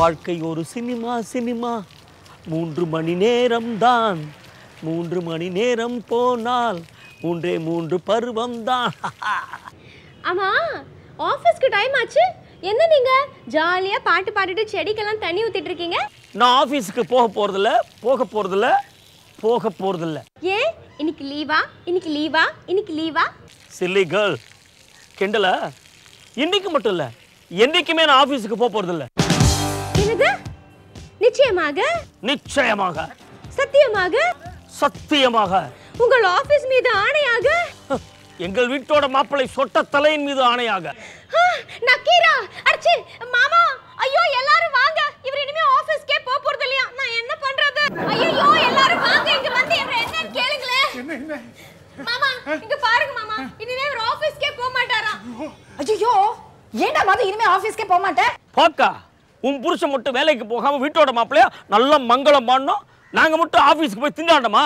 வாழ்க்கை ஒரு cinema cinema மூன்று மணி நேரம் தான் மூன்று மணி நேரம் போனால் மூன்றே மூன்று பருவம் தான் ஆமா ஆஃபீஸ்க்கு டைம் ஆச்சு என்ன நீங்க ஜாலியா பாட்டு பாடிட்டு செடிக்கெல்லாம் தண்ணி ஊத்திட்டு இருக்கீங்க நான் ஆஃபீஸுக்கு போக போகிறதில்ல போக போகிறதில்ல போக போகிறதில்ல ஏன் இன்னைக்கு லீவா இன்னைக்கு லீவா இன்னைக்கு லீவா சில்லி கேர்ள் கிண்டல இன்னைக்கு மட்டும் இல்லை என்றைக்குமே நான் ஆஃபீஸுக்கு போக போகிறதில்ல என்னது நிச்சயமாக நிச்சயமாக சத்தியமாக சத்தியமாக உங்கள் ஆபீஸ் மீது ஆணையாக எங்கள் வீட்டோட மாப்பிள்ளை சொட்ட தலையின் மீது ஆணையாக ஆ, நக்கீரா அடிச்சு மாமா ஐயோ எல்லாரும் வாங்க இவர் இனிமே ஆபீஸ்க்கே போக போறது இல்லையா நான் என்ன பண்றது ஐயோ எல்லாரும் வாங்க இங்க வந்து இவர் என்னன்னு கேளுங்களேன் என்ன என்ன மாமா இங்க பாருங்க மாமா இனிமே இவர் ஆபீஸ்க்கே போக மாட்டாராம் ஐயோ ஏன்டா மது இனிமே ஆபீஸ்க்கே போக மாட்டேன் போக்கா உன் புருஷன் மட்டும் வேலைக்கு போகாம வீட்டோட மாப்பிள்ளையா நல்ல மங்களம் பண்ணோம் நாங்க மட்டும் ஆபீஸ்க்கு போய் திண்டாண்டமா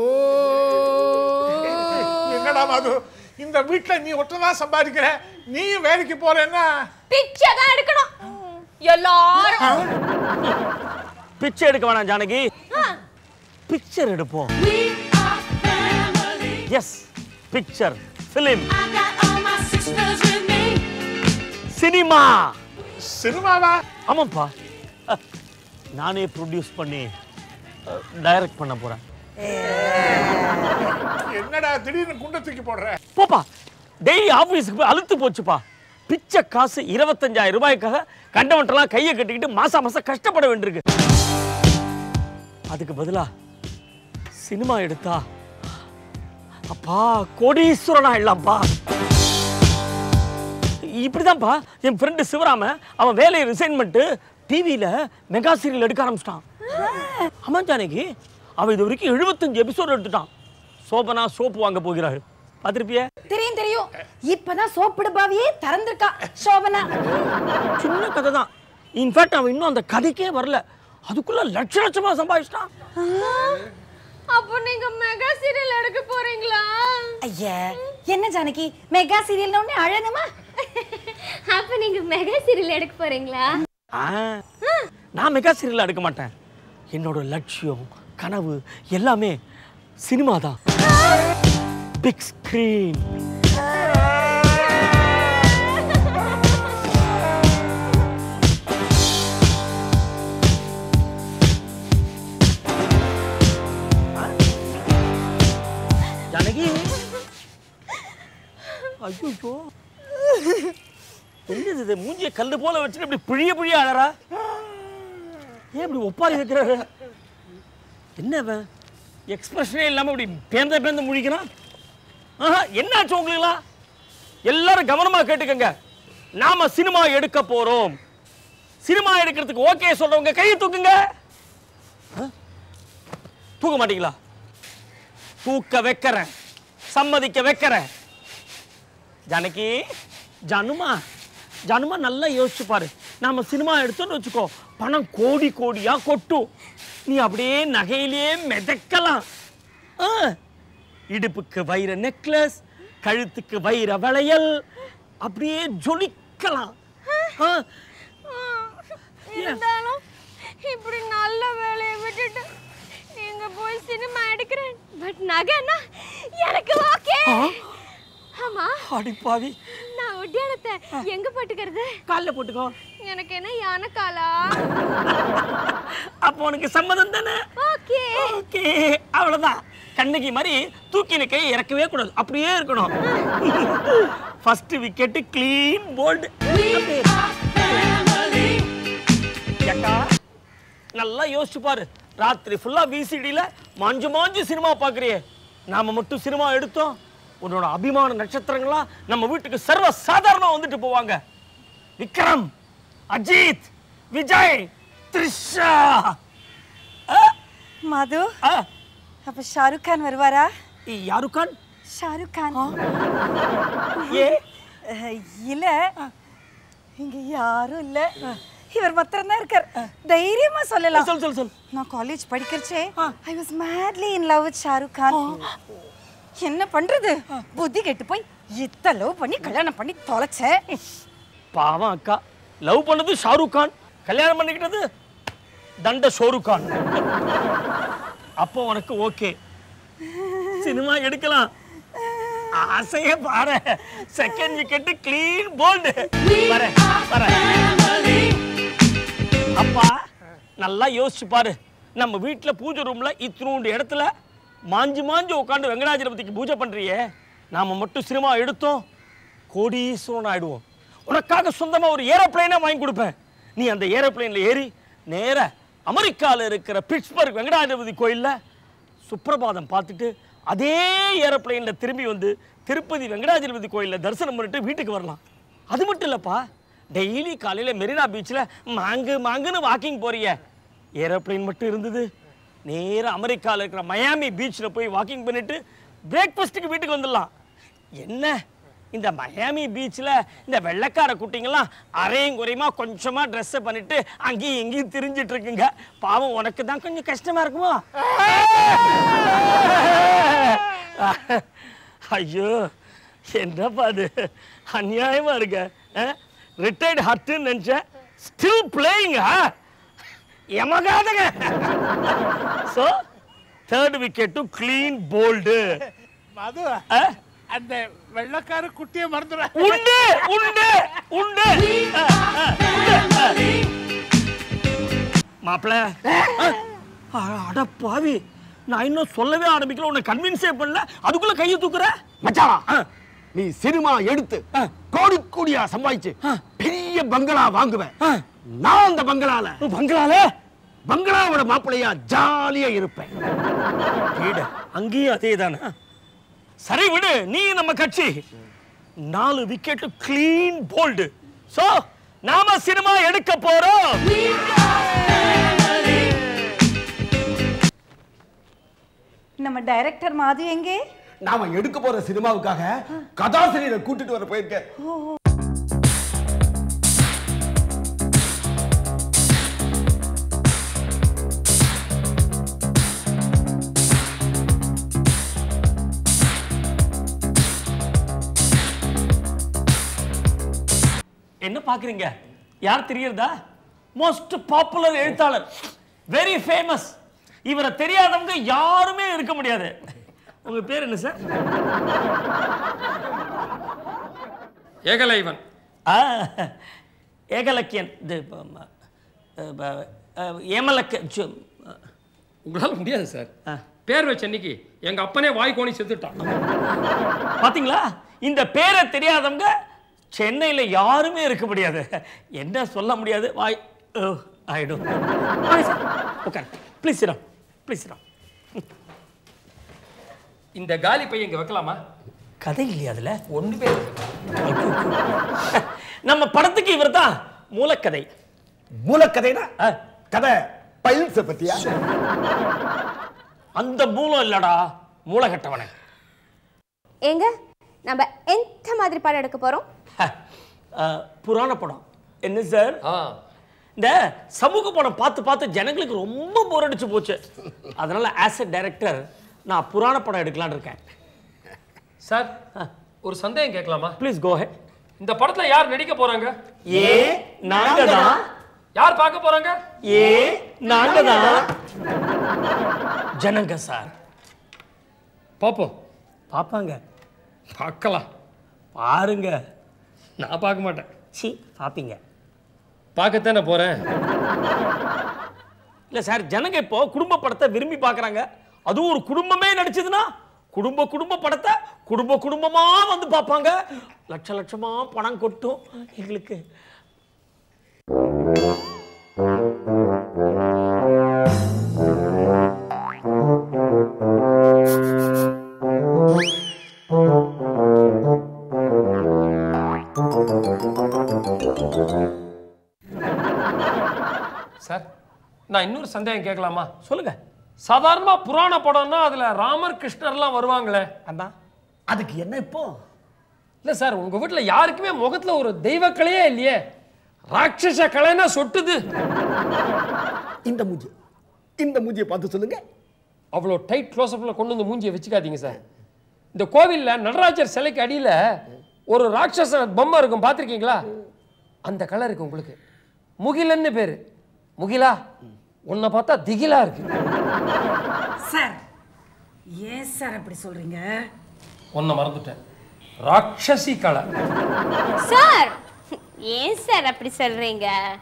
என்னடா மது இந்த வீட்ல நீ ஒட்டதான் சம்பாதிக்கிற நீயும் வேலைக்கு போறேன்னா பிச்சை தான் எடுக்கணும் எல்லாரும் பிச்சை எடுக்க வேணாம் ஜானகி ஆ, பிக்சர் எடுப்போம் எஸ் பிக்சர் ஃபிலிம் சினிமா சினிமாவா ஆமாப்பா அஹ், நானே ப்ரொடியூஸ் பண்ணி டைரக்ட் பண்ண போறேன் என்னடா திடீர்னு குண்டை தூக்கி போடுற போப்பா டெய்லி ஆபீஸ்க்கு போய் அழுத்து போச்சுப்பா பிச்சை காசு இருபத்தஞ்சாயிரம் ரூபாய்க்காக கண்டவன்ட்டெல்லாம் கையை கட்டிக்கிட்டு மாசம் மாசம் கஷ்டப்பட வேண்டியிருக்கு அதுக்கு பதிலா சினிமா எடுத்தா அப்பா கோடீஸ்வரனா இல்லப்பா இப்படிதான்ப்பா என் ஃப்ரெண்டு சிவராம அவன் வேலையை ரிசைன் பண்ணிட்டு டிவியில மெகா சீரியல் எடுக்க ஆரம்பிச்சிட்டான் ஆமா ஜானகி அவன் இது வரைக்கும் எழுபத்தஞ்சு எபிசோடு எடுத்துட்டான் சோபனா சோப்பு வாங்க போகிறாள் பார்த்திருப்பிய தெரியும் தெரியும் இப்பதான் சோப்பு டப்பாவையே திறந்திருக்கா சோபனா சின்ன கதை தான் இன்ஃபேக்ட் அவன் இன்னும் அந்த கதைக்கே வரல அதுக்குள்ள லட்ச லட்சமா சம்பாதிச்சிட்டான் அப்போ நீங்க மெகா சீரியல் எடுக்க போறீங்களா ஐயா என்ன ஜானகி மெகா சீரியல் உடனே அழணுமா அப்ப நீங்க மெகா சீரியல் எடுக்க போறீங்களா ஆ, நான் மெகா சீரியல் எடுக்க மாட்டேன் என்னோட லட்சியம் கனவு எல்லாமே சினிமா தான் பிக் ஸ்கிரீன் ஜானகி ஐயோ என்னது இது மூஞ்சிய கல்லு போல வச்சுட்டு இப்படி பிழிய பிழிய அழறா ஏன் இப்படி ஒப்பாரி வைக்கிறாரு என்ன அவன் எக்ஸ்பிரஷனே இல்லாம இப்படி பேந்த பேந்த முழிக்கிறான் ஆஹா என்னாச்சு உங்களுக்குலாம் எல்லாரும் கவனமா கேட்டுக்கங்க நாம சினிமா எடுக்க போறோம் சினிமா எடுக்கிறதுக்கு ஓகே சொல்றவங்க கையை தூக்குங்க ஆ? தூக்க மாட்டீங்களா தூக்க வைக்கிறேன் சம்மதிக்க வைக்கிறேன் ஜானகி ஜானுமா ஜானுமா நல்லா யோசிச்சு பாரு நாம சினிமா எடுத்தோம்னு வச்சுக்கோ பணம் கோடி கோடியா கொட்டும் நீ அப்படியே நகையிலேயே மிதக்கலாம் ஆ. இடுப்புக்கு வைர நெக்லஸ் கழுத்துக்கு வைர வளையல் அப்படியே ஜொலிக்கலாம் ஆ. இருந்தாலும் இப்படி நல்ல வேலையை விட்டுட்டு நீங்க போய் சினிமா எடுக்கிறேன் பட் நகைன்னா எனக்கு ஓகே ஆமா அடிப்பாவி நான் ஒட்டியானத்தை எங்க போட்டுக்கிறது காலில் போட்டுக்கோ எனக்கு என்ன யானைக்காலா அப்போ உனக்கு சம்மதம் தானே ஓகே ஓகே அவ்வளவுதான் கண்ணகி மாதிரி தூக்கின கை இறக்கவே கூடாது அப்படியே இருக்கணும் ஃபர்ஸ்ட் விக்கெட் க்ளீன் போல்டு ஏக்கா நல்லா யோசிச்சு பாரு ராத்திரி ஃபுல்லா விசிடியில் மாஞ்சு மாஞ்சு சினிமா பார்க்குறியே நாம மட்டும் சினிமா எடுத்தோம் உன்னோட அபிமான நட்சத்திரங்களா நம்ம வீட்டுக்கு சர்வ சாதாரணமா வந்துட்டு போவாங்க விக்ரம் அஜித் விஜய் த்ரிஷா ஆ, மது ஆ, அப்ப ஷாருக் கான் வருவாரா யாருக் கான் ஷாருக் கான் ஏ அஹ், இல்ல இங்க யாரும் இல்ல இவர் மாத்திரம் தான் இருக்கார் தைரியமா சொல்லலாம் சொல் சொல் சொல் நான் காலேஜ் படிக்கிறச்சே I was madly in love with Shahrukh Khan என்ன பண்றது புத்தி கெட்டு போய் இத்த லவ் பண்ணி கல்யாணம் பண்ணி தொலைச்சேன் பாவம் அக்கா லவ் பண்ணது ஷாருக் கான் கல்யாணம் பண்ணிக்கிட்டது தண்ட ஷோருக்கான் அப்போ உனக்கு ஓகே சினிமா எடுக்கலாம் ஆசையே பாரு செகண்ட் விக்கெட் கிளீன் போல்டு வர வர அப்பா நல்லா யோசிச்சு பாரு நம்ம வீட்ல பூஜை ரூம்ல இத்தினூண்டு இடத்துல மாஞ்சு மாஞ்சு உட்காந்து வெங்கடாஜலபதிக்கு பூஜை பண்றியே நாம மட்டும் சினிமா எடுத்தோம் கோடீஸ்வரன் ஆயிடுவோம் உனக்காக சொந்தமா ஒரு ஏரோப்ளேனே வாங்கி கொடுப்பேன் நீ அந்த ஏரோப்ளேன்ல ஏறி நேரா அமெரிக்கால இருக்கிற பிட்ஸ்பர்க் வெங்கடாஜலபதி கோயில்ல சுப்பிரபாதம் பார்த்துட்டு அதே ஏரோப்ளேன்ல திரும்பி வந்து திருப்பதி வெங்கடாஜலபதி கோயில்ல தரிசனம் பண்ணிட்டு வீட்டுக்கு வரலாம் அது மட்டும் இல்லப்பா டெய்லி காலையில மெரினா பீச்சில் மாங்கு மாங்குன்னு வாக்கிங் போறிய ஏரோப்ளேன் மட்டும் இருந்தது நேரா அமெரிக்கால இருக்கிற மயாமி பீச்சில் போய் வாக்கிங் பண்ணிட்டு பிரேக்ஃபாஸ்ட்டுக்கு வீட்டுக்கு வந்துடலாம் என்ன இந்த மயாமி பீச்சில் இந்த வெள்ளைக்கார குட்டிங்கெல்லாம் அரையும் குறையுமா கொஞ்சமா ட்ரெஸ்ஸை பண்ணிட்டு அங்கேயும் இங்கேயும் திரிஞ்சிட்டு இருக்குங்க பாவம் உனக்கு தான் கொஞ்சம் கஷ்டமா இருக்குமோ ஐயோ என்னப்பா அது அநியாயமா இருக்க ரிட்டையர்டு ஹர்ட்டுன்னு நினச்சேன் ஸ்டில் பிளேயிங்க எமகாதங்க ஸோ தேர்ட் விக்கெட்டும் க்ளீன் போல்டு மது அந்த வெள்ளக்கார குட்டியை மறந்துட உண்டு உண்டு உண்டு ஆ, ஆ, உண்டு, ஆ. மாப்பிள ஆ, அட பாவி நான் இன்னும் சொல்லவே ஆரம்பிக்கல உன்னை கன்வின்ஸே பண்ணல அதுக்குள்ள கையை தூக்குற மச்சான் நீ சினிமா எடுத்து கோடி கோடியா சம்பாதிச்சு பெரிய பங்களா வாங்குவேன் நான் அந்த பங்களால பங்களால பங்களாவோட மாப்பிள்ளையா ஜாலியா இருப்பேன் வீடு அங்கேயும் அதே தானே சரி விடு நீ நம்ம கட்சி நாலு விக்கெட் கிளீன் போல்டு சோ நாம சினிமா எடுக்க போறோம் நம்ம டைரக்டர் மாது எங்கே நாம எடுக்க போற சினிமாவுக்காக கதாசிரியரை கூட்டிட்டு வர போயிருக்கேன் என்ன பாக்குறீங்க யார் தெரியறதா மோஸ்ட் பாப்புலர் எழுத்தாளர் வெரி ஃபேமஸ் இவரை தெரியாதவங்க யாருமே இருக்க முடியாது உங்க பேர் என்ன சார் ஏகலைவன் ஆ, ஏகலக்கியன் இது ப- ம- அஹ் ப- அஹ் ஏமலக்க சு- உங்களால் முடியாது சார் ஆ. பேர் வச்ச அன்னைக்கு எங்க அப்பனே வாய் கோணி செத்துட்டான் பாத்தீங்களா இந்த பேரை தெரியாதவங்க சென்னையில யாருமே இருக்க முடியாது என்ன சொல்ல முடியாது வாய் ஓ, ஆயிடும் உட்கார் ப்ளீஸ் சிரம் ப்ளீஸ் சிரம் இந்த காலி பையன் இங்க வைக்கலாமா கதை இல்லையா அதுல ஒண்ணுமே இல்லை. நம்ம படத்துக்கு இவர் தான் மூலக்கதை மூலக்கதைனா கதை பைல்ஸ பத்தியா அந்த மூலம் இல்லடா மூலகட்டவனை ஏங்க நம்ம எந்த மாதிரி படம் எடுக்க போறோம் அஹ், புராண படம் என்ன சார் ஆ இந்த சமூக படம் பார்த்து பார்த்து ஜனங்களுக்கு ரொம்ப போர் அடிச்சு போச்சு அதனால ஆஸ் எ டைரக்டர் நான் புராண படம் எடுக்கலாம்னு இருக்கேன் சார் ஒரு சந்தேகம் கேட்கலாமா ப்ளீஸ் கோ ஹெட் இந்த படத்துல யார் நடிக்க போறாங்க ஏ நாங்க தான் யார் பார்க்க போறாங்க ஏ நாங்க தான் ஜனங்க சார் பாப்போம் பாப்பாங்க பார்க்கலாம் பாருங்க நான் பார்க்க மாட்டேன் சி பாப்பீங்க பார்க்கத்தானே போறேன் இல்ல சார் ஜனங்க இப்போ குடும்ப படத்தை விரும்பி பார்க்கறாங்க அதுவும் ஒரு குடும்பமே நடிச்சதுன்னா குடும்ப குடும்ப படத்தை குடும்ப குடும்பமா வந்து பார்ப்பாங்க லட்ச லட்சமா பணம் கொட்டும் எங்களுக்கு சார் நான் இன்னொரு சந்தேகம் கேட்கலாமா சொல்லுங்க சாதாரணமா புராண படம்னா அதுல ராமர் கிருஷ்ணர்லாம் வருவாங்களே அதான் அதுக்கு என்ன இப்போ இல்ல சார் உங்க வீட்டுல யாருக்குமே முகத்துல ஒரு தெய்வ கலையே இல்லையே ராட்சச கலைன்னா சொட்டுது இந்த மூஞ்சி இந்த மூஞ்சியை பார்த்து சொல்லுங்க அவ்வளோ டைட் க்ளோஸ்அப்பில் கொண்டு வந்து மூஞ்சியை வச்சுக்காதீங்க சார் இந்த கோவிலில் நடராஜர் சிலைக்கு அடியில் ஒரு ராட்சச பொம்மை இருக்கும் பார்த்துருக்கீங்களா அந்த கலர் இருக்கு உங்களுக்கு முகிலன்னு பேரு முகிலா உன்னை பார்த்தா திகிலா இருக்கு சார் ஏன் சார் அப்படி சொல்றீங்க உன்னை மறந்துட்டேன் ராட்சசி கலை சார் ஏன் சார் அப்படி சொல்றீங்க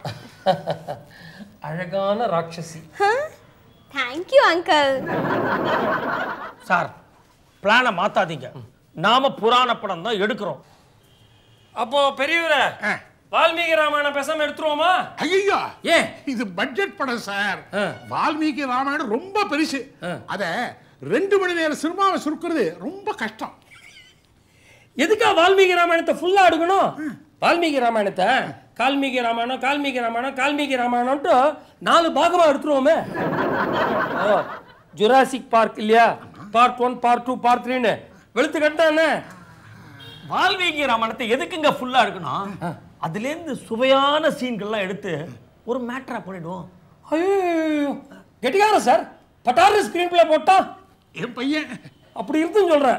அழகான ராட்சசி தேங்க்யூ அங்கிள் சார் பிளானை மாத்தாதீங்க நாம புராண படம் தான் எடுக்கிறோம் அப்போ பெரியவரே வால்மீகி ராமாயணம் பேசாம எடுத்துருவோமா ஐயோ ஏன் இது பட்ஜெட் படம் சார் ஆ. வால்மீகி ராமாயணம் ரொம்ப பெருசு அத ரெண்டு மணி நேரம் சினிமாவை சுருக்குறது ரொம்ப கஷ்டம் எதுக்கா வால்மீகி ராமாயணத்தை ஃபுல்லா எடுக்கணும் வால்மீகி ராமாயணத்தை கால்மீகி ராமாயணம் கால்மீகி ராமாயணம் கால்மீகி ராமாயணம்ட்டு நாலு பாகமா எடுத்துருவோமே ஓ ஜுராசிக் பார்க் இல்லையா part one part two part த்ரீன்னு வெளுத்து கட்டானே வால்மீகி ராமாயணத்தை எதுக்குங்க ஃபுல்லா எடுக்கணும் அதுலேருந்து சுவையான சீன்கள்லாம் எடுத்து ஒரு மேட்டரா பண்ணிடுவோம் ஐயோ கெட்டிக்காரன் சார் பட்டாரு ஸ்கிரீன் பிளே போட்டா என் பையன் அப்படி இருக்குன்னு சொல்றேன்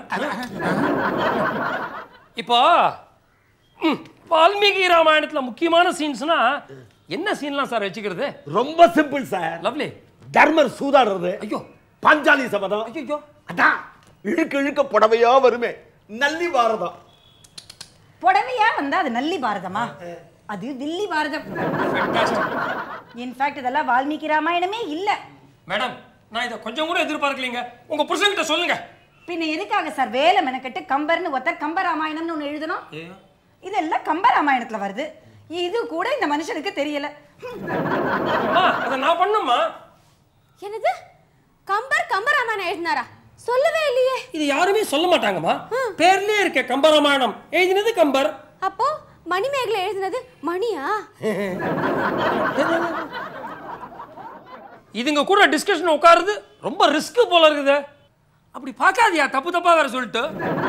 இப்போ ம், வால்மீகி ராமாயணத்துல முக்கியமான சீன்ஸ்னா என்ன சீன்லாம் சார் வச்சுக்கிறது ரொம்ப சிம்பிள் சார் லவ்லி தர்மர் சூதாடுறது ஐயோ பாஞ்சாலி சபதம் ஐயோ அதான் இழுக்க இழுக்க புடவையா வருமே நல்லி பாரதம் புடவையா வந்தா அது நல்லி பாரதமா அது வில்லி பாரதம் இன்ஃபேக்ட் இதெல்லாம் வால்மீகி ராமாயணமே இல்ல மேடம் நான் இதை கொஞ்சம் கூட எதிர்பார்க்கலீங்க உங்க புருஷன்கிட்ட சொல்லுங்க பின்ன எதுக்காக சார் வேலை மெனக்கெட்டு கம்பர்னு ஒருத்தர் கம்ப ராமாயணம்னு ஒண்ணு எழுதணும் இதெல்லாம் கம்ப ராமாயணத்துல வருது இது கூட இந்த மனுஷனுக்கு தெரியல அம்மா அதை நான் பண்ணுமா என்னது கம்பர் கம்பராமாயணம் எழுதினாரா சொல்லவே இல்லையே இது யாருமே சொல்ல மாட்டாங்கம்மா பேர்லயே இருக்க கம்பராமாயணம் எழுதினது கம்பர் அப்போ மணிமேகலை எழுதினது மணியா இதுங்க கூட டிஸ்கஷன் உட்காருது ரொம்ப ரிஸ்க் போல இருக்குது அப்படி பார்க்காதியா தப்பு தப்பா வேற சொல்லிட்டு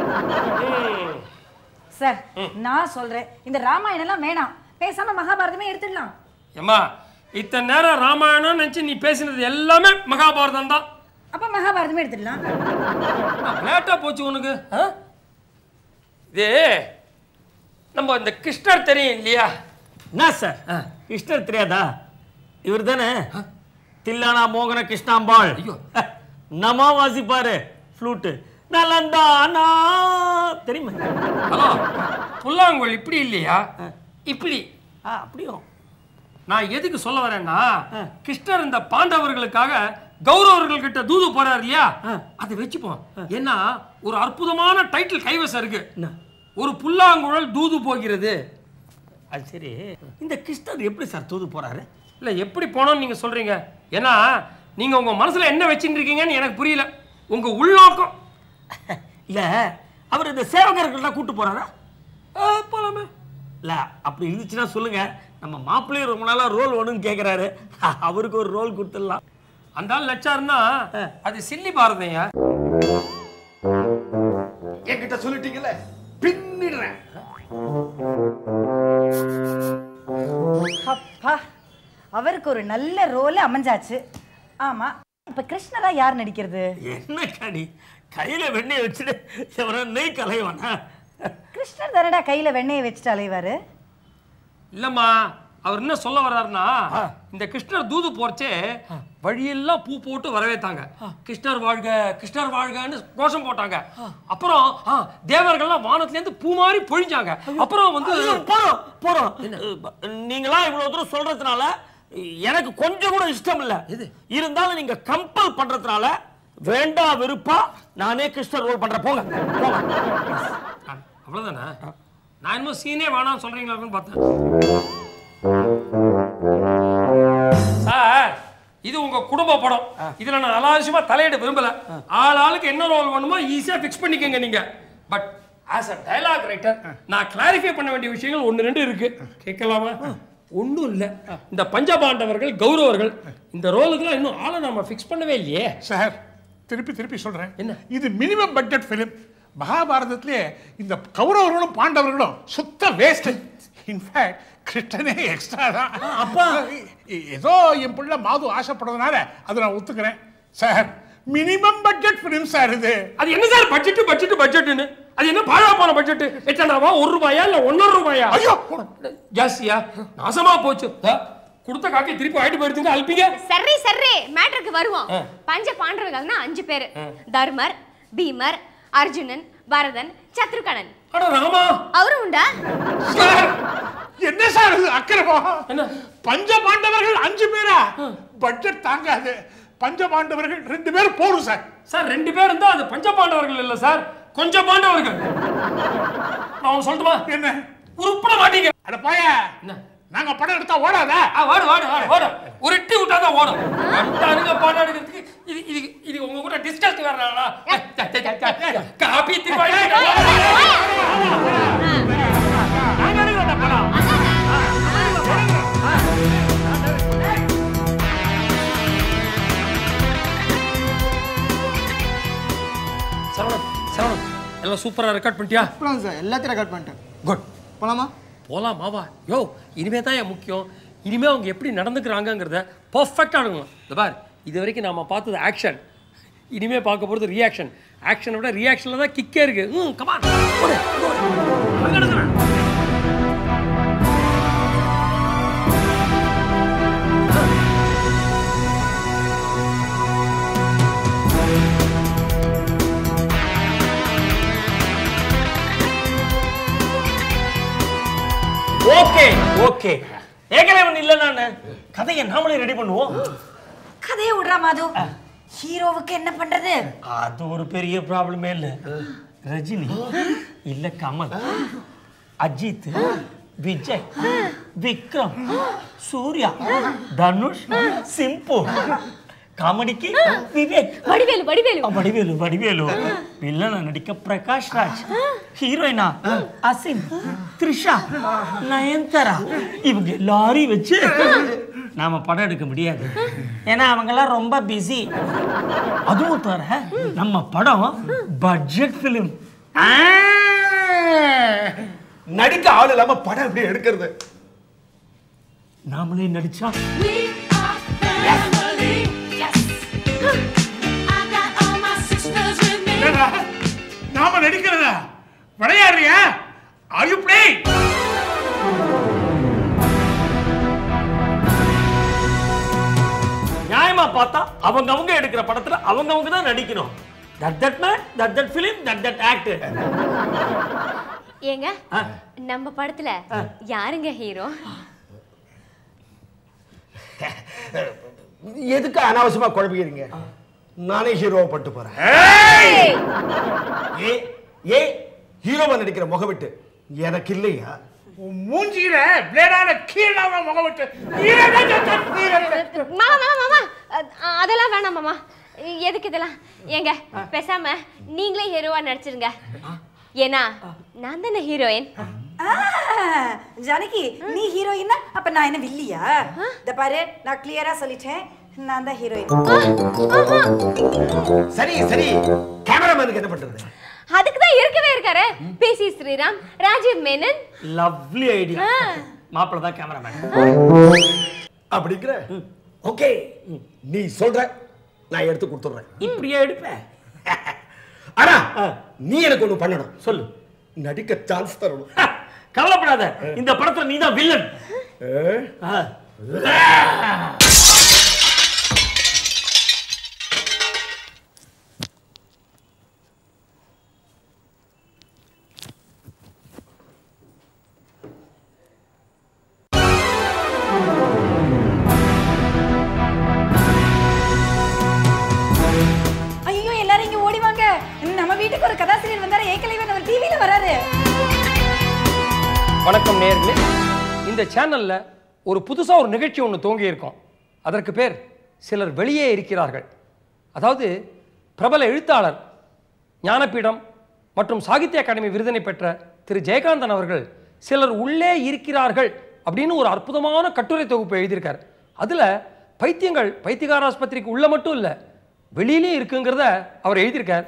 சார் நான் சொல்றேன் இந்த ராமாயணம் எல்லாம் வேணாம் பேசாம மகாபாரதமே எடுத்துடலாம் ஏம்மா இத்தனை நேரம் ராமாயணம் நினைச்சு நீ பேசினது எல்லாமே மகாபாரதம் தான் அப்ப மகாபாரதமே எடுத்துடலாம் லேட்டா போச்சு உனக்கு ஆ? இது நம்ம இந்த கிருஷ்ணர் தெரியும் இல்லையா என்ன சார் கிருஷ்ணர் தெரியாதா இவர் தானே தில்லானா மோகன கிருஷ்ணாம்பாள் ஐயோ. நமா வாசிப்பாரு ஃப்ளூட்டு நலந்தானா தெரியுமா ஹலோ புல்லாங்குழல் இப்படி இல்லையா இப்படி ஆ அப்படியும் நான் எதுக்கு சொல்ல வரேன்னா கிருஷ்ணர் இந்த பாண்டவர்களுக்காக கௌரவர்கள் கிட்ட தூது போறாரு இல்லையா அதை வச்சுப்போம் ஏன்னா ஒரு அற்புதமான டைட்டில் கைவசம் இருக்கு என்ன? ஒரு புல்லாங்குழல் தூது போகிறது அது சரி இந்த கிருஷ்ணர் எப்படி சார் தூது போறாரு இல்ல எப்படி போனோம்னு நீங்க சொல்றீங்க ஏன்னா நீங்க உங்க மனசுல என்ன வச்சுட்டு இருக்கீங்கன்னு எனக்கு புரியல உங்க உள்நோக்கம் இல்ல அவர் இந்த சேவகர்கள்லாம் கூட்டு போறாரா ஆ, போலாமே இல்ல அப்படி இருந்துச்சுன்னா சொல்லுங்க நம்ம மாப்பிள்ளையும் ரொம்ப நாளா ரோல் வேணும்னு கேக்குறாரு அவருக்கு ஒரு ரோல் கொடுத்துடலாம் அந்த ஆள் நச்சாருன்னா அது சில்லி பாரதையா என்கிட்ட சொல்லிட்டீங்கல்ல பின்னிடுறேன் அப்பா அவருக்கு ஒரு நல்ல ரோல் அமைஞ்சாச்சு ஆமா இப்ப கிருஷ்ணரா யார் நடிக்கிறது என்ன கடி கையில வெண்ணெய் வச்சுட்டு எவரோ நெய் கலைவானா கிருஷ்ணர் தானடா கையில வெண்ணெயை வச்சுட்டு அலைவாரு இல்லம்மா அவர் என்ன சொல்ல வர்றாருன்னா இந்த கிருஷ்ணர் தூது போறச்சே வழியெல்லாம் பூ போட்டு வரவேத்தாங்க கிருஷ்ணர் வாழ்க கிருஷ்ணர் வாழ்கன்னு கோஷம் போட்டாங்க அப்புறம் ஆ, தேவர்கள்லாம் வானத்துல இருந்து பூ மாதிரி பொழிஞ்சாங்க அப்புறம் வந்து ஐயோ, போறோம் போறோம் நீங்களா இவ்வளவு தூரம் சொல்றதுனால எனக்கு கொஞ்சம் கூட இஷ்டம் இல்ல இருந்தாலும் நீங்க கம்பல் பண்றதுனால வேண்டா வெறுப்பா நானே கிருஷ்ணர் ரோல் பண்றேன் போங்க போங்க அவ்வளவுதானே நான் இன்னும் சீனே வேணாம்னு சொல்றீங்களான்னு பார்த்தேன் சார் இது உங்க குடும்ப படம் இதுல நான் அலாவசியமா தலையிட விரும்பல ஆள் ஆளுக்கு என்ன ரோல் வேணுமோ ஈஸியா ஃபிக்ஸ் பண்ணிக்கங்க நீங்க but as a dialogue writer நான் கிளாரிஃபை பண்ண வேண்டிய விஷயங்கள் ஒன்று ரெண்டு இருக்கு கேட்கலாமா ஒன்றும் இல்லை இந்த பஞ்சபாண்டவர்கள் கௌரவர்கள் இந்த ரோலுக்குலாம் இன்னும் ஆளை நம்ம ஃபிக்ஸ் பண்ணவே இல்லையே சார் திருப்பி திருப்பி சொல்றேன் என்ன? இது மினிமம் பட்ஜெட் ஃபிலிம் மகாபாரதத்திலே இந்த கௌரவர்களும் பாண்டவர்களும் சுத்த வேஸ்ட் இன்ஃபேக்ட் கிருஷ்ணனே எக்ஸ்ட்ரா தான் அப்பா ஏதோ என் பிள்ளை மாது ஆசைப்படுறதுனால அதை நான் ஒத்துக்கிறேன் sir minimum budget film sir இது அது என்ன சார் பட்ஜெட் பட்ஜெட் பட்ஜெட்னு அது என்ன பாழா போன பட்ஜெட் எத்தனாவா ஒரு ரூபாயா இல்ல ஒன்னொரு ரூபாயா ஐயோ ஜாஸ்தியா நாசமா போச்சு தா, கொடுத்த காக்கை திருப்பி வாங்கிட்டு போயிடுச்சுங்க அல்பிங்க சரி சரி மேட்டருக்கு வருவோம் பஞ்ச பாண்டவர்கள்னா அஞ்சு பேரு தர்மர் பீமர் அர்ஜுனன் பரதன் சத்ருகணன் அட ராமா அவரும் உண்டா சார் என்ன சார் இது அக்கிரமம் என்ன? பஞ்ச பாண்டவர்கள் அஞ்சு பேரா பட்ஜெட் தாங்காது பஞ்ச பாண்டவர்கள் ரெண்டு பேர் போரும் சார் சார் ரெண்டு பேர் இருந்தா அது பஞ்ச பாண்டவர்கள் இல்ல சார் கொஞ்சம் பாண்டவர்கள் நான் ஒண்ணு சொல்லட்டுமா என்ன உருப்பட மாட்டீங்க அட போய என்ன? நாங்க படம் எடுத்தா ஓடாதா ஆ, வாடு வாடு வாடு வாடு ஒரு இட்டி விட்டா தான் ஓடும் வந்துட்டானுங்க பாடம் எடுக்கிறதுக்கு இது இது இது உங்க கூட டிஸ்கஸ் வர்றாங்களா காப்பி திருப்பி சரவணன் சரவணன் எல்லாம் சூப்பரா ரெக்கார்ட் பண்ணிட்டியா அப்புறம் சார் எல்லாத்தையும் ரெக்கார்ட் பண்ணிட்டேன் குட் போலாமா போலாம் மாவா யோ இனிமே தான் என் முக்கியம் இனிமே அவங்க எப்படி நடந்துக்கிறாங்கங்கிறத பர்ஃபெக்டாக அணுகணும் இந்த பார் இது வரைக்கும் நாம பார்த்தது ஆக்ஷன் இனிமே பார்க்க போகிறது ரியாக்ஷன் ஆக்ஷனை விட ரியாக்ஷனில் தான் கிக்கே இருக்கு ம் கமான் ஓகே ஓகே ஏகலைவன் இல்ல நானு கதையை நாமளே ரெடி பண்ணுவோம் கதையை விடுறா மாது ஹீரோவுக்கு என்ன பண்றது அது ஒரு பெரிய ப்ராப்ளமே இல்ல ரஜினி இல்ல கமல் அஜித் விஜய் விக்ரம் சூர்யா தனுஷ் சிம்பு காமெடிக்கு விவேக் வடிவேலு வடிவேலு ஆ, வடிவேலு வடிவேலு வில்லனா நடிக்க பிரகாஷ் ராஜ் ஹீரோயினா அசின் த்ரிஷா நயன்தாரா இவங்க எல்லாரையும் வச்சு நாம படம் எடுக்க முடியாது ஏன்னா அவங்கெல்லாம் ரொம்ப பிஸி அதுவும் தவிர நம்ம படம் பட்ஜெட் ஃபிலிம் நடிக்க ஆள் இல்லாம படம் எப்படி எடுக்கிறது நாமளே நடிச்சா என்னடா, நாம நடிக்கிறதா விளையாடுறியா ஆர் யூ பிளே நியாயமா பார்த்தா அவங்க அவங்க எடுக்கிற படத்துல அவங்க அவங்க தான் நடிக்கணும் that that man that that film that that actor ஏங்க நம்ம படத்துல யாருங்க ஹீரோ எதுக்கு அனாவசியமா குழப்பிக்கிறீங்க நானே ஹீரோவை பட்டு போறேன் ஏ ஏ ஹீரோவா நடிக்கிற முகவிட்டு எனக்கு இல்லையா உன் மூஞ்சியில பிளேடால கீழாம முகம் விட்டு மாமா மாமா மாமா அ- அதெல்லாம் வேணாம் மாமா எதுக்கு இதெல்லாம் ஏங்க பேசாம நீங்களே ஹீரோவா நடிச்சிருங்க ஏன்னா நான் தானே ஹீரோயின் ஆ, ஜானகி நீ ஹீரோயினா அப்ப நான் என்ன வில்லியா இந்த பாரு நான் கிளியரா சொல்லிட்டேன் நான் தான் ஹீரோயின் சரி சரி கேமராமேனுக்கு என்ன பண்றது அதுக்கு தான் இருக்கவே இருக்காரு பேசி ஸ்ரீராம் ராஜீவ் மேனன் லவ்லி ஐடியா மாப்பிள்ள தான் கேமராமேன் அப்படிங்கிற ஓகே நீ சொல்ற நான் எடுத்து கொடுத்துட்றேன் இப்படியே எடுப்பேன் ஆனா நீ எனக்கு ஒண்ணு பண்ணணும் சொல்லு நடிக்க சான்ஸ் தரணும் கவலைப்படாத இந்த படத்துல நீ தான் வில்லன் ஏ? ஐயோ எல்லாரும் இங்க ஓடி வாங்க நம்ம வீட்டுக்கு ஒரு கதாசிரியர் வந்தாரு ஏகலைவன் அவர் டிவில வராரு வணக்கம் நேர்களே இந்த சேனல்ல ஒரு புதுசா ஒரு நிகழ்ச்சி ஒன்று துவங்கி இருக்கோம் அதற்கு பேர் சிலர் வெளியே இருக்கிறார்கள் அதாவது பிரபல எழுத்தாளர் ஞானபீடம் மற்றும் சாகித்ய அகாடமி விருதினை பெற்ற திரு ஜெயகாந்தன் அவர்கள் சிலர் உள்ளே இருக்கிறார்கள் அப்படின்னு ஒரு அற்புதமான கட்டுரை தொகுப்பு எழுதியிருக்கார் அதுல பைத்தியங்கள் பைத்தியகார ஆஸ்பத்திரிக்கு உள்ள மட்டும் இல்ல வெளியிலயும் இருக்குங்கிறத அவர் எழுதியிருக்கார்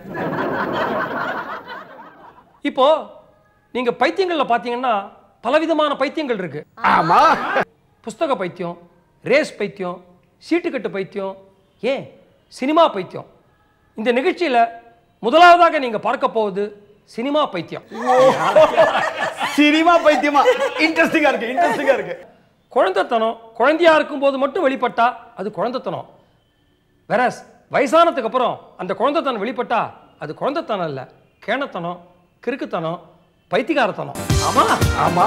இப்போ நீங்க பைத்தியங்கள்ல பாத்தீங்கன்னா பலவிதமான பைத்தியங்கள் இருக்கு ஆமா புஸ்தக பைத்தியம் ரேஸ் பைத்தியம் சீட்டுக்கட்டு பைத்தியம் ஏன் சினிமா பைத்தியம் இந்த நிகழ்ச்சியில முதலாவதாக நீங்க பார்க்க போவது சினிமா பைத்தியம் சினிமா பைத்தியமா இன்ட்ரெஸ்டிங்கா இருக்கு இன்ட்ரெஸ்டிங்கா இருக்கு குழந்தைத்தனம் குழந்தையா இருக்கும்போது மட்டும் வெளிப்பட்டா அது குழந்தைத்தனம் வேற வயசானதுக்கு அப்புறம் அந்த குழந்தைத்தனம் வெளிப்பட்டா அது குழந்தைத்தனம் இல்லை கேணத்தனம் கிறுக்குத்தனம் பைத்தியக்காரத்தனம் ஆமா ஆமா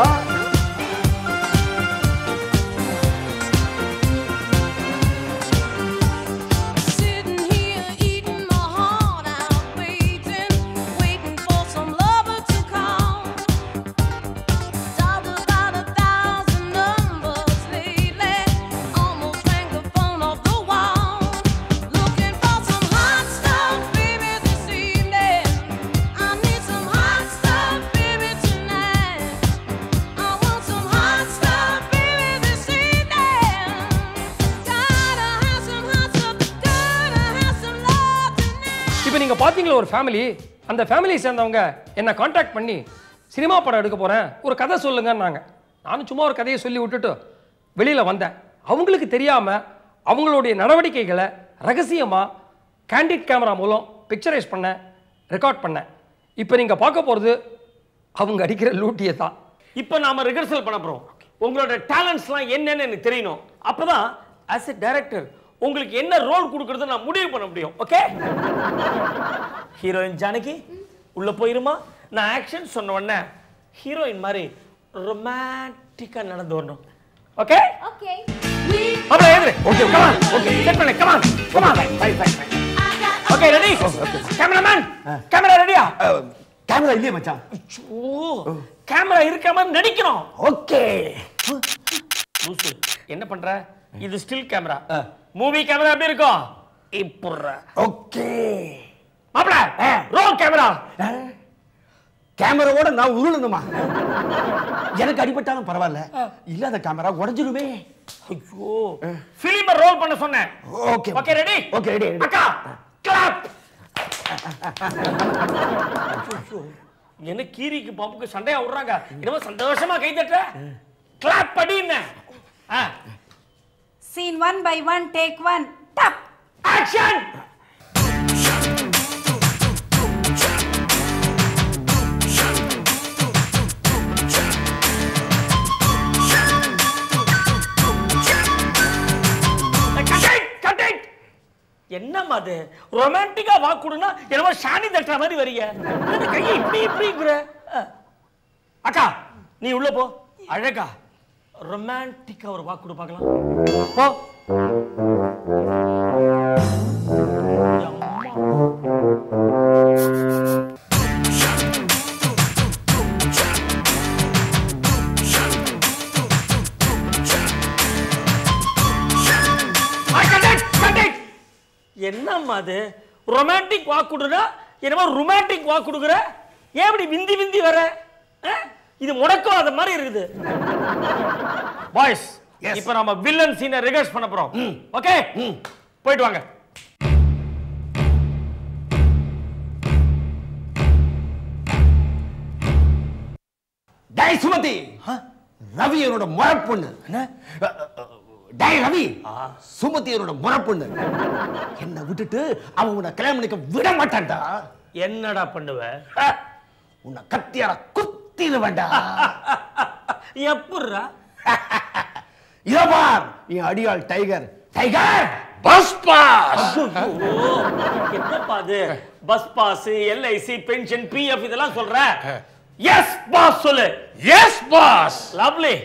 Sitting here eating my heart out, waiting, waiting for some lover to call. Dialed about a thousand numbers lately, almost rang the phone off the wall. Looking for some hot stuff, baby, this evening. I need some hot stuff, baby, tonight. I want some hot stuff, baby, this evening. Gotta have some hot stuff, gotta have some love tonight. இப்போ நீங்க பாத்தீங்களா ஒரு family அந்த ஃபேமிலியை சேர்ந்தவங்க என்னை contact பண்ணி cinema படம் எடுக்க போறேன் ஒரு கதை சொல்லுங்கன்னாங்க நானும் சும்மா ஒரு கதையை சொல்லி விட்டுட்டு வெளியில வந்தேன் அவங்களுக்கு தெரியாம அவங்களுடைய நடவடிக்கைகளை ரகசியமா கேண்டிட் கேமரா மூலம் பிக்சரைஸ் பண்ணேன் ரெக்கார்ட் பண்ணேன் இப்போ நீங்க பார்க்க போறது அவங்க அடிக்கிற லூட்டியை தான் இப்போ நாம ரிஹர்சல் பண்ண போறோம் உங்களோட டேலண்ட்ஸ்லாம் என்னன்னு எனக்கு தெரியணும் அப்பதான் as a டைரக்டர் உங்களுக்கு என்ன ரோல் கொடுக்கறது நான் முடிவு பண்ண முடியும் ஓகே ஹீரோயின் ஜானகி உள்ள போயிருமா நான் ஆக்ஷன் சொன்ன உடனே ஹீரோயின் மாதிரி ரொமான்டிக்கா நடந்து வரணும் ஓகே ஓகே அப்புறம் எதிரு ஓகே கமான் ஓகே செட் பண்ணு come on come on bye bye bye okay ready cameraman camera ரெடியா கேமரா இல்லையே மச்சான் ஓ கேமரா இருக்க மாதிரி நடிக்கணும் ஓகே லூசு என்ன பண்ற இது ஸ்டில் கேமரா மூவி கேமரா எப்படி இருக்கும் இப்புற ஓகே மாப்ள ரோல் கேமரா கேமராவோட நான் உருளணுமா எனக்கு அடிபட்டாலும் பரவாயில்ல இல்லாத கேமரா உடைஞ்சிருமே ஐயோ பிலிம் ரோல் பண்ண சொன்னேன் okay okay ready okay ready அக்கா கிளாப் என்ன கீரிக்கு பாப்புக்கு சண்டையா விடுறாங்க என்னமோ சந்தோஷமா கை தட்ட கிளாப் படி என்ன scene one by one take one டப் ஆக்ஷன் என்னம்மா அது ரொமான்டிக்கா வாக்கு கொடுனா என்னமோ ஷானி தட்டுற மாதிரி வரீங்க என்ன கையை இப்படி இப்படிங்கிற அஹ். அக்கா நீ உள்ள போ அழகா ரொமான்டிக்கா ஒரு வாக்கு கொடு பார்க்கலாம் போ என்னம்மா அது ரொமான்டிக் வாக் கொடுனா என்னமோ ரொமான்டிக் வாக் கொடுக்குற ஏன் இப்படி விந்தி விந்தி வர ஆ? இது முடக்கம் அது மாதிரி இருக்குது பாய்ஸ் இப்போ நம்ம வில்லன் சீனை ரிகர்ஸ் பண்ண போறோம் ஓகே போயிட்டு வாங்க டேய் சுமதி ரவி என்னோட முறப்பொண்ணு டேய் ரவி சுமதி என்னோட முறப்பொண்ணு என்னை விட்டுட்டு அவன் உன்னை கல்யாணம் பண்ணிக்க விட மாட்டான்டா என்னடா பண்ணுவ உன்னை கத்தியால குத்திடுவேன்டா எப்பட்றா இதோ பார் நீ அடியாள் டைகர் டைகர் பஸ் பாஸ் என்னப்பா அது bus pass LIC pension PF இதெல்லாம் சொல்ற எஸ் பாஸ் சொல்லு yes boss lovely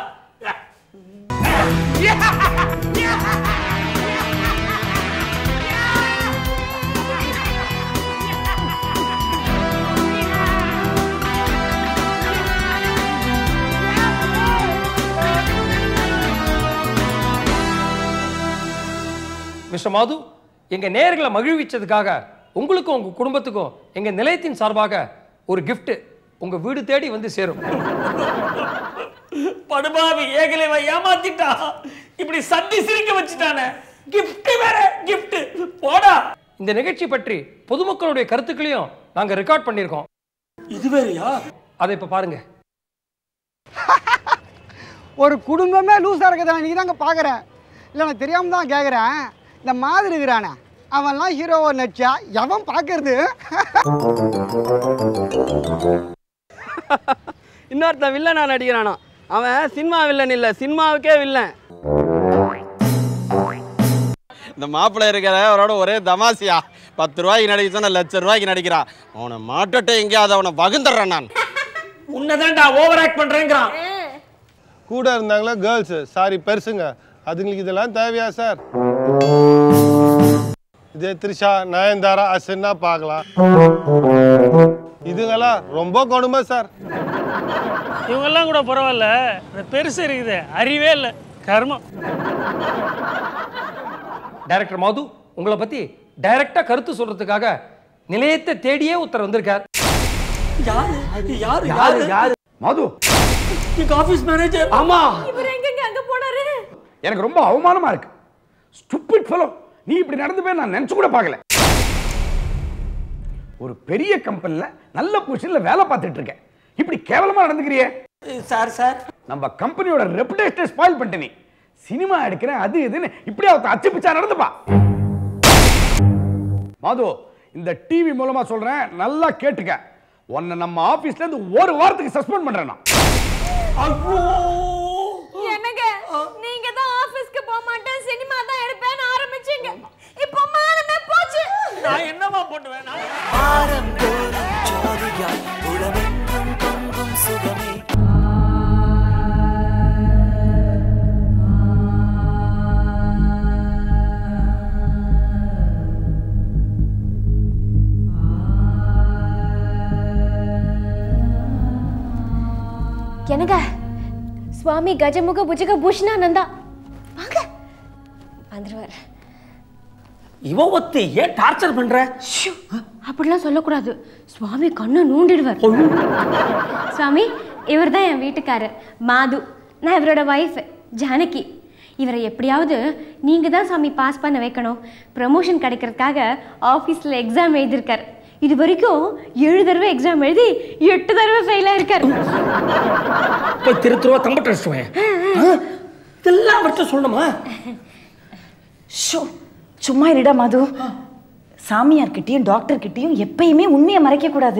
mister Madhu எங்க நேர்களை மகிழ்விச்சதுக்காக உங்களுக்கும் உங்க குடும்பத்துக்கும் எங்க நிலையத்தின் சார்பாக ஒரு gift உங்க வீடு தேடி வந்து சேரும் படுபாவி ஏகலைவ ஏமாத்திட்டா இப்படி சட்டி சிரிக்க வச்சுட்டானே gift வேற gift போடா இந்த நிகழ்ச்சி பற்றி பொதுமக்களுடைய கருத்துக்களையும் நாங்க ரெக்கார்ட் பண்ணியிருக்கோம் இது வேறயா அதை இப்ப பாருங்க ஒரு குடும்பமே லூஸாக இருக்கதான் நீ தாங்க பார்க்குறேன் இல்லை நான் தெரியாமல் தான் கேட்குறேன் இந்த மாதிரி இருக்கிறானே அவன்லாம் ஹீரோவை நடிச்சா எவன் பார்க்கறது இன்னொருத்தன் வில்லனா நடிக்கிறானா அவன் சினிமா வில்லன் இல்லை சினிமாவுக்கே வில்லன் இந்த மாப்பிள்ளை இருக்கிற அவரோட ஒரே தமாசியா பத்து ரூபாய்க்கு நடிக்க சொன்ன லட்ச ரூபாய்க்கு நடிக்கிறான் அவனை மாட்டோட்ட எங்கேயாவது அவனை வகுந்துடுறேன் நான் உன்னதான்டா ஓவர் ஆக்ட் பண்றேங்கிறான் கூட இருந்தாங்களா கேர்ள்ஸ் சாரி பெருசுங்க அதுங்களுக்கு இதெல்லாம் தேவையா சார் இதே த்ரிஷா நயன்தாரா அசின்னா பார்க்கலாம் இதுங்கெல்லாம் ரொம்ப கொடுமை சார் இவங்கெல்லாம் கூட பரவாயில்ல இந்த பெருசு இருக்குது அறிவே இல்லை கர்மம் டைரக்டர் மாது உங்களை பத்தி டைரக்டா கருத்து சொல்றதுக்காக நிலையத்தை தேடியே ஒருத்தர் வந்திருக்கார் யாரு யாரு யாரு யாரு மது எங்க ஆபீஸ் மேனேஜர் ஆமா இவர் எங்கங்க அங்க போனாரு எனக்கு ரொம்ப அவமானமா இருக்கு ஸ்டூபிட் ஃபெலோ நீ இப்படி நடந்து போய் நான் நினைச்சு கூட பார்க்கல ஒரு பெரிய கம்பெனில நல்ல பொசிஷன்ல வேலை பார்த்துட்டு இருக்கேன் இப்படி கேவலமா நடந்துக்கிறியே சார் சார் நம்ம கம்பெனியோட ரெப்புடேஷனை ஸ்பாயில் பண்ணிட்ட நீ சினிமா எடுக்கிறேன் அது இதுன்னு இப்படியே ஒருத்தன் அச்சு பிச்சா நடந்துப்பா மாது இந்த டிவி மூலமா சொல்றேன் நல்லா கேட்டுக்க உன்னை நம்ம ஆபீஸ்ல இருந்து ஒரு வாரத்துக்கு சஸ்பெண்ட் பண்றேன் நான் என்னங்க நீங்க தான் ஆபீஸ்க்கு போக மாட்டேன் சினிமா தான் எடுப்பேன்னு ஆரம்பிச்சீங்க இப்போ மானமே போச்சு நான் என்னமா பண்ணுவேன் என்னங்க சுவாமி கஜமுக புஜக பூஷணானந்தா வாங்க வந்துருவார் இவ ஒத்தி ஏன் டார்ச்சர் பண்ற அப்படிலாம் சொல்லக்கூடாது சுவாமி கண்ணை நூண்டிடுவார் சுவாமி இவர் தான் என் வீட்டுக்காரர் மாது நான் இவரோட ஒய்ஃப் ஜானகி இவரை எப்படியாவது நீங்கள் தான் சாமி பாஸ் பண்ண வைக்கணும் ப்ரமோஷன் கிடைக்கிறதுக்காக ஆஃபீஸில் எக்ஸாம் எழுதியிருக்கார் இது வரைக்கும் ஏழு தடவை எக்ஸாம் எழுதி எட்டு தடவை ஃபெயிலாக இருக்கார் போய் திரு திருவா தம்பட்டு அடிச்சுவேன் இதெல்லாம் அவர்கிட்ட சொல்லணுமா ஷோ சும்மா இருடா மது சாமியார்கிட்டயும் டாக்டர் கிட்டயும் எப்பயுமே உண்மையை மறைக்க கூடாது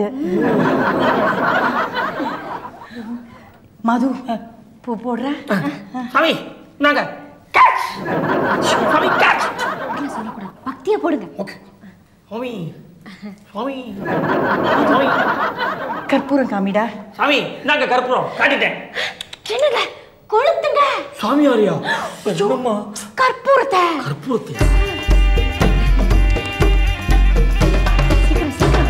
மது பூ போடுற சாமி நாங்க catch. சாமி catch. சொல்லக்கூடாது பக்தியை போடுங்க ஓகே சாமி சாமி சாமி கற்பூரம் காமிடா சாமி நாங்க கற்பூரம் காட்டிட்டேன் என்னங்க கொளுத்துங்க சாமியாரியா என்னம்மா கற்பூரத்தை கற்பூரத்தை சீக்கிரம் சீக்கிரம்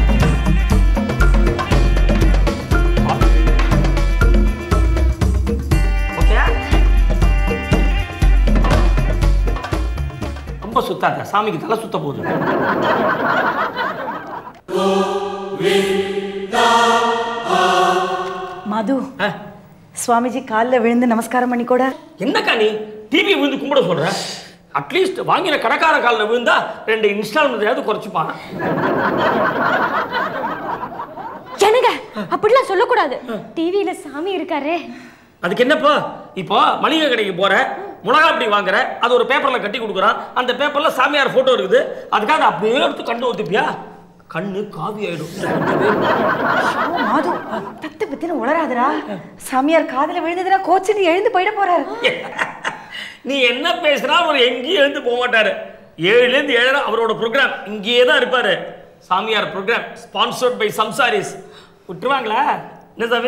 ஓகே ரொம்ப சுத்தாத சாமிக்கு தலை சுத்த போகுது மது சுவாமிஜி காலில் விழுந்து நமஸ்காரம் பண்ணிக்கோட என்னக்கா நீ டிவி விழுந்து கும்பிட சொல்ற அட்லீஸ்ட் வாங்கின கடைக்கார காலில் விழுந்தா ரெண்டு இன்ஸ்டால்மெண்ட் குறைச்சுப்பான் என்னங்க அப்படிலாம் சொல்லக்கூடாது டிவியில சாமி இருக்காரே அதுக்கு என்னப்பா இப்போ மளிகை கடைக்கு போற மிளகா அப்படி வாங்குற அது ஒரு பேப்பர்ல கட்டி கொடுக்குறான் அந்த பேப்பர்ல சாமியார் போட்டோ இருக்குது அதுக்காக அப்படியே எடுத்து கண்டு ஊத்திப்பியா கண்ணு காவி ஆயிடும் ஓ, மாது தத்து பத்தின உளராதடா சாமியார் காதுல விழுந்ததுனா கோச்சுன்னு எழுந்து போயிட போறாரு நீ என்ன பேசுனா அவர் எங்கேயும் எழுந்து போக மாட்டாரு ஏழுலேருந்து ஏழரை அவரோட ப்ரோக்ராம் இங்கேயே தான் இருப்பாரு சாமியார் ப்ரோக்ராம் ஸ்பான்சர்ட் பை சம்சாரிஸ் விட்டுருவாங்களா என்ன சாமி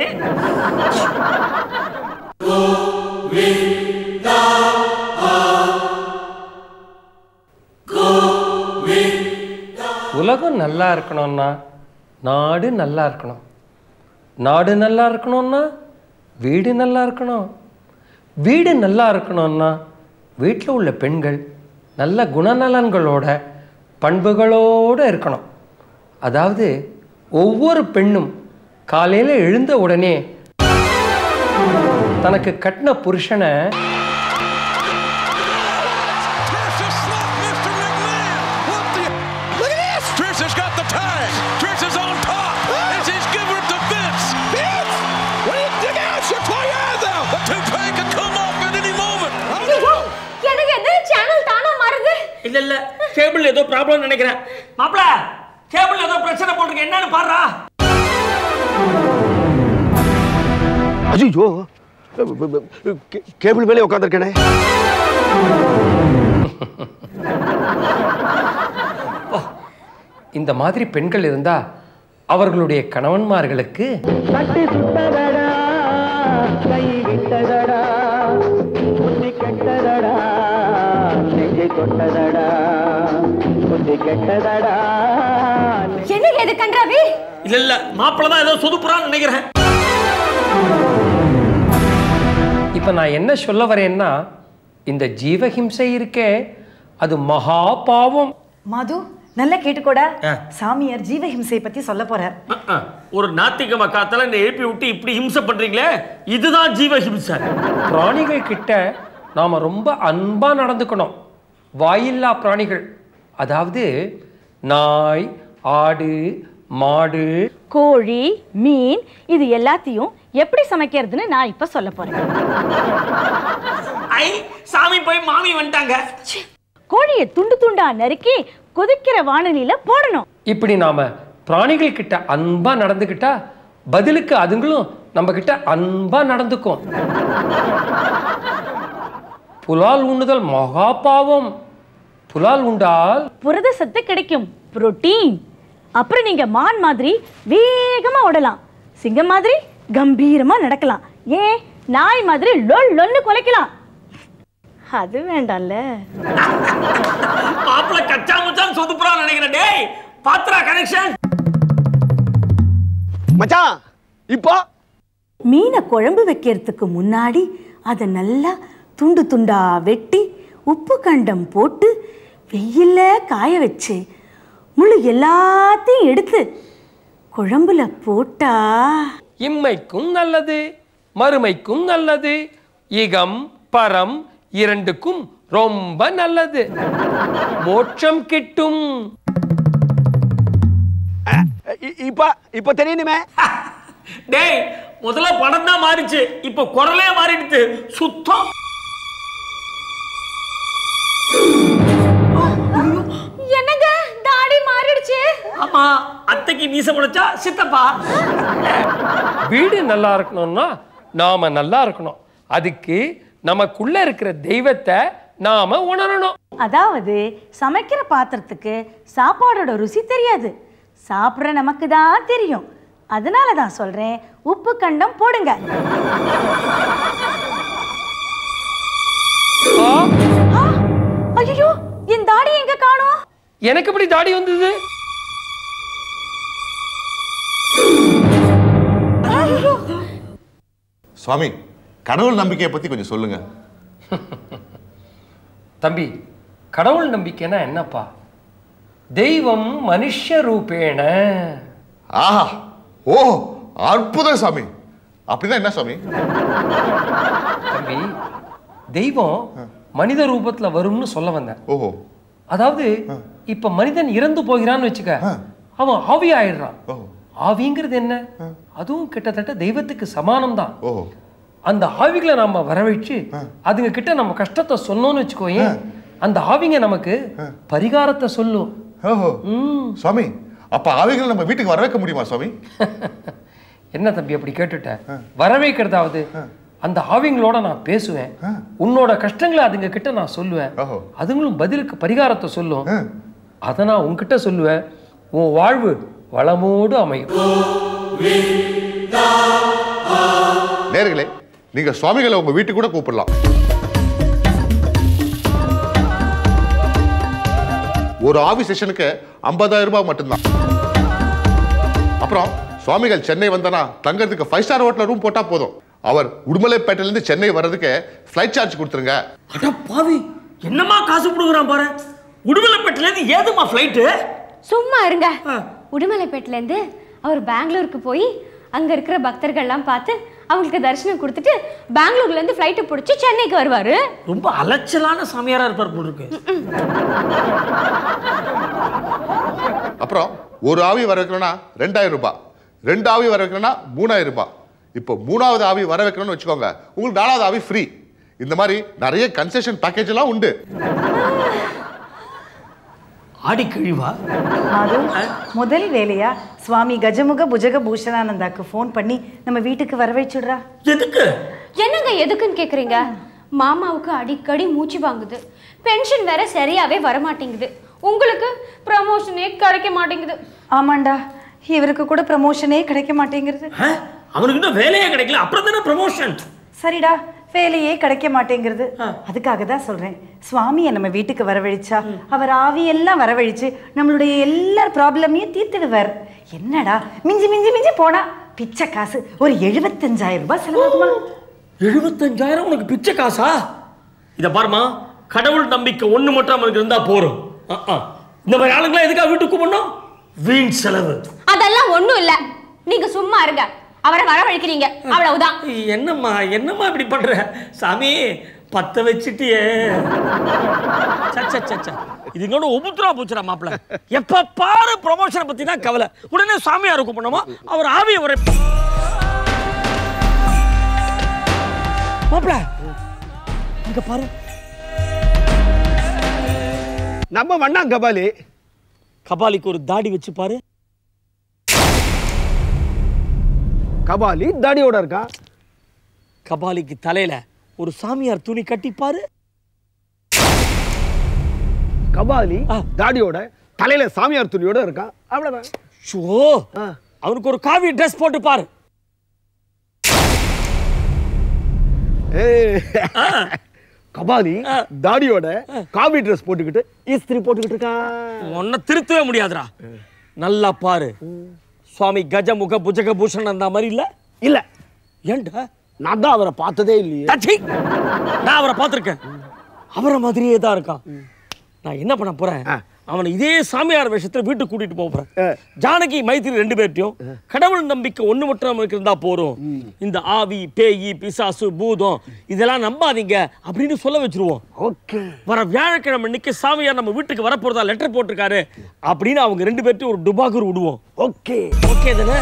உலகம் நல்லா இருக்கணும்னா நாடு நல்லா இருக்கணும் நாடு நல்லா இருக்கணும்னா வீடு நல்லா இருக்கணும் வீடு நல்லா இருக்கணும்னா வீட்டில் உள்ள பெண்கள் நல்ல குணநலன்களோட பண்புகளோடு இருக்கணும் அதாவது ஒவ்வொரு பெண்ணும் காலையில் எழுந்த உடனே தனக்கு கட்டின புருஷனை Look at this! Trish has got the tag. Trish is on top. And she's giving it to Vince. Vince! What do you dig out? She'll play out though. The toupee could come off at any moment. எனக்கு எது channel தானா மாறுது இல்ல இல்ல cable ஏதோ problem நினைக்கிறேன் மாப்பிள cable ஏதோ பிரச்சனை போட்டிருக்கு என்னன்னு பாருடா ஐயோ கேபிள் மேலே உட்காந்துருக்கேனே இந்த மாதிரி பெண்கள் இருந்தா அவர்களுடைய கணவன்மார்களுக்கு கட்டி சுட்டதடா கை விட்டதடா புத்தி கெட்டதடா நெஞ்சை தொட்டதடா புத்தி கெட்டதடா என்ன எது கன்றாவி இல்ல இல்ல மாப்பிள்ள தான் ஏதோ சொதுப்புறான்னு நினைக்கிறேன் இப்ப நான் என்ன சொல்ல வரேன்னா இந்த ஜீவஹிம்சை இருக்கே அது மகா பாவம் மது நல்லா கேட்டுக்கோடா சாமியார் ஜீவஹிம்சை பத்தி சொல்ல போறார் அஹ், ஒரு நாத்திகம காத்தால என்னை எழுப்பி விட்டு இப்படி ஹிம்சை பண்றீங்களே இதுதான் ஜீவ ஹிம்சை பிராணிகள் கிட்ட நாம ரொம்ப அன்பா நடந்துக்கணும் வாயில்லா பிராணிகள் அதாவது நாய் ஆடு மாடு கோழி மீன் இது எல்லாத்தையும் எப்படி சமைக்கிறதுன்னு நான் இப்ப சொல்ல போறேன் ஐ சாமி போய் மாமி வந்துட்டாங்க கோழியை துண்டு துண்டா நறுக்கி கொதிக்கிற வானலியில போடணும் இப்படி நாம பிராணிகள் கிட்ட அன்பா நடந்துக்கிட்டா பதிலுக்கு அதுங்களும் நம்ம கிட்ட அன்பா நடந்துக்கும் புலால் உண்ணுதல் மகா பாவம் புலால் உண்டால் புரத சத்து கிடைக்கும் புரோட்டீன் அப்புறம் நீங்க மான் மாதிரி வேகமா ஓடலாம் சிங்கம் மாதிரி கம்பீரமா நடக்கலாம் ஏன் நாய் மாதிரி லொல் லொன்னு குலைக்கலாம் அது வேண்டாம்ல மாப்பிள்ள கச்சா முச்சான் சொதுப்புறான்னு நினைக்கிறேன் டேய் பாத்ரா கனெக்ஷன் மச்சான் இப்போ மீனை குழம்பு வைக்கிறதுக்கு முன்னாடி அதை நல்லா துண்டு துண்டா வெட்டி உப்பு கண்டம் போட்டு வெயில்ல காய வச்சு முழு எல்லாத்தையும் எடுத்து குழம்புல போட்டா இம்மைக்கும் நல்லது மறுமைக்கும் நல்லது இகம் பரம் இரண்டுக்கும் ரொம்ப நல்லது மோட்சம் கிட்டும் இப்ப இப்ப தெரியணுமே டேய் முதல்ல படம் தான் மாறிச்சு இப்ப குரலே மாறிடுது சுத்தம் என்னங்க தாடி மாறிடுச்சு ஆமா அத்தைக்கு மீச முளைச்சா சித்தப்பா வீடு நல்லா இருக்கணும்னா நாம நல்லா இருக்கணும் அதுக்கு நமக்குள்ள இருக்கிற தெய்வத்தை நாம உணரணும் அதாவது சமைக்கிற பாத்திரத்துக்கு சாப்பாடோட ருசி தெரியாது சாப்பிட்ற நமக்கு தான் தெரியும் அதனால தான் சொல்றேன் உப்பு கண்டம் போடுங்க ஐயோ என் தாடி எங்க காணோம் எனக்கு எப்படி தாடி வந்தது சுவாமி கடவுள் நம்பிக்கையை பத்தி கொஞ்சம் சொல்லுங்க தம்பி கடவுள் நம்பிக்கைனா என்னப்பா தெய்வம் மனுஷ ரூபேண ஆஹா ஓ அற்புதம் சாமி அப்படின்னா என்ன சாமி தம்பி தெய்வம் மனித ரூபத்துல வரும்னு சொல்ல வந்தேன் ஓஹோ அதாவது இப்ப மனிதன் இறந்து போகிறான்னு வச்சுக்க அவன் ஆவி ஆயிடுறான் ஆவிங்கிறது என்ன அதுவும் கிட்டத்தட்ட தெய்வத்துக்கு சமானம் தான் ஓஹோ அந்த ஆவிகளை நாம வரவழைச்சு அதுங்க கிட்ட நம்ம கஷ்டத்தை சொன்னோம்னு வச்சுக்கோயேன் அந்த ஆவிங்க நமக்கு பரிகாரத்தை சொல்லும் ஓஹோ சுவாமி அப்ப ஆவிகளை நம்ம வீட்டுக்கு வர வைக்க முடியுமா சுவாமி என்ன தம்பி அப்படி கேட்டுட்ட வரவேற்கிறதாவது அந்த ஆவிங்களோட நான் பேசுவேன் உன்னோட கஷ்டங்களை அதுங்க கிட்ட நான் சொல்லுவேன் அதுங்களும் பதிலுக்கு பரிகாரத்தை சொல்லும் அதை நான் உன்கிட்ட சொல்லுவேன் உன் வாழ்வு வளமோடு அமையும் நேர்களே நீங்க சுவாமிகளை உங்க வீட்டுக்கு கூட கூப்பிடலாம் ஒரு ஆவி செஷனுக்கு ஐம்பதாயிரம் ரூபாய் மட்டும்தான் அப்புறம் சுவாமிகள் சென்னை வந்தனா தங்கறதுக்கு ஃபைவ் ஸ்டார் ஹோட்டல் ரூம் போட்டா போதும் அவர் உடுமலைப்பேட்டையிலேருந்து சென்னை வர்றதுக்கு ஃப்ளைட் சார்ஜ் கொடுத்துருங்க அட பாவி என்னம்மா காசு கொடுக்குறான் பாரு உடுமலைப்பேட்டிலேருந்து ஏதுமா ஃப்ளைட்டு சும்மா இருங்க உடுமலைப்பேட்டிலேருந்து அவர் பெங்களூருக்கு போய் அங்கே இருக்கிற பக்தர்கள்லாம் பார்த்து அவங்களுக்கு தரிசனம் கொடுத்துட்டு பெங்களூர்லேருந்து ஃப்ளைட்டு பிடிச்சி சென்னைக்கு வருவார் ரொம்ப அலைச்சலான சாமியாரா இருப்பார் போல இருக்கு அப்புறம் ஒரு ஆவி வர வைக்கணும்னா ரெண்டாயிரம் ரூபாய் ரெண்டு ஆவி வர வைக்கணும்னா மூணாயிரம் ரூபாய் இப்போ மூணாவது ஆவி வர வைக்கணும்னு வச்சுக்கோங்க உங்களுக்கு நாலாவது ஆவி ஃப்ரீ இந்த மாதிரி நிறைய கன்செஷன் பேக்கேஜ் எல்லாம் உண்டு ஆடி கிழிவா மாது முதல் வேலையா சுவாமி கஜமுக புஜக பூஷணானந்தாக்கு ஃபோன் பண்ணி நம்ம வீட்டுக்கு வர வச்சுடுறா எதுக்கு என்னங்க எதுக்குன்னு கேக்குறீங்க மாமாவுக்கு அடிக்கடி மூச்சு வாங்குது பென்ஷன் வேற சரியாவே வர மாட்டேங்குது உங்களுக்கு ப்ரமோஷனே கிடைக்க மாட்டேங்குது ஆமாண்டா இவருக்கு கூட ப்ரமோஷனே கிடைக்க மாட்டேங்கிறது அவனுக்கு இன்னும் வேலையே கிடைக்கல அப்புறம் தானே ப்ரமோஷன் சரிடா வேலையே கிடைக்க மாட்டேங்கிறது அதுக்காக தான் சொல்றேன் சுவாமியை நம்ம வீட்டுக்கு வரவழைச்சா அவர் ஆவியெல்லாம் வரவழைச்சு நம்மளுடைய எல்லா ப்ராப்ளமையும் தீர்த்துடுவார் என்னடா மிஞ்சி மிஞ்சி மிஞ்சி போனா பிச்சை காசு ஒரு எழுபத்தஞ்சாயிரம் ரூபாய் செலவாகுமா எழுபத்தஞ்சாயிரம் உனக்கு பிச்சை காசா இதை பாருமா கடவுள் நம்பிக்கை ஒண்ணு மட்டும் அவனுக்கு இருந்தா போறோம் அஹ், அஹ். இந்த மாதிரி ஆளுங்களை எதுக்காக வீட்டுக்கு கூப்பிடணும் வீண் செலவு அதெல்லாம் ஒண்ணும் இல்ல நீங்க சும்மா இருங்க அவரை வரவழைக்கிறீங்க அவ்வளவுதான் என்னம்மா என்னம்மா இப்படி பண்ற சாமி பத்த வச்சுட்டியே சச்ச சச்ச இதுங்களோட உபுத்ரா பூச்சுரா மாப்பிள எப்ப பாரு ப்ரொமோஷனை பத்தி தான் கவலை உடனே சாமியார் கூப்பிடணுமா அவர் ஆவியை வர மாப்பிள இங்க பாரு நம்ம வண்ணா கபாலி கபாலிக்கு ஒரு தாடி வச்சு பாரு கபாலி தாடியோட இருக்கான் கபாலிக்கு தலையில ஒரு சாமியார் துணி கட்டி பாரு கபாலி தாடியோட தலையில சாமியார் துணியோட இருக்கான் அவ்வளவுதான் ஷோ அவனுக்கு ஒரு காவி ட்ரெஸ் போட்டு பாரு ஏய், கபாலி தாடியோட காவி ட்ரெஸ் போட்டுக்கிட்டு இஸ்திரி போட்டுக்கிட்டு இருக்கான் உன்னை திருத்தவே முடியாதுடா நல்லா பாரு சுவாமி கஜமுக புஜக பூஷன் அந்த மாதிரி இல்ல இல்ல ஏன்டா நான் தான் அவரை பார்த்ததே இல்லையே தச்சி நான் அவரை பார்த்திருக்கேன் அவரை மாதிரியே தான் இருக்கான் நான் என்ன பண்ண போறேன் அவனை இதே சாமியார் வேஷத்துல வீட்டுக்கு கூட்டிட்டு போக போறேன் ஜானகி மைத்திரி ரெண்டு பேர்ட்டையும் கடவுள் நம்பிக்கை ஒண்ணு மட்டும் நமக்கு இருந்தா போறோம் இந்த ஆவி பேயி பிசாசு பூதம் இதெல்லாம் நம்பாதீங்க அப்படின்னு சொல்ல வச்சிருவோம் ஓகே வர வியாழக்கிழமை இன்னைக்கு சாமியார் நம்ம வீட்டுக்கு வரப்போறதா லெட்டர் போட்டிருக்காரு அப்படின்னு அவங்க ரெண்டு பேர்ட்டையும் ஒரு டுபாகூர் விடுவோம் ஓகே ஓகே தானே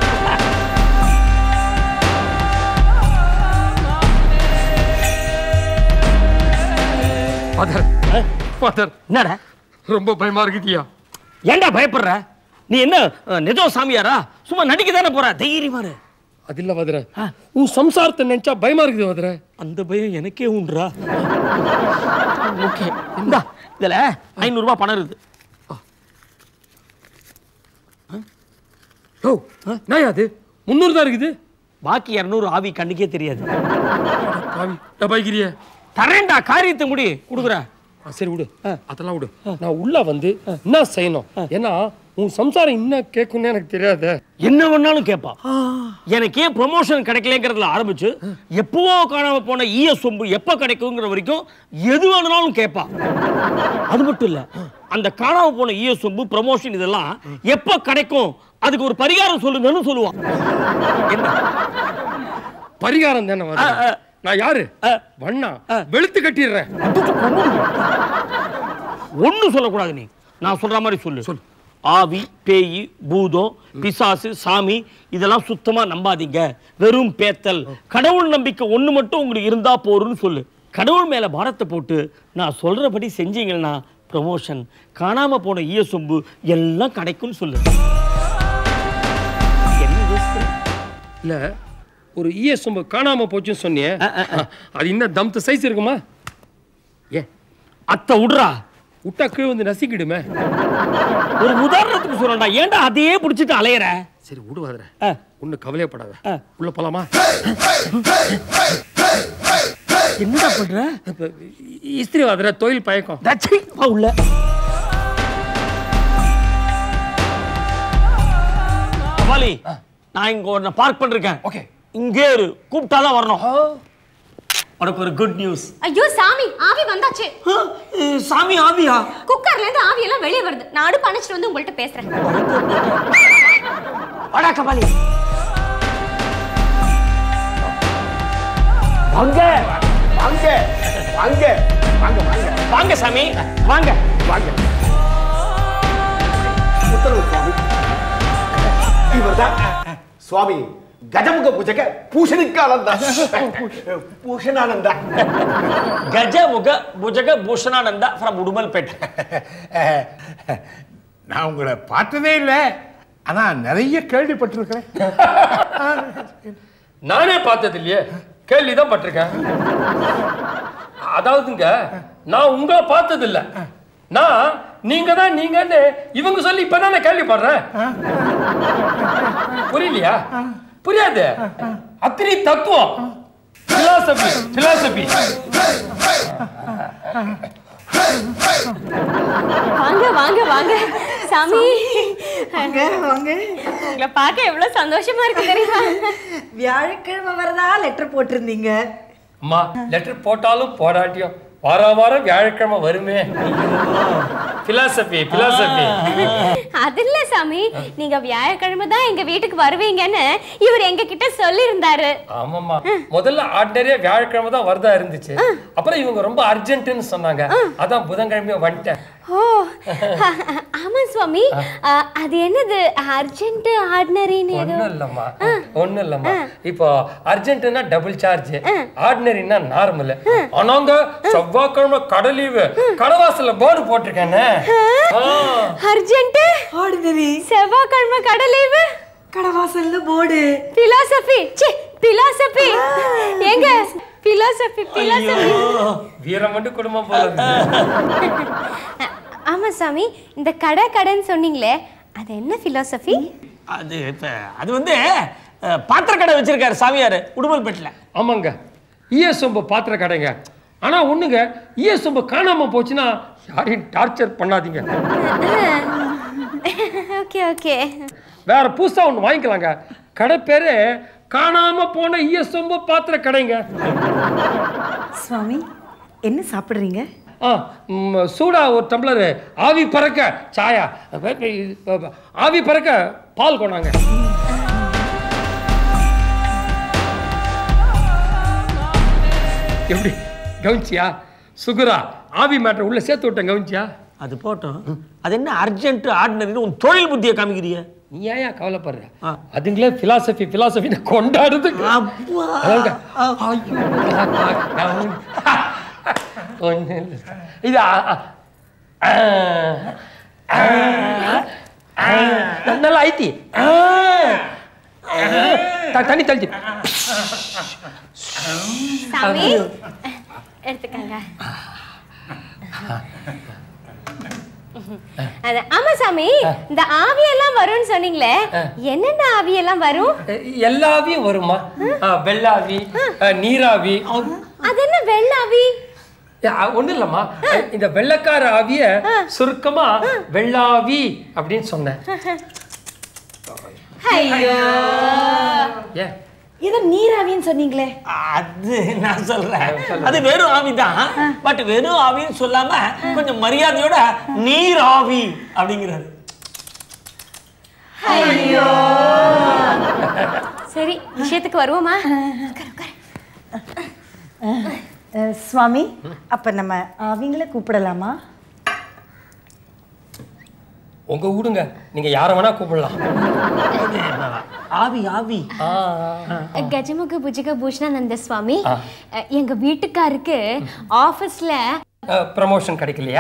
ஃபாதர் ஃபாதர் என்னடா ரொம்ப பயமா இருக்குதியா ஏன்டா பயப்படுற நீ என்ன அஹ், நிஜம் சாமியாரா சும்மா நடிக்க தானே போற தைரியமா இரு. அது இல்ல வதர உன் சம்சாரத்தை நினைச்சா பயமா இருக்குது வதர அந்த பயம் எனக்கே உண்டுறா ஓகே இந்தா இதுல ஐநூறு ரூபாய் பணம் இருக்குது ஓ நான் அது முந்நூறு தான் இருக்குது பாக்கி இரநூறு ஆவி கண்ணுக்கே தெரியாது பாவி டபாய்கிரியே தரேன்டா காரியத்தை முடி கொடுக்குறேன் ஆ, சரி விடு அதெல்லாம் விடு நான் உள்ள வந்து என்ன செய்யணும் ஏன்னா உன் சம்சாரம் என்ன கேட்கும்னு எனக்கு தெரியாத என்ன வேணாலும் கேட்பா எனக்கு ஏன் ப்ரொமோஷன் கிடைக்கலங்கிறதுல ஆரம்பிச்சு எப்பவோ காணாம போன ஈய சொம்பு எப்ப கிடைக்குங்கிற வரைக்கும் எது வேணும்னாலும் கேட்பா அது மட்டும் இல்ல அந்த காணாம போன ஈய சொம்பு ப்ரொமோஷன் இதெல்லாம் எப்ப கிடைக்கும் அதுக்கு ஒரு பரிகாரம் சொல்லுங்கன்னு சொல்லுவான் என்ன பரிகாரம் தானே வதர நான் யாரு வண்ணா வெளுத்து கட்டிடுறேன் ஒண்ணும் சொல்லக்கூடாது நீ நான் சொல்ற மாதிரி சொல்லு சொல்லு ஆவி பேய் பூதம் பிசாசு சாமி இதெல்லாம் சுத்தமா நம்பாதீங்க வெறும் பேத்தல் கடவுள் நம்பிக்கை ஒண்ணு மட்டும் உங்களுக்கு இருந்தா போறோம்னு சொல்லு கடவுள் மேல பாரத்தை போட்டு நான் சொல்றபடி செஞ்சீங்கன்னா ப்ரமோஷன் காணாம போன ஈய சொம்பு எல்லாம் கிடைக்கும்னு சொல்லு என்ன யோசிக்கிற? இல்ல ஒரு ஈய சொம்பு காணாம போச்சுன்னு சொன்னியே அது இன்னும் தம்த சைஸ் இருக்குமா ஏ அத்தை விடுறா விட்டா கீழே வந்து நசிக்கிடுமே ஒரு உதாரணத்துக்கு சொல்றேன்டா ஏன்டா அதையே பிடிச்சிட்டு அலையற சரி விடுவாதுற ஒண்ணு கவலையப்படாத உள்ள போலாமா என்னடா பண்ற இப்ப இஸ்திரி வாதுற தொழில் பயக்கம் தச்சி வா உள்ள கபாலி நான் இங்க ஒன்ன பார்க் பண்ணிருக்கேன் ஓகே இங்கே இரு கூப்பிட்டாதான் வரணும் உனக்கு ஒரு குட் நியூஸ் ஐயோ சாமி ஆவி வந்தாச்சு சாமி ஆவியா குக்கர்ல இருந்து ஆவி எல்லாம் வெளியே வருது நான் அடுப்பு அணைச்சிட்டு வந்து உங்கள்ட்ட பேசுறேன் வாடா கபாலி வாங்க வாங்க வாங்க வாங்க வாங்க வாங்க சாமி வாங்க வாங்க உத்தரவு சுவாமி இவர்தான் சுவாமி கஜமுக புஜக பூஷணிக்கானந்தா பூஷணானந்தா கஜ முக புஜக பூஷணானந்தா ஃப்ரம் உடுமல்பேட் நான் உங்களை பார்த்ததே இல்லை ஆனா நிறைய கேள்விப்பட்டிருக்கிறேன் நானே பார்த்தது இல்லையே கேள்விதான் பட்டிருக்கேன் அதாவதுங்க நான் உங்களை பார்த்தது இல்ல நான் நீங்க தான் நீங்கன்னு இவங்க சொல்லி இப்பதான் நான் கேள்விப்படுறேன் புரியலையா புரியாது அத்தனை தத்துவம் பிலாசபி பிலாசபி வாங்க வாங்க வாங்க சாமி வாங்க வாங்க உங்களை பார்க்க எவ்வளவு சந்தோஷமா இருக்கு தெரியுமா வியாழக்கிழமை வரதா லெட்டர் போட்டிருந்தீங்க அம்மா லெட்டர் போட்டாலும் போடாட்டியும் வார வாரம் வியாழக்கிழமை வருமே பிலாசபி பிலாசபி அது இல்ல சாமி நீங்க வியாழக்கிழமை தான் எங்க வீட்டுக்கு வருவீங்கன்னு இவர் எங்க கிட்ட சொல்லியிருந்தாரு ஆமாம்மா முதல்ல ஆர்டினரியா வியாழக்கிழமை தான் வரதா இருந்துச்சு அப்புறம் இவங்க ரொம்ப அர்ஜென்ட்னு சொன்னாங்க அதான் புதன்கிழமையா வந்துட்டேன் ஓ ஆமா சுவாமி அ, அது என்னது அர்ஜென்ட் ஆர்டினரின்னு ஏதோ ஒண்ணும் இல்லம்மா ஒண்ணும் இல்லம்மா இப்போ அர்ஜென்ட்னா டபுள் சார்ஜ் ஆர்டினரினா நார்மல் ஆனாங்க செவ்வாய்க்கிழமை கடலீவு கடவாசல்ல போர்டு போட்டிருக்கேனே ஆ. அர்ஜென்ட் ஆர்டினரி செவ்வாய்க்கிழமை கடலீவு கடவாசல்ல போர்டு பிலாசபி சி பிலாசபி எங்க பிலாசபி பிலாசபி வீரமண்டு குடும்பம் போல இருக்கு. ஆமா சாமி இந்த கடை கடைன்னு சொன்னீங்களே அது என்ன பிலாசபி அது இப்ப அது வந்து அஹ், பாத்திரக்கடை வச்சிருக்காரு சாமியார் உடுமல்பேட்டில் ஆமாங்க ஈஎஸ் சொம்பு பாத்திர கடைங்க ஆனா ஒண்ணுங்க ஈஎஸ் சொம்பு காணாம போச்சுன்னா யாரையும் டார்ச்சர் பண்ணாதீங்க ஓகே ஓகே வேற புதுசா ஒண்ணு வாங்கிக்கலாங்க கடை பேரு காணாம போன ஈஎஸ் சொம்பு பாத்திர கடைங்க சுவாமி என்ன சாப்பிடுறீங்க ஆ ம், சூடா ஒரு டம்ளர் ஆவி பறக்க சாயா ஆவி பறக்க பால் கொண்டாங்க எப்படி கவனிச்சியா சுகுரா ஆவி மேட்டர் உள்ள சேர்த்து விட்டேன் கவனிச்சியா அது போட்டோம் அது என்ன அர்ஜென்ட் ஆர்டினரின்னு உன் தொழில் புத்தியை காமிக்கிறிய நீ ஏன் கவலைப்படுற அதுங்களே பிலாசபி பிலாசபி கொண்டாடுது அதாங்க, ஐயோ, ஒண்ணும் இல்ல. இது ஆ, ஆ, ஆ, ஆ, ஆ, நல்லா ஐத்தி ஆ, த- தண்ணி தள்ளி சாமி எடுத்துக்கங்க அது ஆமா சாமி இந்த ஆவியெல்லாம் வரும்னு சொன்னீங்களே என்னென்ன ஆவியெல்லாம் வரும் எல்லா ஆவியும் வருமா ஆ, வெள்ளாவி ஆ, நீராவி அது என்ன வெள்ளாவி ஒன்றும் இல்லம்மா இந்த வெள்ளக்கார ஆவிய சுருக்கமா வெள்ளாவி அப்படின்னு சொன்னேன் ஐயோ ஏன் ஏதோ நீராவின்னு சொன்னீங்களே அது நான் சொல்றேன் அது வெறும் ஆவி தான் பட் வெறும் ஆவின்னு சொல்லாம கொஞ்சம் மரியாதையோட நீர் ஆவி அப்படிங்கிறாரு ஐயோ சரி விஷயத்துக்கு வருவோமா அஹ், சுவாமி அப்ப நம்ம அவங்கள கூப்பிடலாமா உங்க வீடுங்க நீங்க யார வேணா கூப்பிடலாம் ஆவி ஆவி கஜமுக புஜிக பூஷணானந்த சுவாமி ஆ. அஹ், எங்க வீட்டுக்காருக்கு ஆபீஸ்ல ப்ரமோஷன் கிடைக்கலையா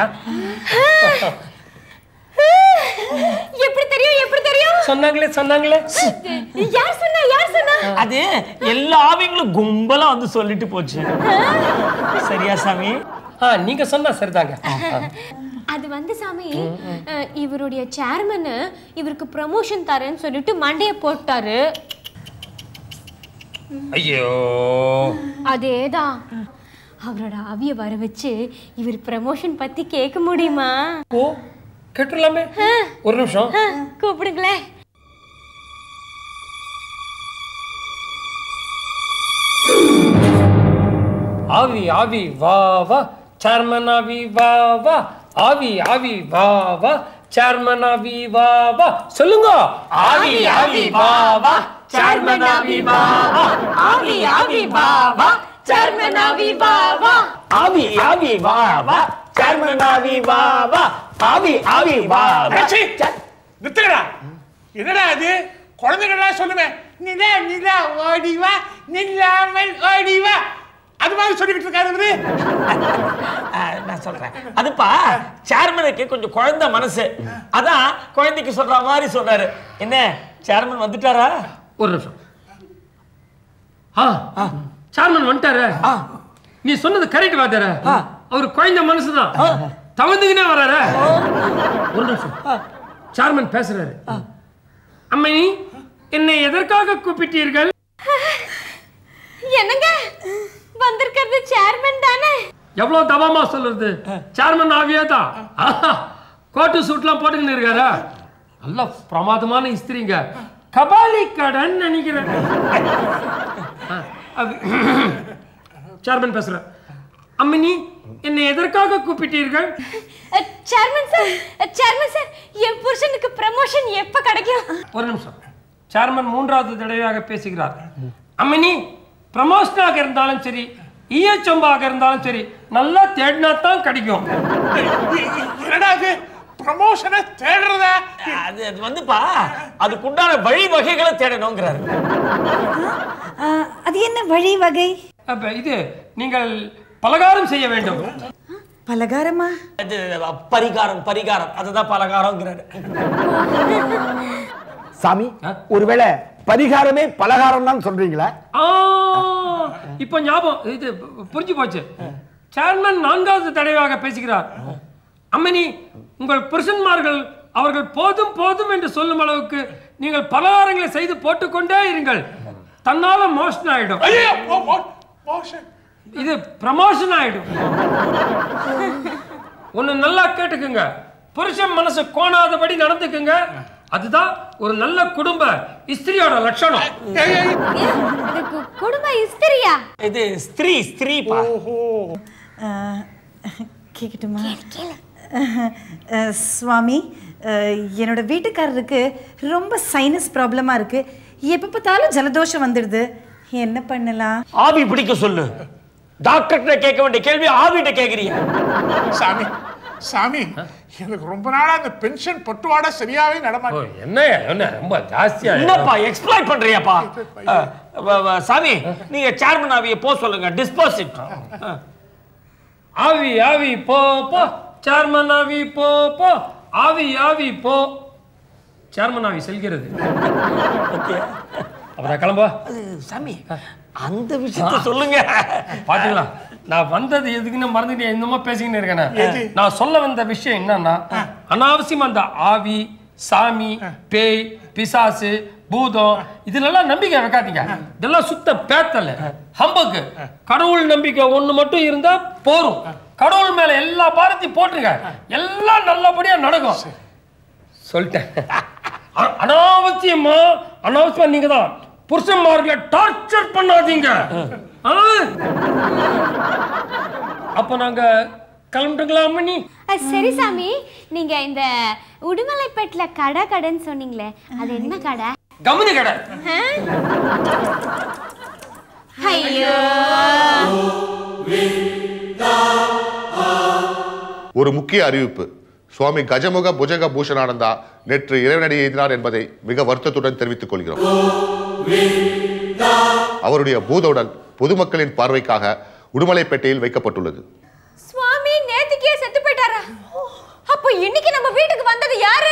எப்படி தெரியும் எப்படி தெரியும் சொன்னாங்களே சொன்னாங்களே யார் சொன்னா யார் சொன்னா அது எல்லா ஆவிங்களும் கும்பலா வந்து சொல்லிட்டு போச்சு சரியா சாமி ஆ நீங்க சொன்னா சரிதாங்க அது வந்து சாமி அஹ், இவருடைய சேர்மன் இவருக்கு ப்ரமோஷன் தரேன்னு சொல்லிட்டு மண்டைய போட்டாரு ஐயோ அதேதான் அவரோட ஆவிய வர வச்சு இவர் ப்ரமோஷன் பத்தி கேட்க முடியுமா ஓ கேட்டுடலாமே ஒரு நிமிஷம் அஹ், கூப்பிடுங்களேன் ஆவி ஆவி வா வா சேர்மன் ஆவி வா வா ஆவி ஆவி வா வா சேர்மன் ஆவி வா வா சொல்லுங்க ஆவி ஆவி வா வா சேர்மன் ஆவி வா வா ஆவி ஆவி வா வா சேர்மன் ஆவி வா வா ஆவி ஆவி வா வா சேர்மன் ஆவி வா வா ஆவி ஆவி வா வா அடச்சீ! நிறுத்துங்கடா என்னடா அது குழந்தைகள்லாம் சொல்லுவேன் நிலா நிலா ஓடி வா நில்லாமல் ஓடி வா அது மாதிரி சொல்லிக்கிட்டு இருக்காரு இவரு. அஹ், நான் சொல்றேன் அதுப்பா சேர்மனுக்கு கொஞ்சம் குழந்தை மனசு அதான் குழந்தைக்கு சொல்ற மாதிரி சொல்றாரு என்ன சேர்மன் வந்துட்டாரா ஒரு நிமிஷம் ஆ சேர்மன் வந்துட்டாரு நீ சொன்னது கரெக்ட் வாத்தியார அவர் குழந்த மனசுதான் தவந்துக்கினே வர்றாரு ஒரு நிமிஷம் சேர்மன் பேசுறாரு அம்மணி என்னை எதற்காக கூப்பிட்டீர்கள் என்னங்க வந்திருக்கிறது சேர்மன் தானே எவ்வளவு தவமா சொல்றது சேர்மன் ஆவியே தான் கோட்டு சூட்லாம் போட்டுக்கின்னு இருக்காரா நல்ல பிரமாதமான இஸ்திரிங்க கபாலி கடன் நினைக்கிறேன் ஆ, அது- சேர்மன் பேசுறேன் அம்மினி என்னை எதற்காக கூப்பிட்டீர்கள் சேர்மன் சார் சேர்மன் சார் என் புருஷனுக்கு ப்ரமோஷன் எப்ப கிடைக்கும் ஒரு நிமிஷம் சேர்மன் மூன்றாவது தடவையாக பேசுகிறார் அம்மினி ப்ரமோஷனாக இருந்தாலும் சரி ஈயச்சொம்பாக இருந்தாலும் சரி நல்லா தேடினா தான் கிடைக்கும் என்னடா இது ப்ரமோஷனை தேடுறதா அது அது வந்துப்பா அதுக்குண்டான வழி வகைகளை தேடணுங்கிறாரு அது என்ன வழி வகை அப்ப இது நீங்கள் பலகாரம் செய்ய வேண்டும் பலகாரமா அது பரிகாரம் பரிகாரம் அதுதான் பலகாரங்கிறாரு சாமி ஒருவேளை பரிகாரமே பலகாரம் தான் சொல்றீங்களா ஆ, இப்ப ஞாபகம் இது புரிஞ்சு போச்சு சேர்மன் நான்காவது தடவையாக பேசுகிறார் அம்மனி உங்கள் புருஷன்மார்கள் அவர்கள் போதும் போதும் என்று சொல்லும் அளவுக்கு நீங்கள் பலகாரங்களை செய்து போட்டுக்கொண்டே இருங்கள் தன்னால மோஷன் ஆயிடும் ஐயோ மோ- மோ- மோஷன் இது ப்ரமோஷன் ஆயிடும் ஒண்ணு நல்லா கேட்டுக்குங்க புருஷன் மனசு கோணாதபடி நடந்துக்குங்க அதுதான் ஒரு நல்ல குடும்ப இஸ்திரியோட லட்சணம் இது கு- குடும்ப இஸ்திரியா இது ஸ்திரீ ஸ்திரீப்பா அஹ், கேட்கட்டுமா அஹ், சுவாமி அஹ், என்னோட வீட்டுக்காரருக்கு ரொம்ப சைனஸ் ப்ராப்ளமாக இருக்கு எப்போ பார்த்தாலும் ஜலதோஷம் வந்துடுது என்ன பண்ணலாம் ஆவி பிடிக்க சொல்லு டாக்டர்கிட்ட கேட்க வேண்டிய கேள்வி ஆவிட்ட கேக்குறியா சாமி சாமி எனக்கு ரொம்ப நாளா அந்த பென்ஷன் பட்டுவாடா சரியாவே நடமாட்டேன் என்ன என்ன ரொம்ப ஜாஸ்தியா என்னப்பா எக்ஸ்பிளைன் பண்றியாப்பா அஹ், வ- வ- சாமி நீங்க சேர்மன் ஆவியை போ சொல்லுங்க டிஸ்போசிட் ஆவி ஆவி போ போ சேர்மன் ஆவி போ போ ஆவி ஆவி போ சேர்மன் ஆவி செல்கிறது அப்புறம் கிளம்பா சாமி அந்த விஷயத்த சொல்லுங்க பாத்தீங்களா நான் வந்தது எதுக்குன்னு மறந்துட்டு என்னமோ பேசிக்கின்னு இருக்கேன் நான் சொல்ல வந்த விஷயம் என்னன்னா அனாவசியம் அந்த ஆவி சாமி பேய் பிசாசு பூதம் இதுலெல்லாம் நம்பிக்கை வைக்காதீங்க இதெல்லாம் சுத்த பேத்தல ஹம்பக்கு கடவுள் நம்பிக்கை ஒண்ணு மட்டும் இருந்தா போரும் கடவுள் மேல எல்லா பாரத்தையும் போட்டுருங்க எல்லாம் நல்லபடியா நடக்கும் சொல்லிட்டேன் அ- அனாவசியமா அனாவசியமா நீங்க தான் புருஷன்மார்களை டார்ச்சர் பண்ணாதீங்க ஆ? அப்ப நாங்க கிளம்பிட்டுங்களா அம்மணி அஹ், சரி சாமி நீங்க இந்த உடுமலைப்பேட்டில் கடை கடைன்னு சொன்னீங்களே அது என்ன கடை கவனி கடை ஐயோ ஒரு முக்கிய அறிவிப்பு சுவாமி கஜமுக புஜக பூஷணானந்தா நேற்று இறைவனடி எய்தினார் என்பதை மிக வருத்தத்துடன் தெரிவித்துக் கொள்கிறோம் அவருடைய பூத உடல் பொதுமக்களின் பார்வைக்காக உடுமலைப்பேட்டையில் வைக்கப்பட்டுள்ளது சுவாமி நேத்துக்கே செத்து போயிட்டாரா அப்போ இன்னைக்கு நம்ம வீட்டுக்கு வந்தது யாரு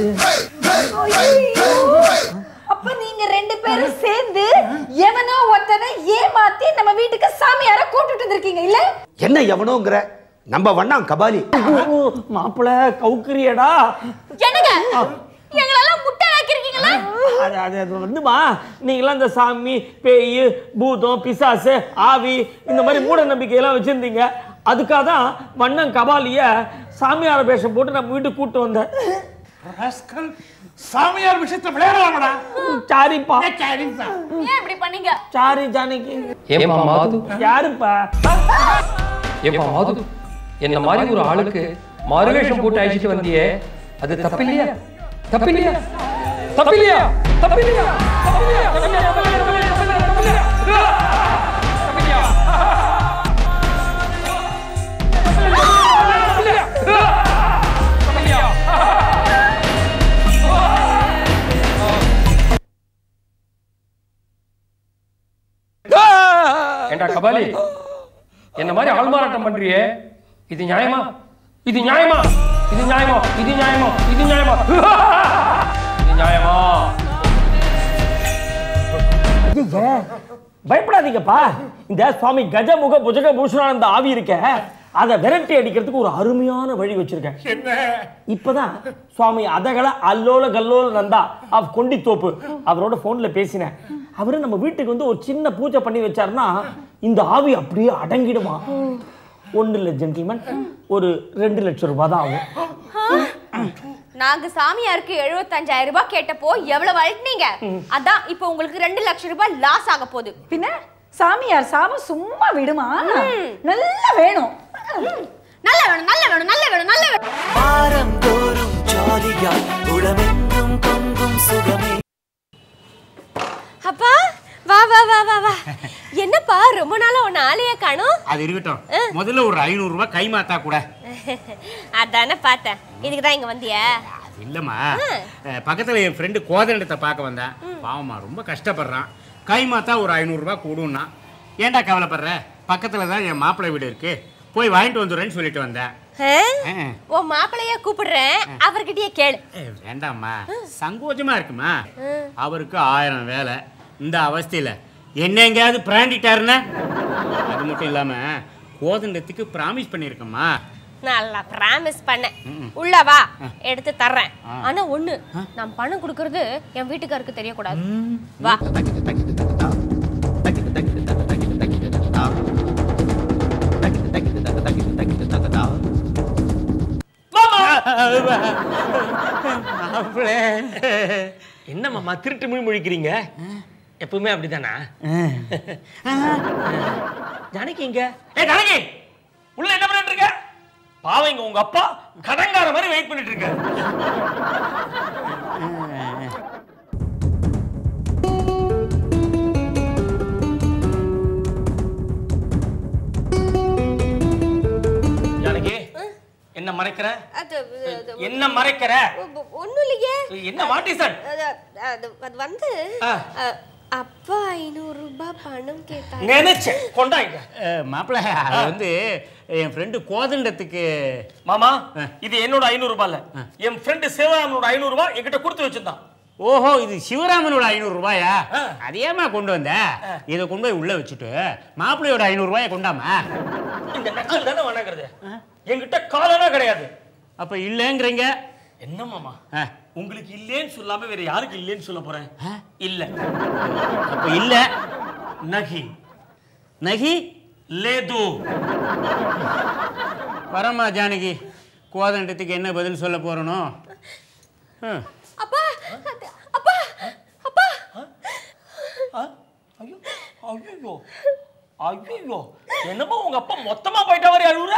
அப்ப நீங்க ரெண்டு பேரும் சேர்ந்து எவனோ ஒருத்தனை ஏமாத்தி நம்ம வீட்டுக்கு சாமியார கூட்டிட்டு வந்திருக்கீங்க இல்ல என்ன எவனோங்கிற நம்ம வண்ணாம் கபாலி மாப்பிள கவுக்குறியடா என்னங்க எங்களெல்லாம் முட்டாளாக்கிருக்கீங்களா அது அது அது வந்துமா நீங்களாம் இந்த சாமி பேய் பூதம் பிசாசு ஆவி இந்த மாதிரி மூட நம்பிக்கையெல்லாம் வச்சிருந்தீங்க அதுக்காக தான் வண்ணன் கபாலிய சாமியார் வேஷம் போட்டு நம்ம வீட்டுக்கு கூட்டு வந்தேன் ராஸ்கல் சாமியார் விஷயத்தை விளையாடலாமடா சாரிப்பா சாரிப்பா ஏன் இப்படி பண்ணீங்க சாரி ஜானகி ஏம்பா மாது யாருப்பா ஏப்பா மாது என்ன மாதிரி ஒரு ஆளுக்கு மாறுவேஷம் போட்டு அழிச்சிட்டு வந்தியே அது தப்பில்லையா தப்பில்லையா தப்பில்லையா தப்பில்லையா தப்பில்லையா தப்பில்லையா தப்பில்லையா தப்பில்லையா தப்பில்லையா தப்பில்லையா ஏண்டா கபாலி என்ன மாதிரி ஆள்மாறாட்டம் பண்றியே இது நியாயமா இது நியாயமா இது நியாயமா இது நியாயமா இது நியாயமா இது நியாயமா பயப்படாதீங்கப்பா இந்த சுவாமி கஜமுக புஜக பூஷணானந்த ஆவி இருக்க அதை விரட்டி அடிக்கிறதுக்கு ஒரு அருமையான வழி வச்சிருக்கேன் என்ன இப்பதான் சுவாமி அதகல அல்லோல கல்லோல நந்தா அவ் கொண்டித்தோப்பு அவரோட போன்ல பேசினேன் அவரு நம்ம வீட்டுக்கு வந்து ஒரு சின்ன பூஜை பண்ணி வச்சாருன்னா இந்த ஆவி அப்படியே அடங்கிடுமா ஒண்ணு இல்லை ஜென்டில்மேன் ஒரு ரெண்டு லட்சம் ரூபாய் தான் ஆகும் நாங்க சாமியாருக்கு எழுபத்தஞ்சாயிரம் ரூபாய் கேட்டப்போ எவ்வளவு அழுட்டினீங்க அதான் இப்போ உங்களுக்கு ரெண்டு லட்சம் ரூபாய் லாஸ் ஆக போகுது பின்ன சாமியார் சாபம் சும்மா விடுமா நல்லா வேணும் நல்ல வேணும் நல்ல வேணும் நல்ல வேணும் நல்ல வேணும் வாரம் தோறும் ஜாலியா உளமெங்கும் பொங்கும் சுகமே அப்பா வா வா வா வா வா என்னப்பா ரொம்ப நாளா உன்னை ஆளையே காணோம் அது இருக்கட்டும் முதல்ல ஒரு ஐநூறு ரூபாய் கை மாத்தா கூட அதானே பார்த்தேன் இதுக்கு தான் இங்க வந்தியா அது இல்லம்மா அஹ், பக்கத்துல என் ஃப்ரெண்டு கோதண்டத்தை பார்க்க வந்தேன் பாவமா ரொம்ப கஷ்டப்படுறான் கை மாத்தா ஒரு ஐநூறு ரூபாய் கூடும்னா ஏன்டா கவலைப்படுற பக்கத்துல தான் என் மாப்பிள்ளை வீடு இருக்கு போய் வாங்கிட்டு வந்துடுறேன்னு சொல்லிட்டு வந்தேன் ஆ? ஆ. உன் மாப்பிளைய கூப்பிடுறேன் அவர்கிட்டயே கேளு ஏய், வேண்டாம்மா சங்கோஜமா இருக்குமா அவருக்கு ஆயிரம் வேலை இந்த அவஸ்தையில என்ன எங்கேயாவது பிராண்டிட்டாருன்னா அது மட்டும் இல்லாம கோதண்டத்துக்கு ப்ராமிஸ் பண்ணியிருக்கம்மா நல்லா பிராமிஸ் பண்ணேன் ம். உள்ள வா எடுத்து தர்றேன் ஆ. ஆனா ஒண்ணு நான் பணம் கொடுக்கறது என் வீட்டுக்காருக்கு தெரியக்கூடாது வா என்ன மாமா திருட்டு மொழி முழிக்கிறீங்க எப்பவுமே அப்படிதானா ஜானகி இங்க ஏ ஜானகி உள்ள என்ன பண்ணிட்டு இருக்க பாவம் இங்க உங்க அப்பா கடங்கார மாதிரி வெயிட் பண்ணிட்டு இருக்க ஜானகி என்ன மறைக்கிற அது அது- என்ன மறைக்கிற ஒ- ஒண்ணும் இல்லையே என்ன வாட் இஸ் தட் அது அது அது வந்து ஆ. அ, அப்பா ஐநூறு ரூபாய் பணம் கேட்டாங்க நினைச்சேன் கொண்டாங்க மாப்பிள்ள அது வந்து என் ஃப்ரெண்டு கோதண்டத்துக்கு மாமா இது என்னோட ஐநூறு ரூபாய் இல்ல என் ஃப்ரெண்டு சிவராமனோட ஐநூறு ரூபாய் என்கிட்ட கொடுத்து வச்சிருந்தான் ஓஹோ இது சிவராமனோட ஐநூறு ரூபாயா அது ஏமா கொண்டு வந்த இதை கொண்டு போய் உள்ள வச்சுட்டு மாப்பிள்ளையோட ஐநூறு ரூபாயை கொண்டாமா இந்த நக்கல் தானே வணங்குறது என்கிட்ட காலனா கிடையாது அப்ப இல்லைங்கிறீங்க என்ன மாமா உங்களுக்கு இல்லேன்னு சொல்லாம வேற யாருக்கு இல்லேன்னு சொல்ல போறேன் இல்ல அப்ப இல்ல நகி நகி லேது வரமா ஜானகி கோதண்டத்துக்கு என்ன பதில் சொல்ல போறனோ ஹம். அப்பா அது- அப்பா அப்பா ஐயோ ஐயோ ஐயோ என்னமோ உங்க அப்பா மொத்தமா போயிட்ட மாதிரி அழுவுற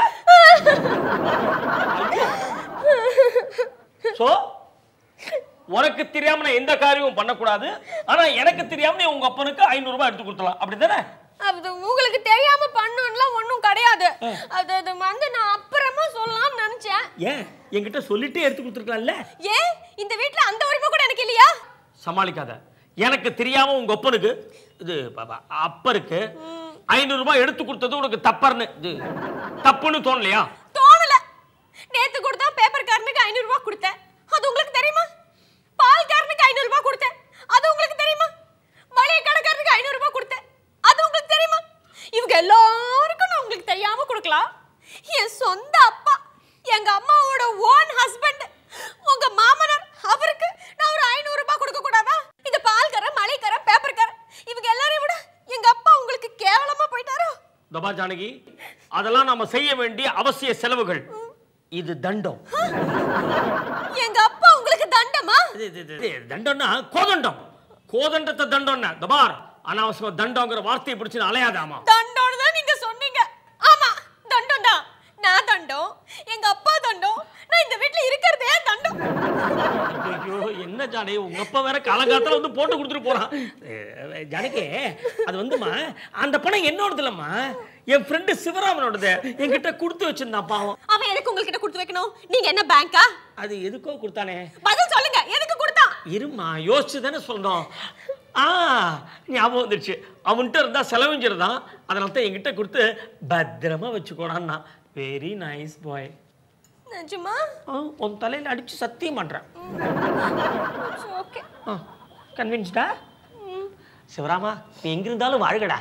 சோ உனக்கு தெரியாம நான் எந்த காரியமும் பண்ணக்கூடாது ஆனா எனக்கு தெரியாம நீ உங்க அப்பனுக்கு ஐநூறு ரூபாய் எடுத்து கொடுத்தலாம் அப்படிதானே அது உங்களுக்கு தெரியாம பண்ணணும்லாம் ஒண்ணும் கிடையாது அது அது வந்து நான் அப்புறமா சொல்லலாம்னு நினைச்சேன் ஏன் என்கிட்ட சொல்லிட்டே எடுத்து கொடுத்துருக்கலாம்ல ஏன் இந்த வீட்ல அந்த உரிமை கூட எனக்கு இல்லையா சமாளிக்காத எனக்கு தெரியாம உங்க அப்பனுக்கு இது பாப்பா, அப்பருக்கு ஐநூறு ரூபாய் எடுத்து கொடுத்தது உனக்கு தப்பர்னு இது தப்புன்னு தோணலையா தோணல நேத்து கொடுத்தா பேப்பர் காரனுக்கு ஐநூறு ரூபாய் கொடுத்தேன் அது உங்களுக்கு தெரியுமா பால் காரனுக்கு ஐநூறு ரூபாய் கொடுத்தேன் அது உங்களுக்கு தெரியுமா மளிகை கடைக்காரனுக்கு ஐநூறு ரூபாய் கொடுத்தேன் அது உங்களுக்கு தெரியுமா இவங்க எல்லாருக்கும் நான் உங்களுக்கு தெரியாம கொடுக்கலாம் என் சொந்த அப்பா எங்க அம்மாவோட ஓன் ஹஸ்பண்ட் உங்க மாமனார் அவருக்கு நான் ஒரு ஐநூறு ரூபாய் கொடுக்க கூடாதா இந்த பால்காரன் மளிகைக்காரன் பேப்பர்காரன் இவங்க எல்லாரையும் விட எங்க அப்பா உங்களுக்கு கேவலமா போயிட்டாரோ தபா ஜானகி அதெல்லாம் நாம செய்ய வேண்டிய அவசிய செலவுகள் இது தண்டம் எங்க அப்பா உங்களுக்கு தண்டமா இது- இது- இது- இது தண்டம்னா கோதண்டம் கோதண்டத்தை தண்டம்னா தபார் அனாவசியமா தண்டங்கிற வார்த்தையை பிடிச்சு அலையாதாமா தண்டோன்னு தான் நீங்க சொன்னீங்க ஆமா தண்டம் தான் நான் தண்டம் எங்க அப்பா தண்டம் நான் இந்த வீட்ல இருக்கிறதே தண்டம் ஐயோ என்ன ஜானகி உங்க அப்பா வேற காலங்காலத்துல வந்து போட்டு கொடுத்துட்டு போறான் அஹ், ஜானகி அது வந்துமா அந்த பணம் என்னோடது இல்லம்மா என் ஃப்ரெண்டு சிவராமனோடது என்கிட்ட கொடுத்து வச்சிருந்தான் பாவம் அவன் எதுக்கு உங்ககிட்ட கொடுத்து வைக்கணும் நீங்க என்ன பேங்கா அது எதுக்கோ கொடுத்தானே பதில் சொல்லுங்க எதுக்கு கொடுத்தான் இருமா யோசிச்சு தானே சொல்லணும் ஆ ஞாபகம் வந்துருச்சு அவன்கிட்ட இருந்தா செலவுஞ்சிருந்தான் அதனால தான் என்கிட்ட கொடுத்து பத்திரமா வச்சுக்கோடான்னா வெரி நைஸ் பாய் நிஜமா உன் தலையில அடிச்சு சத்தியம் பண்றேன் ஓகே கன்வின்ஸ்டா சிவராமா நீ எங்க இருந்தாலும் வாழ்கடா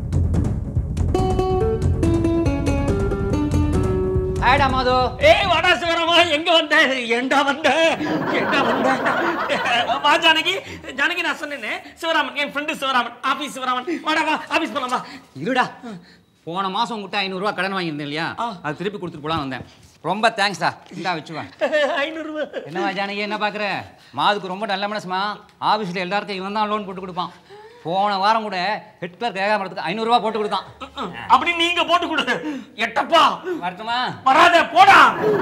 ஆடா மாது ஏய் வாடா சிவராமா எங்க வந்த ஏண்டா வந்த ஏண்டா வந்த வா ஜானகி ஜானகி நான் சொன்னேனே சிவராமன் என் ஃப்ரெண்டு சிவராமன் ஆபீஸ் சிவராமன் வாடா வா ஆபீஸ் போலாம் வா இருடா போன மாசம் உங்ககிட்ட ஐநூறுரூவா கடன் வாங்கியிருந்தேன் இல்லையா அது திருப்பி கொடுத்துட்டு போலாம் வந்தேன் ரொம்ப தேங்க்ஸ்டா இந்தா வச்சுக்கோ ஐநூறு ரூபாய் என்னவா ஜானகி என்ன பார்க்குற மாதுக்கு ரொம்ப நல்ல மனசுமா ஆஃபீஸில் எல்லாருக்கும் இவன் தான் லோன் போட்டு கொடுப்பான் போன வாரம் கூட ஹெட் கிளர்க் ஏகாமரத்துக்கு ஐநூறுரூவா போட்டு கொடுத்தான் அப்படி நீங்க போட்டு கொடு எட்டப்பா வரட்டுமா வராத போடா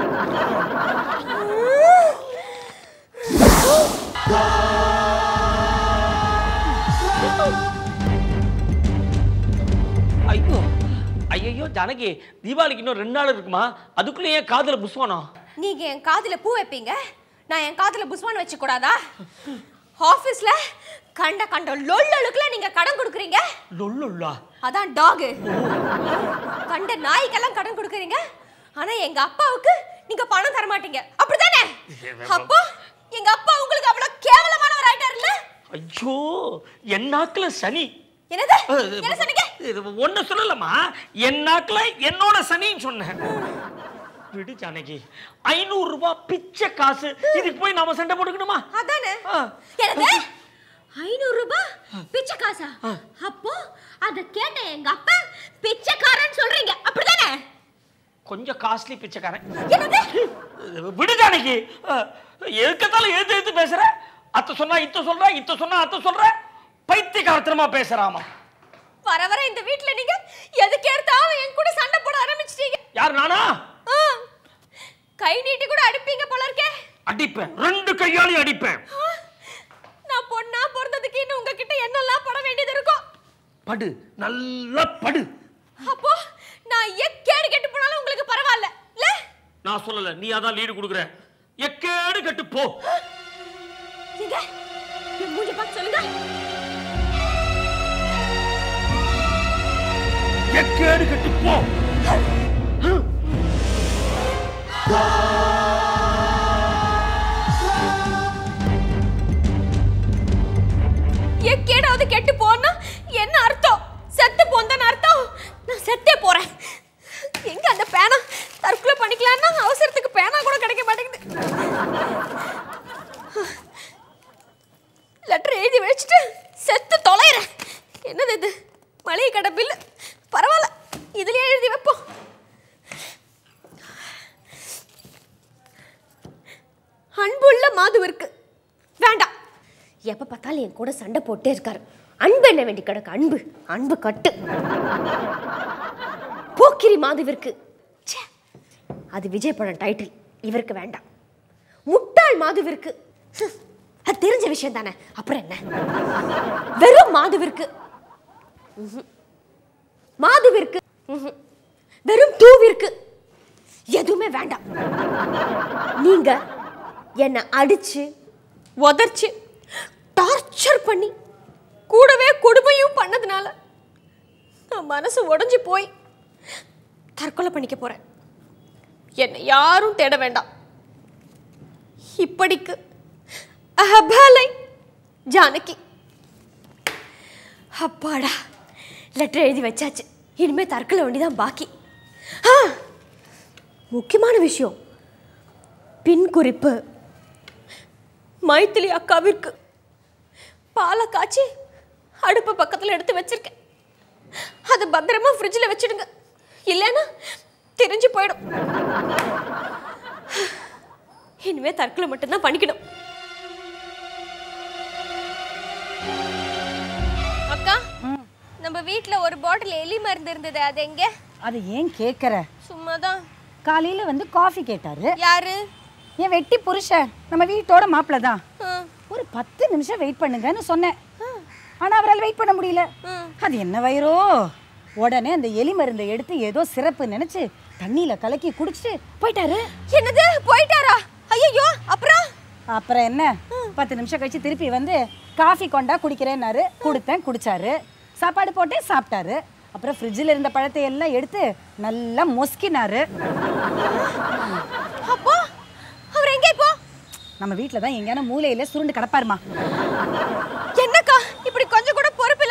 ஐயோ ஐயோ ஜானகி தீபாவளிக்கு இன்னும் ரெண்டு நாள் இருக்குமா அதுக்குள்ளே ஏன் காதுல புஸ்வானம் நீங்க என் காதுல பூ வைப்பீங்க நான் என் காதுல புஸ்வான் வச்சு கூடாதா ஆபீஸ்ல கண்ட கண்ட லொல்லொழுக்குல நீங்க கடன் கொடுக்குறீங்க லொல்லுல்லா அதான் டாக் கண்ட நாய்க்கெல்லாம் கடன் கொடுக்குறீங்க ஆனா எங்க அப்பாவுக்கு நீங்க பணம் தர மாட்டீங்க அப்படிதானே அப்போ எங்க அப்பா உங்களுக்கு அவ்வளவு கேவலமானவர் ஆயிட்டாருல்ல ஐயோ என் நாக்குல சனி என்னது என்ன சொன்னீங்க இது ஒண்ணு சொல்லலம்மா என் நாக்குல என்னோட சனின்னு சொன்னேன் விடு ஜானகி ஐநூறு ரூபாய் பிச்சை காசு இதுக்கு போய் நாம சண்டை போட்டுக்கணுமா அதானே என்னது ஐநூறு ரூபாய் பிச்சை காசா அப்போ அத கேட்ட எங்க அப்பா பிச்சைக்காரன் சொல்றீங்க அப்படிதானே கொஞ்சம் காஸ்ட்லி பிச்சைக்காரன் என்னது விடு ஜானகி எதுக்கத்தாலும் எழுத்து எழுத்து பேசுற அத்த சொன்னா இத்த சொல்ற இத்த சொன்னா அத்த சொல்ற பைத்தியகாரத்தனமா பேசுறாமா வர வர இந்த வீட்ல நீங்க எதுக்கு எடுத்தாலும் என் கூட சண்டை போட ஆரம்பிச்சிட்டீங்க யார் நானா கை நீட்டி கூட அடிப்பீங்க போல இருக்கே அடிப்பேன் ரெண்டு கையாலையும் அடிப்பேன் நான் பொண்ணா பிறந்ததுக்கு இன்னும் உங்ககிட்ட என்னெல்லாம் பட வேண்டியது இருக்கும் படு நல்லா படு அப்போ நான் எக்கேடு கெட்டு போனாலும் உங்களுக்கு பரவாயில்ல இல்ல நான் சொல்லல நீ அதான் லீடு கொடுக்குற எக்கேடு கட்டு போ நீங்க என் மூஞ்சி பார்த்து சொல்லுங்க எக்கேடு கட்டு போ எக்கேடாவது கெட்டு போனா என்ன அர்த்தம் செத்து போந்தன்னு அர்த்தம் நான் செத்தே போறேன் எங்க அந்த பேனா தற்கொலை பண்ணிக்கலாம்னா அவசரத்துக்கு பேனா கூட கிடைக்க மாட்டேங்குது லெட்டர் எழுதி வச்சுட்டு செத்து தொலைறேன் என்னது இது மளிகை கடை பில்லு பரவாயில்ல இதுலயே எழுதி வைப்போம் அன்புள்ள மாதுவிற்கு வேண்டாம் எப்ப பார்த்தாலும் என் கூட சண்டை போட்டே இருக்காரு அன்பு என்ன வேண்டி கிடக்கு அன்பு அன்பு கட்டு போக்கிரி மாதுவிற்கு ச்சே, அது விஜய் படம் டைட்டில் இவருக்கு வேண்டாம் முட்டாள் மாதுவிற்கு ஹ், அது தெரிஞ்ச விஷயம் தானே அப்புறம் என்ன வெறும் மாதுவிற்கு ம்ஹும். மாதுவிற்கு ம்ஹும். வெறும் தூவிற்கு எதுவுமே வேண்டாம் நீங்க என்னை அடிச்சு உதர்ச்சு டார்ச்சர் பண்ணி கூடவே கொடுமையும் பண்ணதுனால நான் மனசு உடைஞ்சு போய் தற்கொலை பண்ணிக்க போறேன் என்னை யாரும் தேட வேண்டாம் இப்படிக்கு அபலை ஜானகி அப்பாடா லெட்டர் எழுதி வச்சாச்சு இனிமே தற்கொலை வண்டி தான் பாக்கி ஆ முக்கியமான விஷயம் பின் குறிப்பு மைத்திலி அக்காவிற்கு பாலை காய்ச்சி அடுப்பு பக்கத்தில் எடுத்து வச்சிருக்கேன் அதை பத்திரமா ஃப்ரிட்ஜில் வச்சிடுங்க இல்லைன்னா தெரிஞ்சு போயிடும் இனிமே தற்கொலை மட்டும்தான் பண்ணிக்கணும் அக்கா நம்ம வீட்டில் ஒரு பாட்டில் எலி மருந்து இருந்தது அது எங்க அது ஏன் கேட்குற சும்மாதான் காலையில வந்து காஃபி கேட்டாரு யாரு என் வெட்டி புருஷன் நம்ம வீட்டோட மாப்பிள்ள தான் ஒரு பத்து நிமிஷம் வெயிட் பண்ணுங்கன்னு சொன்னேன் ஆனா அவரால் வெயிட் பண்ண முடியல அது என்ன வயிறோ உடனே அந்த எலி மருந்தை எடுத்து ஏதோ சிறப்பு நினைச்சு தண்ணியில கலக்கி குடிச்சிட்டு போயிட்டாரு என்னது போயிட்டாரா ஐயோ அப்புறம் அப்புறம் என்ன பத்து நிமிஷம் கழிச்சு திருப்பி வந்து காஃபி கொண்டா குடிக்கிறேன்னாரு கொடுத்தேன் குடிச்சாரு சாப்பாடு போட்டேன் சாப்பிட்டாரு அப்புறம் ஃப்ரிட்ஜில் இருந்த பழத்தை எல்லாம் எடுத்து நல்லா மொஸ்கினாரு அப்போ அவர் எங்கே இப்போ நம்ம வீட்டில் தான் எங்கேயான மூலையில சுருண்டு கிடப்பாருமா என்னக்கா இப்படி கொஞ்சம் கூட பொறுப்பு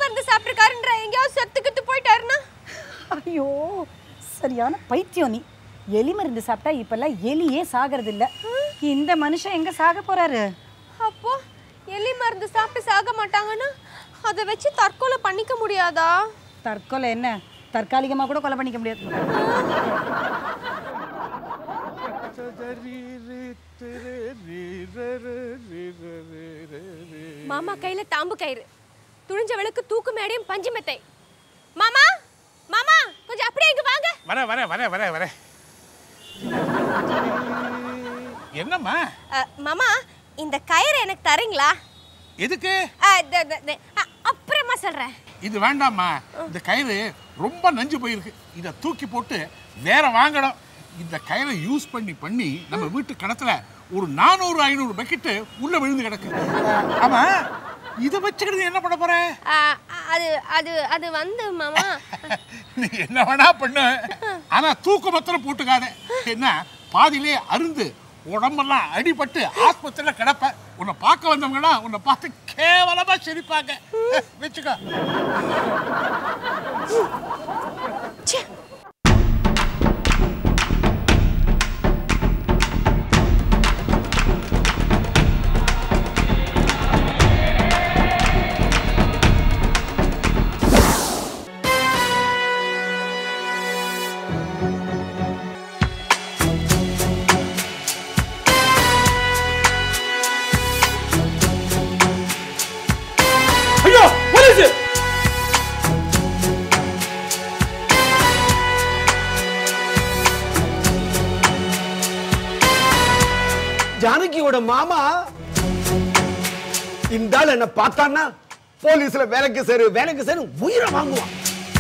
மருந்து சாப்பிட்டுருக்காருன்ற எங்கேயாவது செத்து கித்து போயிட்டாருன்னா ஐயோ சரியான பைத்தியம் நீ எலி மருந்து சாப்பிட்டா இப்பெல்லாம் எலியே சாகிறது இல்ல இந்த மனுஷன் எங்க சாக போறாரு அப்போ எலி மருந்து சாப்பிட்டு சாக மாட்டாங்கன்னா அதை வச்சு தற்கொலை பண்ணிக்க முடியாதா தற்கொலை என்ன தற்காலிகமா கூட கொலை பண்ணிக்க முடியாது மாமா கையில தாம்பு கயிறு துணிஞ்சவளுக்கு தூக்கு மேடையும் பஞ்சு மெத்தை மாமா மாமா கொஞ்சம் அப்படியே இங்க வாங்க வர வர வர வர வர என்னம்மா அ, மாமா இந்த கயிறு எனக்கு தரீங்களா எதுக்கு அ, த- த- த- அ, அப்புறமா சொல்றேன் இது வேண்டாம்மா இந்த கயிறு ரொம்ப நஞ்சு போயிருக்கு இதை தூக்கி போட்டு வேற வாங்கணும் இந்த கயிறை யூஸ் பண்ணி பண்ணி நம்ம வீட்டு கிணத்துல ஒரு நானூறு ஐநூறு பக்கெட்டு உள்ள விழுந்து கிடக்கு ஆமா இதை வச்சுக்கிறது என்ன பண்ண போற அ, அது அது அது வந்து மாமா நீ என்ன வேணா பண்ணு ஆனா தூக்கு மாத்திரம் போட்டுக்காத என்ன பாதியிலே அருந்து உடம்பெல்லாம் அடிபட்டு ஆஸ்பத்திரியில கிடப்ப உன்னை பார்க்க வந்தவங்கன்னா உன்னை பார்த்து கேவலமா சிரிப்பாங்க வச்சுக்கோ ஐயோ போலீஸ் ஜானகியோட மாமா இந்த ஆள் என்ன பார்த்தான்னா போலீஸ்ல வேலைக்கு சேரு வேலைக்கு சேரு உயிரை வாங்குவான்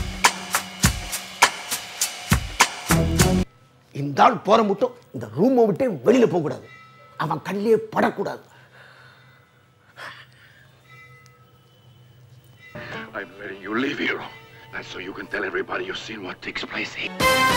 இந்த ஆள் போற மட்டும் இந்த ரூமை விட்டே வெளியில போக கூடாது அவன் கண்ணிலே படக்கூடாது I'm letting you leave here. That's so you can tell everybody you've seen what takes place here.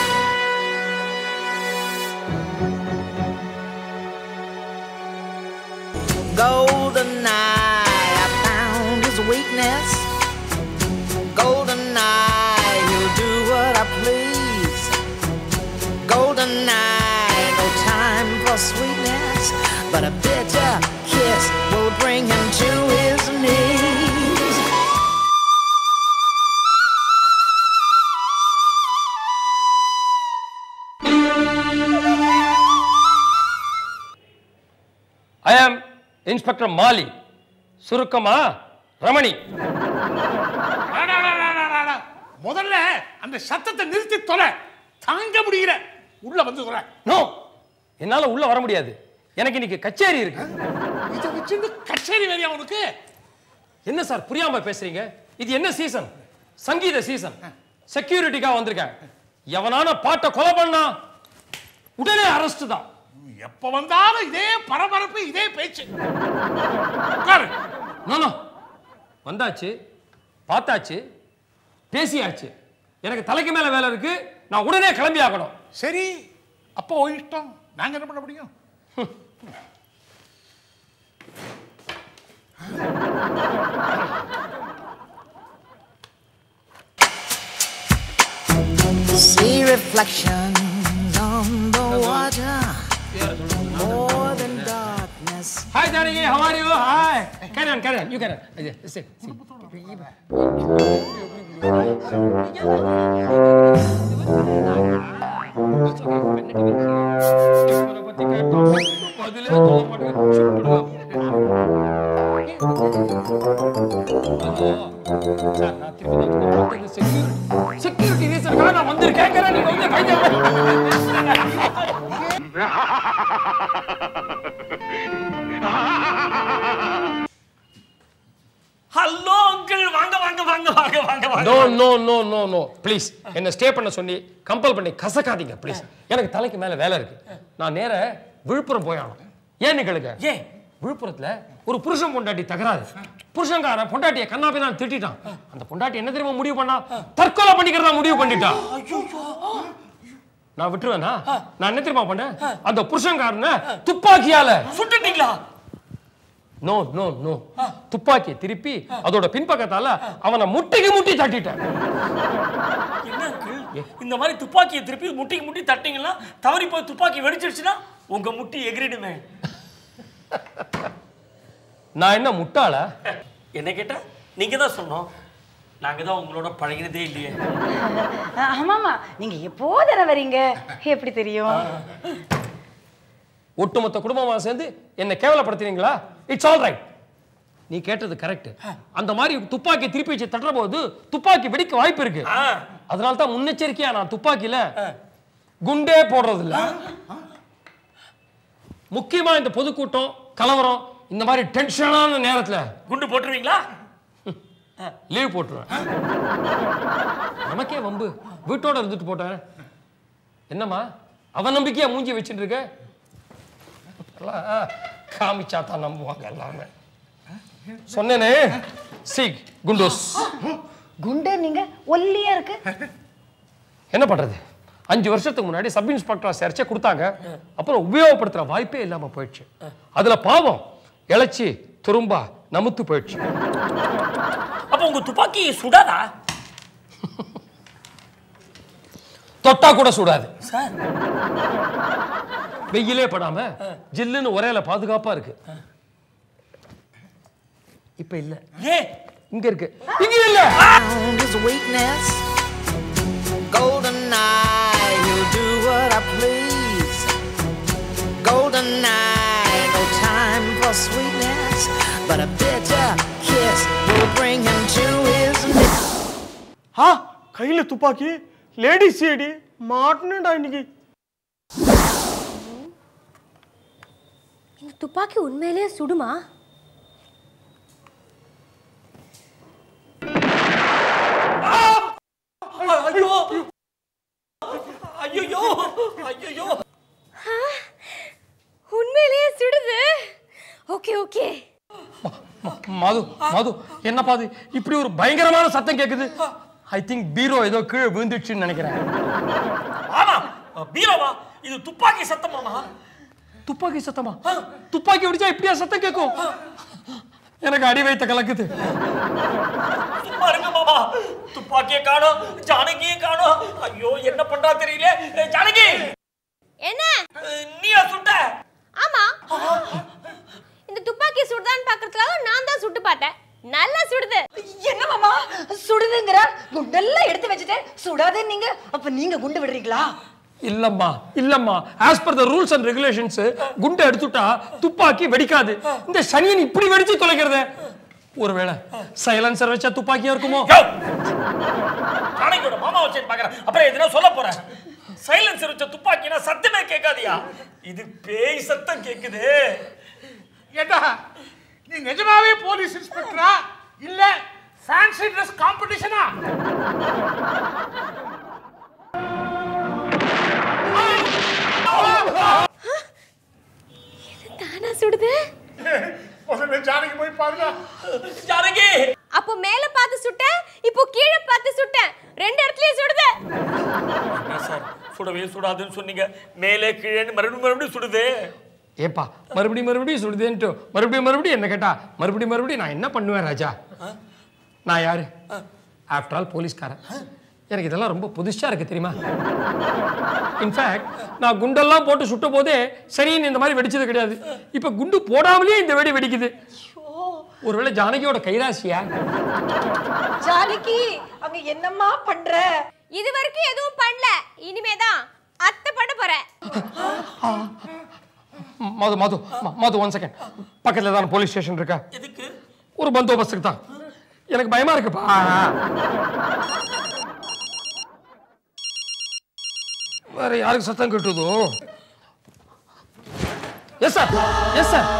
Golden eye, I found his weakness. Golden eye, he'll do what I please. Golden eye, no time for sweetness, but a bitter kiss will bring him to his knees. ஐ ஆம் inspector மாலி சுருக்கமா ரமணி அடாடாடாடாடா. முதல்ல அந்த சத்தத்தை நிறுத்தி தொலை தாங்க முடியல உள்ள வந்து தொலை நோ என்னால உள்ள வர முடியாது எனக்கு இன்னைக்கு கச்சேரி இருக்கு இதை வச்சுட்டு கச்சேரி வேலையா உனக்கு என்ன சார் புரியாம பேசுறீங்க இது என்ன சீசன் சங்கீத சீசன் செக்யூரிட்டிக்காக வந்திருக்கேன் எவனான பாட்டை கொலை பண்ணா உடனே அரெஸ்ட் தான் எப்ப வந்தாலும் இதே பரபரப்பு இதே பேச்சு உட்காரு நோ நோ வந்தாச்சு பார்த்தாச்சு பேசியாச்சு எனக்கு தலைக்கு மேல வேலை இருக்கு நான் உடனே கிளம்பி ஆகணும் சரி அப்போ உன் இஷ்டம் நாங்க என்ன பண்ண முடியும் See reflections on the water, more than darkness. Hi, Janaki. How are you? Hi. Carry on, carry on. You carry on. Sit, sit. Security ரீசனுக்காக நான் வந்து கேட்கிறேன் நீங்க வந்து கைதை ஹலோ அங்கிள் வாங்க வாங்க வாங்க வாங்க வாங்க வாங்க no no no no no please என்ன ஸ்டே பண்ண சொல்லி கம்பல் பண்ணி கசக்காதீங்க ப்ளீஸ் எனக்கு தலைக்கு மேல வேலை இருக்கு நான் நேர விழுப்புரம் போயாகணும் ஏன்னு கேளுங்க ஏன் விழுப்புரத்துல ஒரு புருஷன் பொண்டாட்டி தகராறு புருஷன்காரன் பொண்டாட்டிய கண்ணாபின்னு திட்டிட்டான் அந்த பொண்டாட்டி என்ன தெரியுமா முடிவு பண்ணா தற்கொலை பண்ணிக்கிறதா முடிவு பண்ணிட்டான் நான் விட்டுருவேனா நான் என்ன தெரியுமா பண்ணேன் அந்த புருஷன்காரனை துப்பாக்கியால சுட்டுட்டீங்களா நோ நோ நோ துப்பாக்கி திருப்பி அதோட பின்பக்கத்தால அவனை முட்டிக்கு முட்டி தட்டிட்டேன் என்ன uncle? இந்த மாதிரி துப்பாக்கியை திருப்பி முட்டிக்கு முட்டி தட்டிங்கன்னா தவறி போய் துப்பாக்கி வெடிச்சிருச்சுன்னா உங்க முட்டி எகிரிடுமே நான் என்ன முட்டாளா என்ன கேட்டா நீங்க தான் சொன்னோம் நாங்க தான் உங்களோட பழகினதே இல்லையே ஆமாமா நீங்க எப்போதானே வரீங்க எப்படி தெரியும் ஒட்டுமொத்த குடும்பமா சேர்ந்து என்ன கேவலப்படுத்துறீங்களா இட்ஸ் ஆல் ரைட் நீ கேட்டது கரெக்ட் அந்த மாதிரி துப்பாக்கி திருப்பி வச்சு தட்டுற போது துப்பாக்கி வெடிக்க வாய்ப்பு இருக்கு அதனால தான் முன்னெச்சரிக்கையா நான் துப்பாக்கியில குண்டே போடுறது இல்ல முக்கியமா இந்த பொதுக்கூட்டம் கலவரம் இந்த மாதிரி டென்ஷனான நேரத்துல குண்டு போட்டுருவீங்களா லீவ் போட்டுருவேன் நமக்கே வம்பு வீட்டோட இருந்துட்டு போட்டேன் என்னம்மா அவன் நம்பிக்கையா மூஞ்சி வச்சுட்டு இருக்க எல்லாம் காமிச்சா தான் நம்புவாங்க எல்லாமே சொன்னேனே சீக் குண்டோஸ் குண்டு நீங்க ஒல்லியா இருக்கு என்ன பண்றது அஞ்சு வருஷத்துக்கு முன்னாடி சப் இன்ஸ்பெக்டர் சேர்ச்சே கொடுத்தாங்க அப்புறம் உபயோகப்படுத்துற வாய்ப்பே இல்லாம போயிடுச்சு அதுல பாவம் இழைச்சி துரும்பா நமுத்து போயிடுச்சு அப்ப உங்க துப்பாக்கி சுடாதா தொட்டா கூட சுடாது சார் வெயிலே படாம ஜில்லுன்னு ஒரேல பாதுகாப்பா இருக்கு இப்ப இல்ல ஏ இங்க இருக்கு இங்க இல்ல Found his weakness. Golden eye, he'll do what I please. Golden eye, no time for sweetness, but a bitter kiss will bring him to his knees. ஆ கையில் துப்பாக்கி லேடிஸ் ஏடி மாட்டினடா இன்னைக்கு இந்த துப்பாக்கி உண்மையிலேயே சுடுமா ஐயோ ஐயோ ஐயோ உண்மையிலேயே சுடுது ஓகே ஓகே மது மது என்ன பாது இப்படி ஒரு பயங்கரமான சத்தம் கேக்குது ஐ திங்க் பீரோ ஏதோ கீழே விழுந்துச்சுன்னு நினைக்கிறேன் ஆமா பீரோவா இது துப்பாக்கி சத்தமாமா துப்பாக்கி சத்தமா துப்பாக்கி வெடிச்சா இப்படியா சத்தம் கேட்கும் எனக்கு அடி வைத்த கலக்குது சும்மா இருங்க மாமா துப்பாக்கியை காணோம் ஜானகியும் காணோம் ஐயோ என்ன பண்றா தெரியல ஏய், ஜானகி என்ன நீயா சுட்ட ஆமா இந்த துப்பாக்கி சுடுதான்னு பாக்குறதுக்காக நான் தான் சுட்டு பார்த்தேன் நல்லா சுடுது என்ன மாமா சுடுதுங்கிற குண்டெல்லாம் எடுத்து வச்சுட்டு சுடாதே நீங்க அப்ப நீங்க குண்டு விடுறீங்களா இல்லம்மா இல்லம்மா as per the rules and regulations குண்டை எடுத்துட்டா துப்பாக்கி வெடிக்காது இந்த சனியன் இப்படி வெடிச்சு தொலைக்கிறதே ஒருவேளை சைலன்சர் வச்சா துப்பாக்கியா இருக்குமோ ஜானகியோட மாமா வச்சு பாக்குறேன் அப்புறம் எதுனா சொல்ல போறேன் சைலன்சர் வச்ச துப்பாக்கினா சத்தமே கேட்காதியா இது பேய் சத்தம் கேக்குது ஏண்டா நீ நிஜமாவே போலீஸ் இன்ஸ்பெக்டரா இல்ல ஃபேன்சி ட்ரெஸ் காம்படிஷனா தானா சுடுது முதல்ல ஜானகி போய் பாருங்க ஜானகி அப்போ மேல பார்த்து சுட்டேன் இப்போ கீழே பார்த்து சுட்டேன் ரெண்டு இடத்துலயும் சுடுது என்ன சார் சுடவே சுடாதுன்னு சொன்னீங்க மேலே கீழேன்னு மறுபடியும் மறுபடியும் சுடுது ஏப்பா மறுபடியும் மறுபடியும் சுடுதேன்ட்டு மறுபடியும் மறுபடியும் என்ன கேட்டா மறுபடியும் மறுபடியும் நான் என்ன பண்ணுவேன் ராஜா நான் யாரு ஆஃப்டர் ஆல் போலீஸ்காரன் எனக்கு இதெல்லாம் ரொம்ப புதுசா இருக்கு தெரியுமா இன்ஃபேக்ட் நான் குண்டெல்லாம் போட்டு சுட்ட போதே சரின்னு இந்த மாதிரி வெடிச்சது கிடையாது இப்ப குண்டு போடாமலே இந்த வெடி வெடிக்குது ஒருவேளை ஜானகியோட கைராசியா ஜானகி அங்க என்னம்மா பண்ற இது வரைக்கும் எதுவும் பண்ணல இனிமே தான் அத்தை பண்ண போறேன் மது மது ம- மது ஒன் செகண்ட் பக்கத்துல தான் போலீஸ் ஸ்டேஷன் இருக்கா எதுக்கு ஒரு பந்தோபஸ்துக்கு தான் எனக்கு பயமா இருக்குப்பா வேற யாருக்கு சத்தம் கட்டுதோ எஸ் சார் எஸ் சார்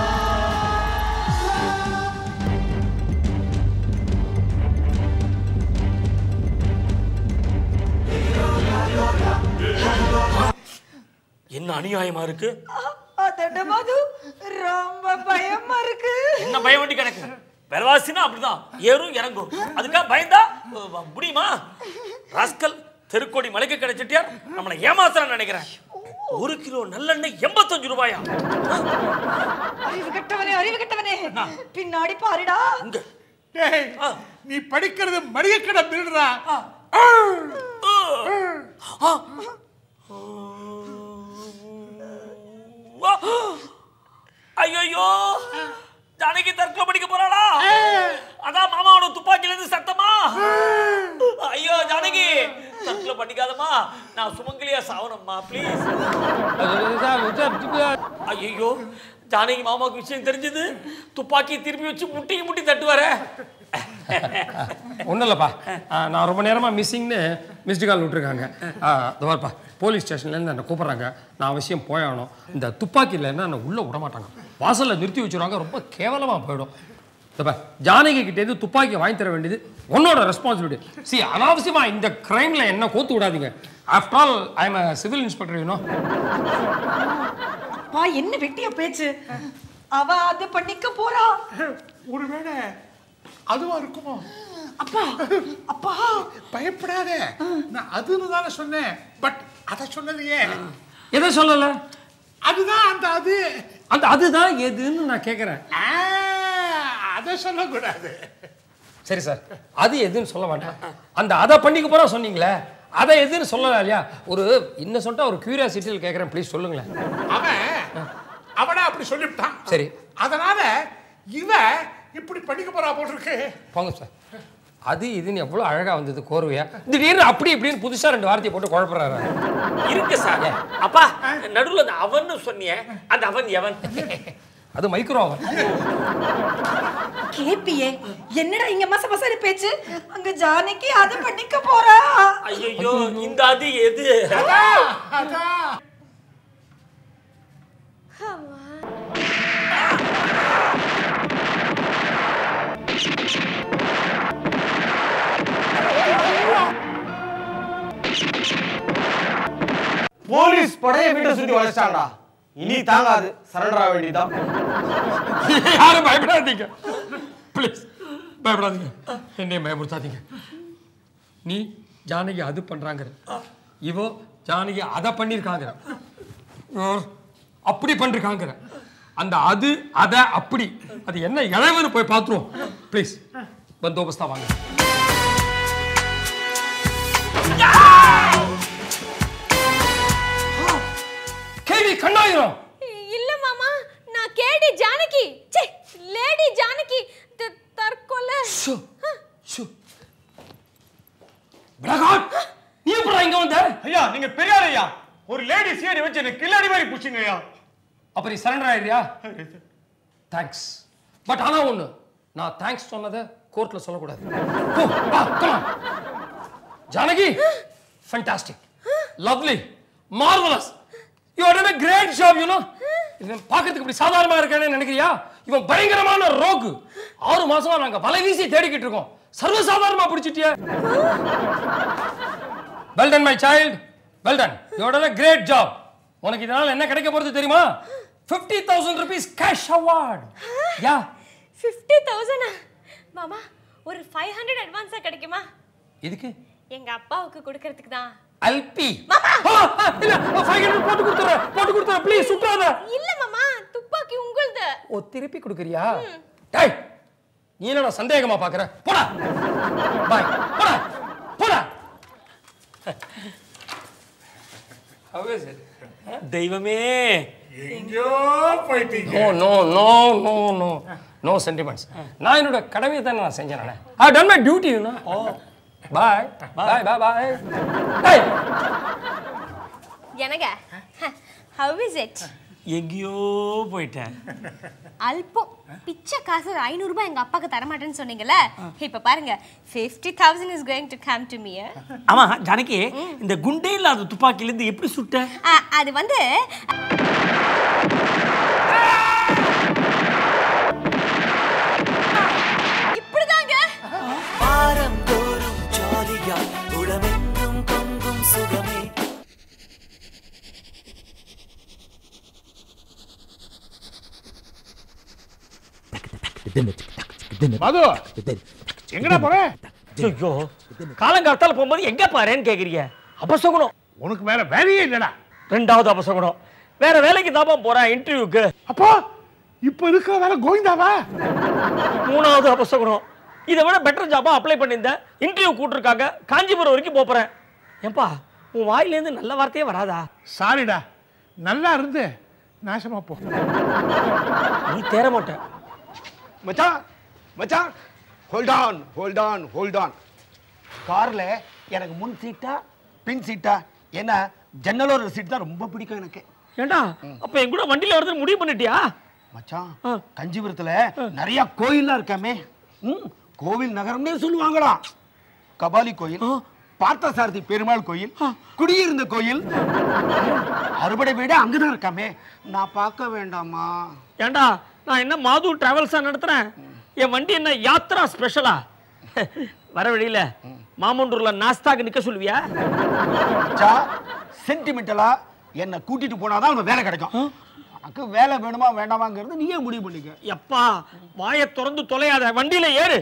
என்ன அநியாயமா இருக்கு அதட மது ரொம்ப பயமா இருக்கு என்ன பயம் வேண்டி கிடக்கு விலைவாசினா அப்படிதான் ஏறும் இறங்கும் அதுக்காக பயந்தா அஹ், முடியுமா ராஸ்கல் தெருக்கோடி மலைக்கு கிடைச்சிட்டியார் நம்மளை ஏமாத்துறான்னு நினைக்கிறேன் ஒரு கிலோ நல்லெண்ணெய் எண்பத்தஞ்சு ரூபாயா அறிவு கெட்டவனே அறிவு கெட்டவனே பின்னாடி பாருடா டேய் நீ படிக்கிறது மளிகைக்கடை பில்டரா ஐயோ ஜானகி தற்கொலை படிக்க போறாளா அதான் மாமாவோட துப்பாக்கில இருந்து சத்தமா ஐயோ ஜானகி தற்கொலை பண்ணிக்காதம்மா நான் சுமங்கலியா சாவனம்மா ப்ளீஸ் ஐயோ ஜானகி மாமாவுக்கு விஷயம் தெரிஞ்சது துப்பாக்கி திருப்பி வச்சு முட்டிக்கு முட்டி தட்டுவாரே ஒன்றும் இல்லைப்பா நான் ரொம்ப நேரமாக மிஸ்ஸிங்னு மிஸ்டு கால் விட்டுருக்காங்க இந்த பாருப்பா போலீஸ் ஸ்டேஷன்லேருந்து என்னை கூப்பிட்றாங்க நான் அவசியம் போயாகணும் இந்த துப்பாக்கியில் என்ன என்னை உள்ளே விட மாட்டாங்க வாசலில் நிறுத்தி வச்சுருவாங்க ரொம்ப கேவலமாக போயிடும் இதப்பா ஜானகி கிட்டேருந்து துப்பாக்கி வாங்கி தர வேண்டியது உன்னோட ரெஸ்பான்சிபிலிட்டி சி அனாவசியமா இந்த கிரைம்ல என்ன கோத்து விடாதீங்க after all I am civil inspector you know அப்பா என்ன வெட்டிய பேச்சு அவ அது பண்ணிக்க போறா ஒருவேளை அதுவா இருக்குமோ அப்பா அப்பா பயப்படாத நான் அதுன்னு தானே சொன்னேன் பட் அதை சொன்னதையே எதை சொல்லலை அதுதான் அந்த அது அந்த அதுதான் எதுன்னு நான் கேட்குறேன் ஆ, அதை சொல்லக்கூடாது சரி சார் அது எதுன்னு சொல்ல மாட்டேன் அந்த அதை பண்ணிக்க போறோம் சொன்னீங்களே அதை எதுன்னு சொல்லலாம் இல்லையா ஒரு இன்னும் சொல்லிட்டா ஒரு கியூரியாசிட்டியில் கேட்குறேன் ப்ளீஸ் சொல்லுங்களேன் அவன் அவனா அப்படி சொல்லிவிட்டான் சரி அதனால இவ இப்படி பண்ணிக்க போறா போட்டிருக்கு போங்க சார் அது இதுன்னு எவ்வளோ அழகா வந்தது கோர்வையா திடீர்னு அப்படி இப்படின்னு புதுசா ரெண்டு வார்த்தையை போட்டு குழப்பறாரு இருக்கு சார் அப்பா நடுவுல அந்த அவன்னு சொன்னியே அந்த அவன் எவன் அது மைக்ரோ அவன் கேப்பியே என்னடா இங்க மச மசன பேச்சு அங்க ஜானகி அது பண்ணிக்க போறா ஐயோ இந்த அது எது போலீஸ் படைய வீட்டை சுத்தி வளைச்சிட்டாங்கடா இனி தாங்காது சரண்டர் ஆக வேண்டியதுதான் யாரும் பயப்படாதீங்க ப்ளீஸ் பயப்படாதீங்க என்னையும் பயப்படுத்தாதீங்க நீ ஜானகி அது பண்றாங்கிற இவோ ஜானகி அதை பண்ணியிருக்காங்கிற இவர் அப்படி பண்ணிருக்காங்கிற அந்த அது அதை அப்படி அது என்ன இழவுன்னு போய் பார்த்துருவோம் ப்ளீஸ் பந்தோபஸ்தா வாங்க கேள்வி கண்ணாயிரம் இல்ல மாமா நான் கேடி ஜானகி ச்சே லேடி ஜானகி த- தற்கொலை பிரகாட் நீ எப்படா இங்க வந்த ஐயா நீங்க பெரியார் ஐயா ஒரு லேடி சிஐடி வச்சு என்ன கில்லாடி மாதிரி புடிச்சிங்க ஐயா அப்ப நீ சரண்டர் ஆயிடுறியா தேங்க்ஸ் பட் ஆனா ஒண்ணு நான் தேங்க்ஸ் சொன்னதை கோர்ட்ல சொல்லக்கூடாது போ, வா, come on. Janaki fantastic lovely marvellous you are done a great job you know இவன் பார்க்கறதுக்கு இப்படி சாதாரணமா இருக்கானே நினைக்கிறியா இவன் பயங்கரமான ரோகு ஆறு மாசமா நாங்க வலை வீசி தேடிக்கிட்டு இருக்கோம் சர்வசாதாரணமா பிடிச்சிட்டியா well done my child well done you are done a great job உனக்கு இதனால என்ன கிடைக்க போறது தெரியுமா 50000 தௌசண்ட் ருபீஸ் கேஷ் அவார்ட் யா ஃபிஃப்டி தௌசண்டா மாமா ஒரு ஃபைவ் ஹண்ட்ரட் அட்வான்ஸாக கிடைக்குமா இதுக்கு எங்க அப்பாவுக்கு கொடுக்கறதுக்கு தான் அல்பி இல்ல 500 போட்டு கொடுத்துற போட்டு கொடுத்துற ப்ளீஸ் சுற்றாத இல்ல மாமா துப்பாக்கி உங்களுது ஓ திருப்பி கொடுக்கறியா டேய் நீ என்னடா சந்தேகமா பாக்குற போடா பாய் போடா போடா தெய்வமே எங்கேயோ போயிட்டீங்க no no no no no no sentiments நான் என்னோட கடமையை தான் நான் செஞ்சேன் நானே I done my duty you know bye bye bye bye டேய் எனக்கு ஹவ் இஸ் இட் எங்கேயோ போயிட்டேன் அல்பம் பிச்சை காசு ஒரு ஐநூறுரூபா எங்கள் அப்பாவுக்கு தரமாட்டேன்னு சொன்னீங்கல்ல இப்போ பாருங்க fifty thousand is going to come to me ஆமா ஜானகி இந்த குண்டே இல்லாத துப்பாக்கில இருந்து எப்படி சுட்ட அது வந்து இப்படிதாங்க வாரம் தோறும் ஜாலியா உளமெங்கும் பொங்கும் சுகமே மது எங்கடா போற ஐயோ காலங்காலத்தால போகும்போது எங்க பாருன்னு கேக்குறீங்க அபசகுணம் உனக்கு வேற வேலையே இல்லடா ரெண்டாவது அபசகுணம் வேற வேலைக்கு தாப்பா போறேன் இன்டர்வியூக்கு அப்போ இப்போ இருக்கிற வேலை கோவிந்தாவா மூணாவது அபசகுணம் இதை விட பெட்டர் ஜாபா அப்ளை பண்ணியிருந்தேன் இன்டர்வியூ கூட்டிருக்காங்க காஞ்சிபுரம் வரைக்கும் போப் போறேன் ஏன்பா உன் வாயிலேருந்து நல்ல வார்த்தையே வராதா சாரிடா நல்லா இருந்து நாசமா போ நீ தேர மாட்டேன் மச்சான் மச்சான் hold on hold on hold on கார்ல எனக்கு முன் சீட்டா பின் சீட்டா ஏன்னா ஜன்னலோர சீட் தான் ரொம்ப பிடிக்கும் எனக்கு ஏண்டா அப்ப என் கூட வண்டியில வரது முடிவு பண்ணிட்டியா மச்சான் கஞ்சிபுரத்துல நிறைய கோயில்லாம் இருக்காமே ம், கோவில் நகரம்னே சொல்லுவாங்களா கபாலி கோயில் பார்த்தசாரதி பெருமாள் கோயில் குடியிருந்த கோயில் அறுபடை வீடு அங்கதான் இருக்காமே நான் பார்க்க வேண்டாமா ஏண்டா நான் என்ன மாது டிராவல்ஸா நடத்துறேன் என் வண்டி என்ன யாத்ரா ஸ்பெஷலா வர வழியில மாமண்டூர்ல நாஸ்தாக்கு நிக்க சொல்லுவியா மச்சா சென்டிமெண்டலா என்னை கூட்டிட்டு போனாதான் உனக்கு வேலை கிடைக்கும் உனக்கு வேலை வேணுமா வேண்டாமாங்கிறது நீயே முடிவு பண்ணிக்க எப்பா வாயை திறந்து தொலையாத வண்டியில ஏறு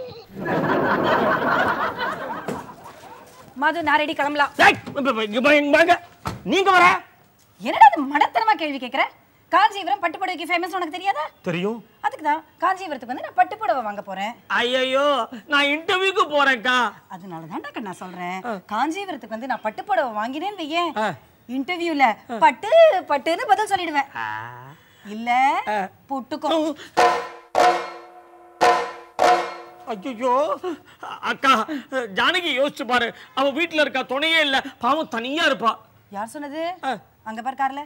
மது நான் ரெடி கிளம்பலாம் டேய், இங்க பா- இங்க பா- இங்க வாங்க. நீங்க வர என்னடா அது மடத்தனமா கேள்வி கேட்குற காஞ்சிபுரம் பட்டுப்புடவைக்கு ஃபேமஸ் உனக்கு தெரியாதா தெரியும் அதுக்கு தான் காஞ்சிபுரத்துக்கு வந்து நான் பட்டுப்புடவை வாங்க போறேன் ஐயோ நான் இன்டர்வியூக்கு போறேன்க்கா அதனால தான்டா நான் சொல்றேன் காஞ்சிபுரத்துக்கு வந்து நான் பட்டுப்புடவை வாங்கினேன்னு வையேன் இன்டர்வியூல பட்டு பட்டுன்னு பதில் சொல்லிடுவேன் இல்ல புட்டுக்கும் ஐயோ அக்கா ஜானகி யோசிச்சு பாரு அவ வீட்டுல இருக்கா துணையே இல்ல பாவம் தனியா இருப்பா யார் சொன்னது அங்க பார் கார்ல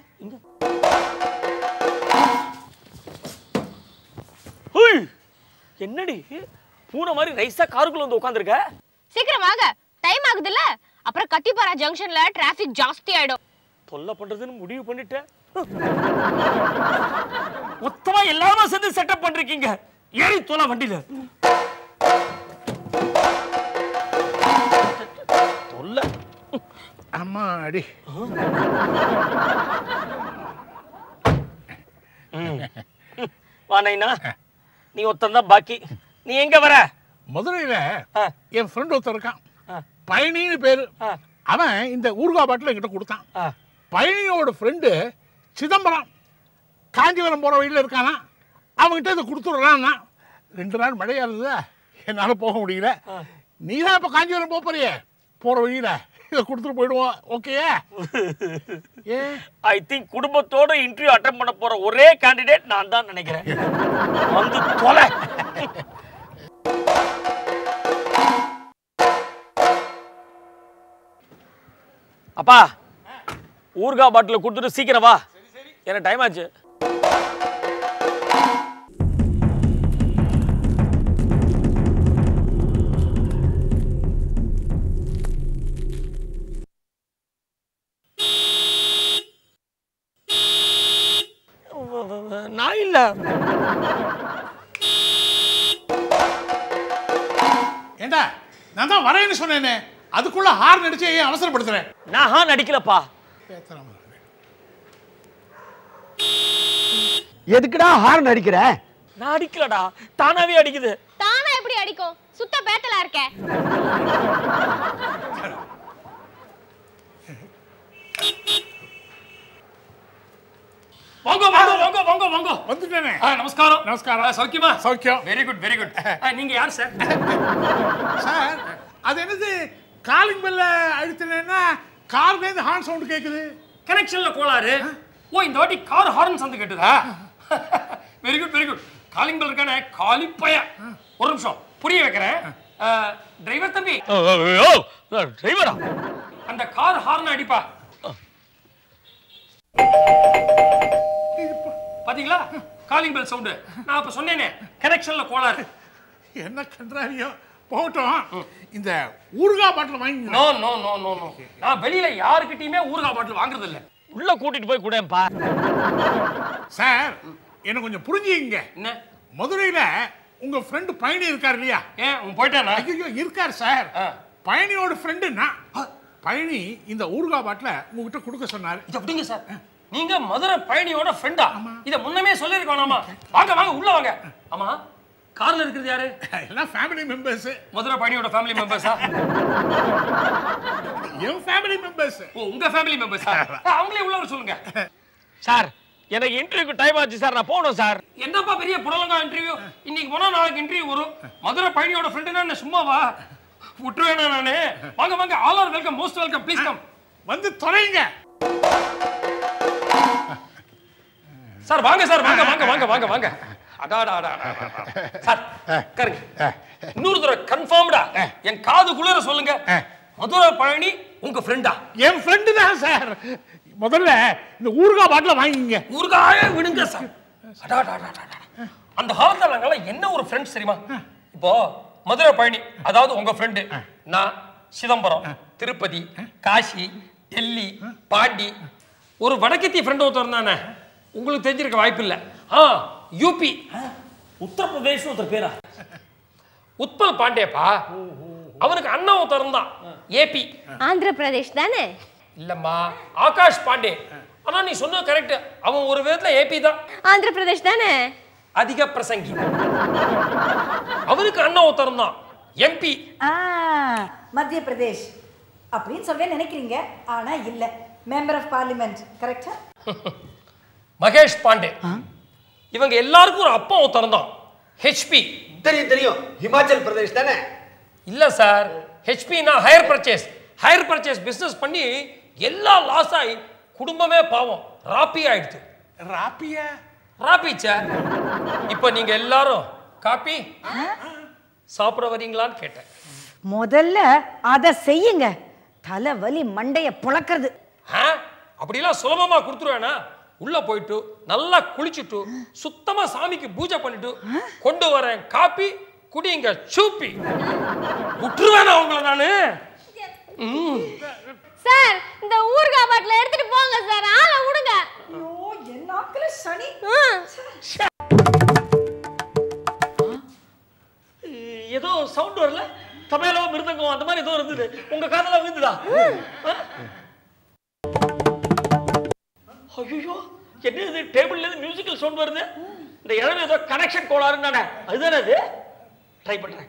ஹுய், என்னடி பூனை மாதிரி ரைஸா காருக்குள்ள வந்து உட்காந்துருக்க சீக்கிரம் வாங்க டைம் ஆகுதுல்ல அப்புறம் கத்திப்பாரா ஜங்ஷன்ல டிராஃபிக் ஜாஸ்தி ஆயிடும் தொல்லை பண்றதுன்னு முடிவு பண்ணிட்டேன் மொத்தமா எல்லாரும் சேர்ந்து செட்டப் பண்றீங்க ஏறி தொலை வண்டியில தொல்லை அம்மா அடி வா நைனா நீ ஒருத்தன் தான் பாக்கி நீ எங்க வர மதுரையில என் ஃப்ரெண்ட் ஒருத்தன் இருக்கான் பழனின்னு பேரு அவன் இந்த ஊர்கா பாட்டில் என்கிட்ட கொடுத்தான் பழனியோட ஃப்ரெண்டு சிதம்பரம் காஞ்சிபுரம் போற வழியில இருக்கானா அவன்கிட்ட இதை கொடுத்துடுறான்னா ரெண்டு நாள் மழையா இருந்ததா என்னால போக முடியல நீ தான் இப்ப காஞ்சிபுரம் போக போறியே போற வழியில இதை கொடுத்துட்டு போயிடுவோம் ஓகே ஐ திங்க் குடும்பத்தோட இன்டர்வியூ அட்டன் பண்ண போற ஒரே கேண்டிடேட் நான் தான் நினைக்கிறேன் வந்து தொலை அப்பா ஊர்கா பாட்டில் கொடுத்துட்டு சீக்கிரம் வா எனக்கு டைம் ஆச்சு நான் இல்ல ஏண்டா நான் தான் வரேன்னு சொன்னேனே அதுக்குள்ள ஹார்ன் அடிச்சு ஏன் அவசரப்படுத்துறேன் நான் ஹார்ன் அடிக்கலப்பா எதுக்குடா ஹார்ன் அடிக்கிற நான் அடிக்கலடா தானாவே அடிக்குது தானா எப்படி அடிக்கும் சுத்த பேத்தலா இருக்க வாங்க வாங்க வாங்க வாங்க வாங்க வந்துட்டேனே ஆ, நமஸ்காரம் நமஸ்காரம் ஆ, சௌக்கியமா சௌக்கியம் வெரி குட் வெரி குட் நீங்க யார் சார் சார் அது என்னது காலிங் பெல்ல அழுத்தினேன்னா கார்ல இருந்து ஹார்ன் சவுண்ட் கேக்குது கனெக்ஷன்ல கோளாறு ஓ இந்த வாட்டி கார் ஹார்ன் சந்து கேட்டுதா very good very good calling bell இருக்கானே காலி பய ஒரு நிமிஷம் புரிய வைக்கிறேன் டிரைவர் தம்பி டிரைவரா அந்த கார் ஹார்ன் அடிப்பா பாத்தீங்களா காலிங் பெல் சவுண்டு நான் அப்ப சொன்னேனே கனெக்ஷன்ல கோளாறு என்ன கன்றாவியோ போகட்டும் இந்த ஊறுகா பாட்டில் வாங்கி no no no no no நான் வெளியில யாருக்கிட்டயுமே ஊறுகாய் பாட்டில் வாங்குறது இல்ல உள்ள கூட்டிட்டு போய் கூடப்பா சார் என்ன கொஞ்சம் புரிஞ்சுங்க என்ன மதுரையில உங்க ஃப்ரெண்டு பயணி இருக்கார் இல்லையா ஏன் உன் போயிட்டானா ஐயோ இருக்கார் சார் பயணியோட ஃப்ரெண்டு நான் பயணி இந்த ஊறுகா பாட்டில உங்ககிட்ட கொடுக்க சொன்னாரு இது அப்படிங்க சார் நீங்க மதுரை பயணியோட ஃப்ரெண்டா இத முன்னமே சொல்லிருக்கோம் வாங்க வாங்க உள்ள வாங்க ஆமா கார்ல இருக்கிறது யாரு எல்லாம் ஃபேமிலி மெம்பர்ஸ் மதுரை பழனியோட ஃபேமிலி மெம்பர்ஸா என் ஃபேமிலி மெம்பர்ஸ் ஓ உங்க ஃபேமிலி மெம்பர்ஸா அவங்களே உள்ள வர சொல்லுங்க சார் எனக்கு இன்டர்வியூக்கு டைம் ஆச்சு சார் நான் போகணும் சார் என்னப்பா பெரிய புடலங்கா இன்டர்வியூ இன்னைக்கு போனா நாளைக்கு இன்டர்வியூ வரும் மதுரை பழனியோட ஃப்ரெண்டுனா என்ன சும்மாவா விட்டுருவேனா நானு வாங்க வாங்க all are welcome most welcome please come வந்து தொலைங்க சார் வாங்க சார் வாங்க வாங்க வாங்க வாங்க வாங்க அடாடா அடா சார் கருங்க இன்னொரு தடவை கன்ஃபார்ம்டா என் காது குளிர சொல்லுங்க மதுரை பழனி உங்க ஃப்ரெண்டா என் ஃப்ரெண்டு தான் சார் முதல்ல இந்த ஊறுகாய் பாட்டில் வாங்கிங்க ஊறுகாயே விடுங்க சார் அடாடா அடா, அடா, அடா. அந்த காலத்துல நாங்கெல்லாம் என்ன ஒரு ஃப்ரெண்ட்ஸ் தெரியுமா இப்போ மதுரை பழனி அதாவது உங்க ஃப்ரெண்டு நான் சிதம்பரம் திருப்பதி காசி டெல்லி பாண்டி ஒரு வடக்கத்திய ஃப்ரெண்ட் ஒருத்தர் தானே உங்களுக்கு தெரிஞ்சிருக்க வாய்ப்பு இல்லை ஆ யூபி உத்தரப்பிரதேஷ் ஒருத்தர் பேரா உத்பல் பாண்டேப்பா அவனுக்கு அண்ணன் ஒருத்தர் இருந்தான் ஏபி ஆந்திர பிரதேஷ் தானே இல்லம்மா ஆகாஷ் பாண்டே ஆனா நீ சொன்னது கரெக்ட் அவன் ஒரு விதத்துல ஏபி தான் ஆந்திர பிரதேஷ் தானே அதிக பிரசங்கி அவனுக்கு அண்ணன் ஒருத்தர் இருந்தான் எம்பி ஆ மத்திய பிரதேஷ் அப்படின்னு சொல்ல நினைக்கிறீங்க ஆனா இல்ல மெம்பர் ஆஃப் பார்லிமெண்ட் கரெக்டா மகேஷ் பாண்டே இவங்க எல்லாருக்கும் ஒரு அப்பா ஒருத்தர் இருந்தான் ஹெச்பி தெரியும் தெரியும் ஹிமாச்சல் பிரதேஷ் தானே இல்ல சார் ஹெச்பினா hire purchase hire purchase business பண்ணி எல்லா லாஸ் ஆகி குடும்பமே பாவம் ராப்பி ஆயிடுது ராப்பியா ராப்பி சார் இப்போ நீங்க எல்லாரும் காப்பி சாப்பிட வரீங்களான்னு கேட்டேன் முதல்ல அதை செய்யுங்க தலைவலி மண்டைய புழக்கிறது ஆ அப்படிலாம் சுலபமா கொடுத்துருவேனா உள்ள போயிட்டு நல்லா குளிச்சுட்டு சுத்தமா சாமிக்கு பூஜை பண்ணிட்டு கொண்டு வரேன் காப்பி குடிங்க சூப்பி விட்டுருவேனா உங்களை நானு ம். சார் இந்த ஊறுகாய் பாட்டில எடுத்துட்டு போங்க சார் ஆளை விடுங்க ஐயோ என் நாக்குல சனி ஏதோ சவுண்ட் வரல தமையலோ மிருதங்கம் அந்த மாதிரி ஏதோ இருந்தது உங்க காதல விழுந்துதா ஐயோ என்ன இது டேபிள்ல இருந்து மியூசிக்கல் சவுண்ட் வருது இந்த இடம் ஏதோ கனெக்ஷன் கோளாறுன்னு நானே அதுதானே அது ட்ரை பண்றேன்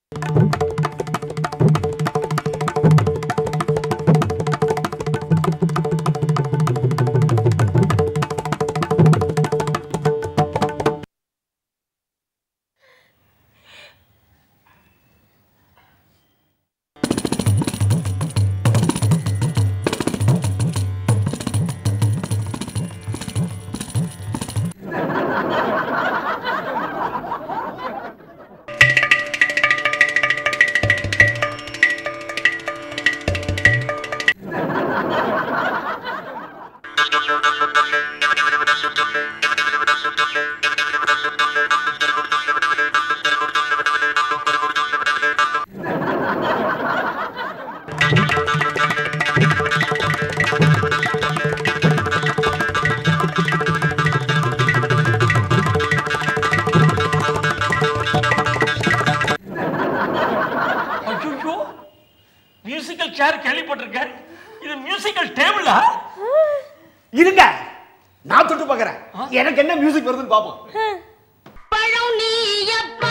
ஐயோ மியூசிக்கல் சேர் கேள்விப்பட்டிருக்கேன் இது மியூசிக்கல் டேபிளா இருங்க நான் தொட்டு பார்க்கறேன் எனக்கு என்ன மியூசிக் வருதுன்னு பாப்போம் பழம் நீயப்பா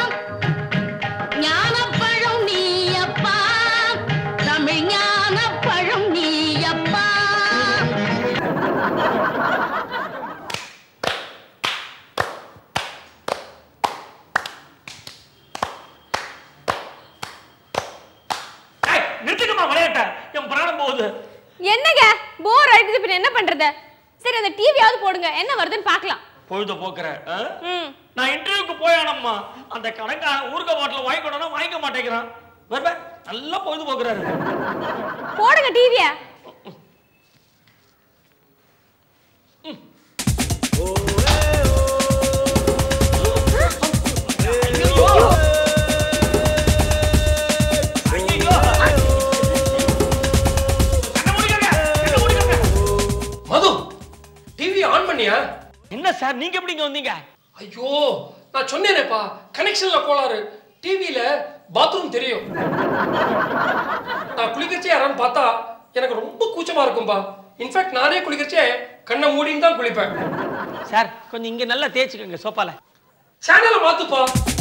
ஞானப்பழம் நீயப்பா தமிழ் ஞானப்பழம் நீயப்பா நிறுத்துக்கமா விளையாட்ட என் பிராணம் போகுது என்னங்க போர் அடிக்குது பின்ன என்ன பண்றது சரி அந்த டிவியாவது போடுங்க என்ன வருதுன்னு பார்க்கலாம் பொழுத போக்குறேன் ஆ? ம் நான் இன்டர்வியூக்கு போயானம்மா அந்த கணக்கா ஊர்க பாட்டில் வாங்கிக்கணும்னா வாங்கிக்க மாட்டேங்கிறான் வருவ நல்லா பொழுது போக்குறாரு போடுங்க டிவிய மது டிவி ஆன் பண்ணியா என்ன சார் நீங்க எப்படி இங்க வந்தீங்க ஐயோ நான் சொன்னேனேப்பா கனெக்ஷன்ல கோளாறு டிவியில பாத்ரூம் தெரியும் நான் குளிக்கிறச்சே யாரான்னு பார்த்தா எனக்கு ரொம்ப கூச்சமா இருக்கும்பா இன்ஃபேக்ட் நானே குளிக்கிறச்சே கண்ணை மூடின்னு தான் குளிப்பேன் சார் கொஞ்சம் இங்க நல்லா தேய்ச்சிக்கோங்க சோப்பால சேனலை மாத்துப்பா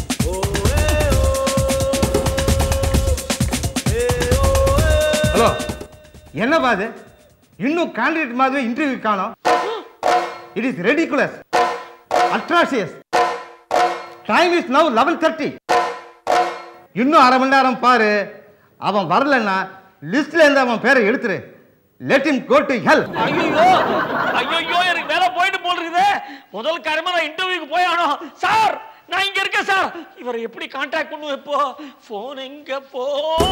ஹலோ என்னப்பா அது இன்னும் கேண்டிடேட் மாதிரி இன்டர்வியூ காணோம் it is ridiculous atrocious time is now eleven thirty இன்னும் அரை மணி நேரம் பாரு அவன் வரலன்னா லிஸ்ட்ல இருந்து அவன் பேரை எடுத்துரு let him go to hell ஐயோ ஐயோ எனக்கு வேலை போயிட்டு போல் இருக்குதே முதல் காரியமா நான் இன்டர்வியூக்கு போய் ஆனோம் சார் நான் இங்க இருக்கேன் சார் இவரை எப்படி கான்டாக்ட் பண்ணுவேன் இப்போ போன் எங்க போ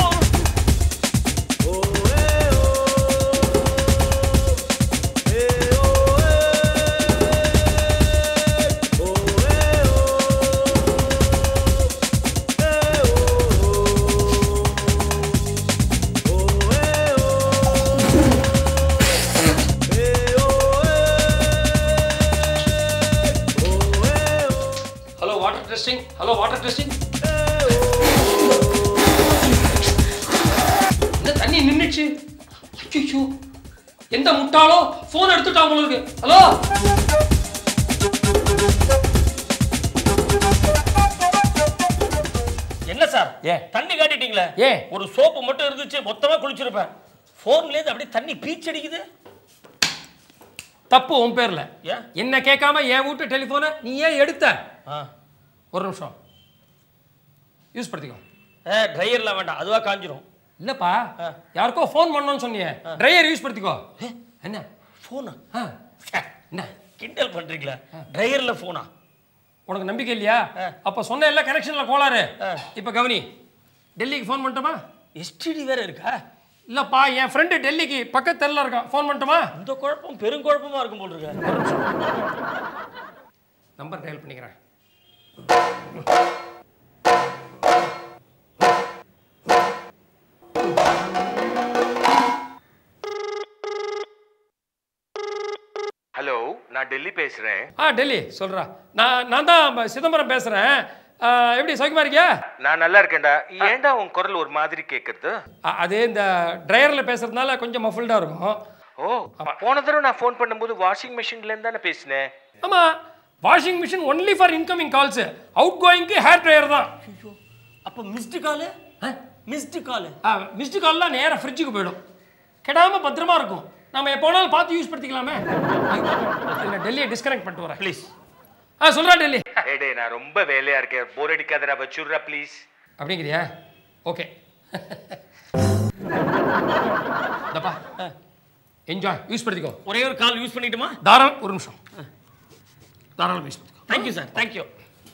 hello water testing hello water testing இந்த தண்ணி நின்னுச்சு ஐயோ எந்த முட்டாளோ போன் எடுத்துட்டான் உங்களுக்கு ஹலோ என்ன சார் தண்ணி காட்டிட்டீங்களே ஏ ஒரு சோப்பு மட்டும் இருந்துச்சு மொத்தமா குளிச்சிருப்பேன் போன்ல இருந்து அப்படியே தண்ணி பீச்சடிக்குது தப்பு உன் பேர்ல ஏன் என்ன கேட்காம என் வீட்டு டெலிஃபோனை நீ ஏன் எடுத்த ஒரு நிமிஷம் யூஸ் படுத்திக்கோ ஏ ட்ரையர்லாம் வேண்டாம் அதுவா காஞ்சிரும் இல்லப்பா யாருக்கோ ஃபோன் பண்ணணும்னு சொன்னியே ட்ரையர் யூஸ் படுத்திக்கோ என்ன ஃபோனா என்ன கிண்டல் பண்றீங்களா ட்ரையர்ல ஃபோனா உனக்கு நம்பிக்கை இல்லையா அப்ப சொன்ன எல்லா கனெக்ஷன்ல கோளாறு இப்ப கவனி டெல்லிக்கு ஃபோன் பண்ணட்டுமா எஸ்டிடி வேற இருக்கா இல்லப்பா என் ஃப்ரெண்டு டெல்லிக்கு பக்கத்து தெருல இருக்கான் ஃபோன் பண்ணட்டுமா இந்த குழப்பம் பெருங்குழப்பமா இருக்கும் போல் இருக்கு நம்பர் டயல் பண்ணிக்கிறேன் ஹலோ நான் டெல்லி பேசுறேன் ஆ டெல்லி சொல்றா நான் நான் தான் ப- சிதம்பரம் பேசுறேன் ஆ, எப்படி சௌக்கியமா இருக்கியா நான் நல்லா இருக்கேன்டா ஏன்டா உன் குரல் ஒரு மாதிரி கேக்குறது அ- அதே இந்த ட்ரையரில் பேசுறதுனால கொஞ்சம் மஃபுல்டாக இருக்கும் ஓ போன தடவை நான் ஃபோன் பண்ணும்போது வாஷிங் மிஷின்ல இருந்து தானே பேசினேன் ஆமா washing machine only for incoming calls out கோயிங்க்கு ஹேர் ட்ரையர் தான் அப்போ மிஸ்டு காலு மிஸ்டு காலு மிஸ்டு கால்லாம் நேரா ஃப்ரிட்ஜுக்கு போயிடும் கெடாம பத்திரமா இருக்கும் நம்ம எப்போனாலும் பார்த்து யூஸ் படுத்திக்கலாமே இல்லை டெல்லியை டிஸ்கனெக்ட் பண்ணிட்டு வரேன் ப்ளீஸ் ஆ சொல்றா டெல்லி ஏய் டேய் நான் ரொம்ப வேலையா இருக்கேன் போர் அடிக்காதடா வச்சுடுறா ப்ளீஸ் அப்படிங்கிறியா ஓகே தப்பா என்ஜாய் யூஸ் படுத்திக்கோ ஒரே ஒரு கால் யூஸ் பண்ணிட்டுமா தாராளம் ஒரு நிமிஷம் தாராளம் யூஸ் பண்ணிக்கோ thank you sir thank you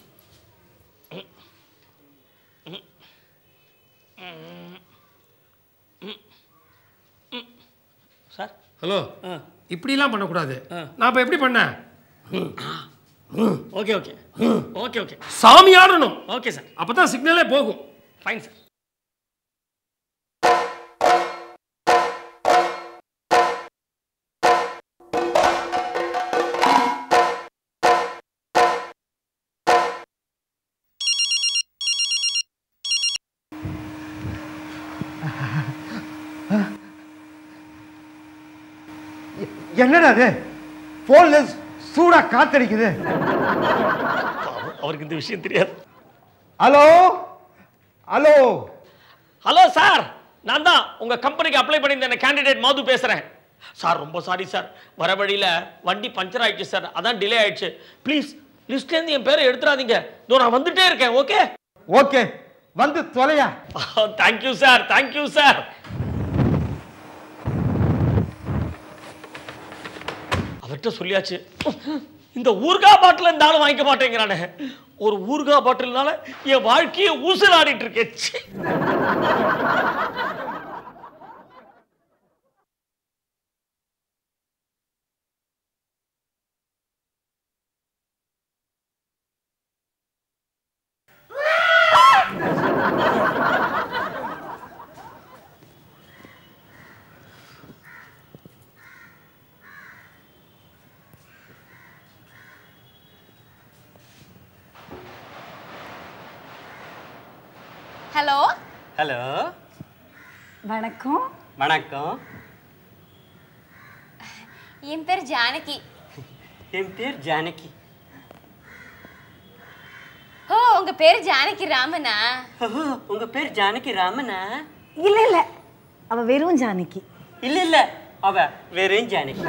sir hello இப்படிலாம் பண்ணக்கூடாது நான் இப்போ எப்படி பண்ணேன் ஓகே ஓகே ஓகே ஓகே சாமி ஆடணும் ஓகே சார் அப்போ தான் சிக்னலே போகும் ஃபைன் சார் என்னடா அது போன்ல சூடா காத்தடிக்குது அவருக்கு இந்த விஷயம் தெரியாது ஹலோ ஹலோ ஹலோ சார் நான் தான் உங்க கம்பெனிக்கு அப்ளை பண்ணியிருந்த கேண்டிடேட் மாது பேசுறேன் சார் ரொம்ப சாரி சார் வர வழியில வண்டி பஞ்சர் ஆயிடுச்சு சார் அதான் டிலே ஆயிடுச்சு ப்ளீஸ் லிஸ்ட்லேருந்து என் பேரை எடுத்துறாதீங்க இதோ நான் வந்துட்டே இருக்கேன் ஓகே ஓகே வந்து தொலையா தேங்க்யூ சார் தேங்க்யூ சார் அவர்கிட்ட சொல்லியாச்சு இந்த ஊர்கா பாட்டில் இந்த ஆளு வாங்கிக்க மாட்டேங்கிறானே ஒரு ஊர்கா பாட்டில்னால என் வாழ்க்கையை ஊசலாடிட்டு இருக்கேன் ச்சீ. ஹலோ ஹலோ வணக்கம் வணக்கம் என் பேர் ஜானகி என் பேர் ஜானகி ஓ உங்க பேரு ஜானகி ராமனா உங்க பேர் ஜானகி ராமனா இல்ல இல்ல அவ வெறும் ஜானகி இல்ல இல்ல அவ வெறும் ஜானகி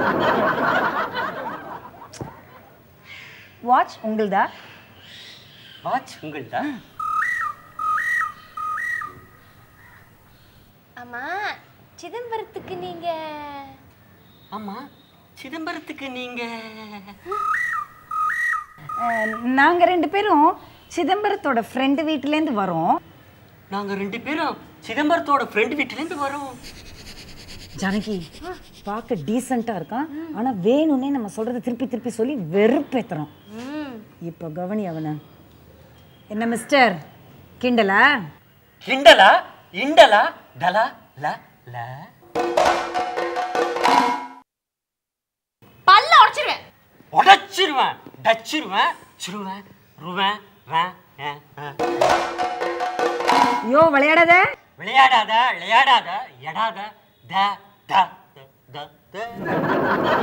வாட்ச் உங்களுதா வாட்ச் உங்கள்தா ஆமா சிதம்பரத்துக்கு நீங்க ஆமா சிதம்பரத்துக்கு நீங்க அஹ், நாங்க ரெண்டு பேரும் சிதம்பரத்தோட ஃப்ரெண்டு வீட்டுலேருந்து வரோம் நாங்க ரெண்டு பேரும் சிதம்பரத்தோட ஃப்ரெண்ட் வீட்டுல இருந்து வரோம் ஜானகி பார்க்க டீசெண்டாக இருக்கான் ஆனா வேணும்னே நம்ம சொல்றத திருப்பி திருப்பி சொல்லி வெறுப்பேத்துறோம் இப்போ கவனி அவனை என்ன மிஸ்டர் கிண்டலா கிண்டலா இண்டலா டலா ல ல பல்ல உடைச்சிருவேன் உடைச்சிருவேன் டச்சிருவேன் சிருவேன் ருவேன் வேன் ஏன், ஆ. யோ விளையாடாத விளையாடாத விளையாடாத எடாத த த த, த த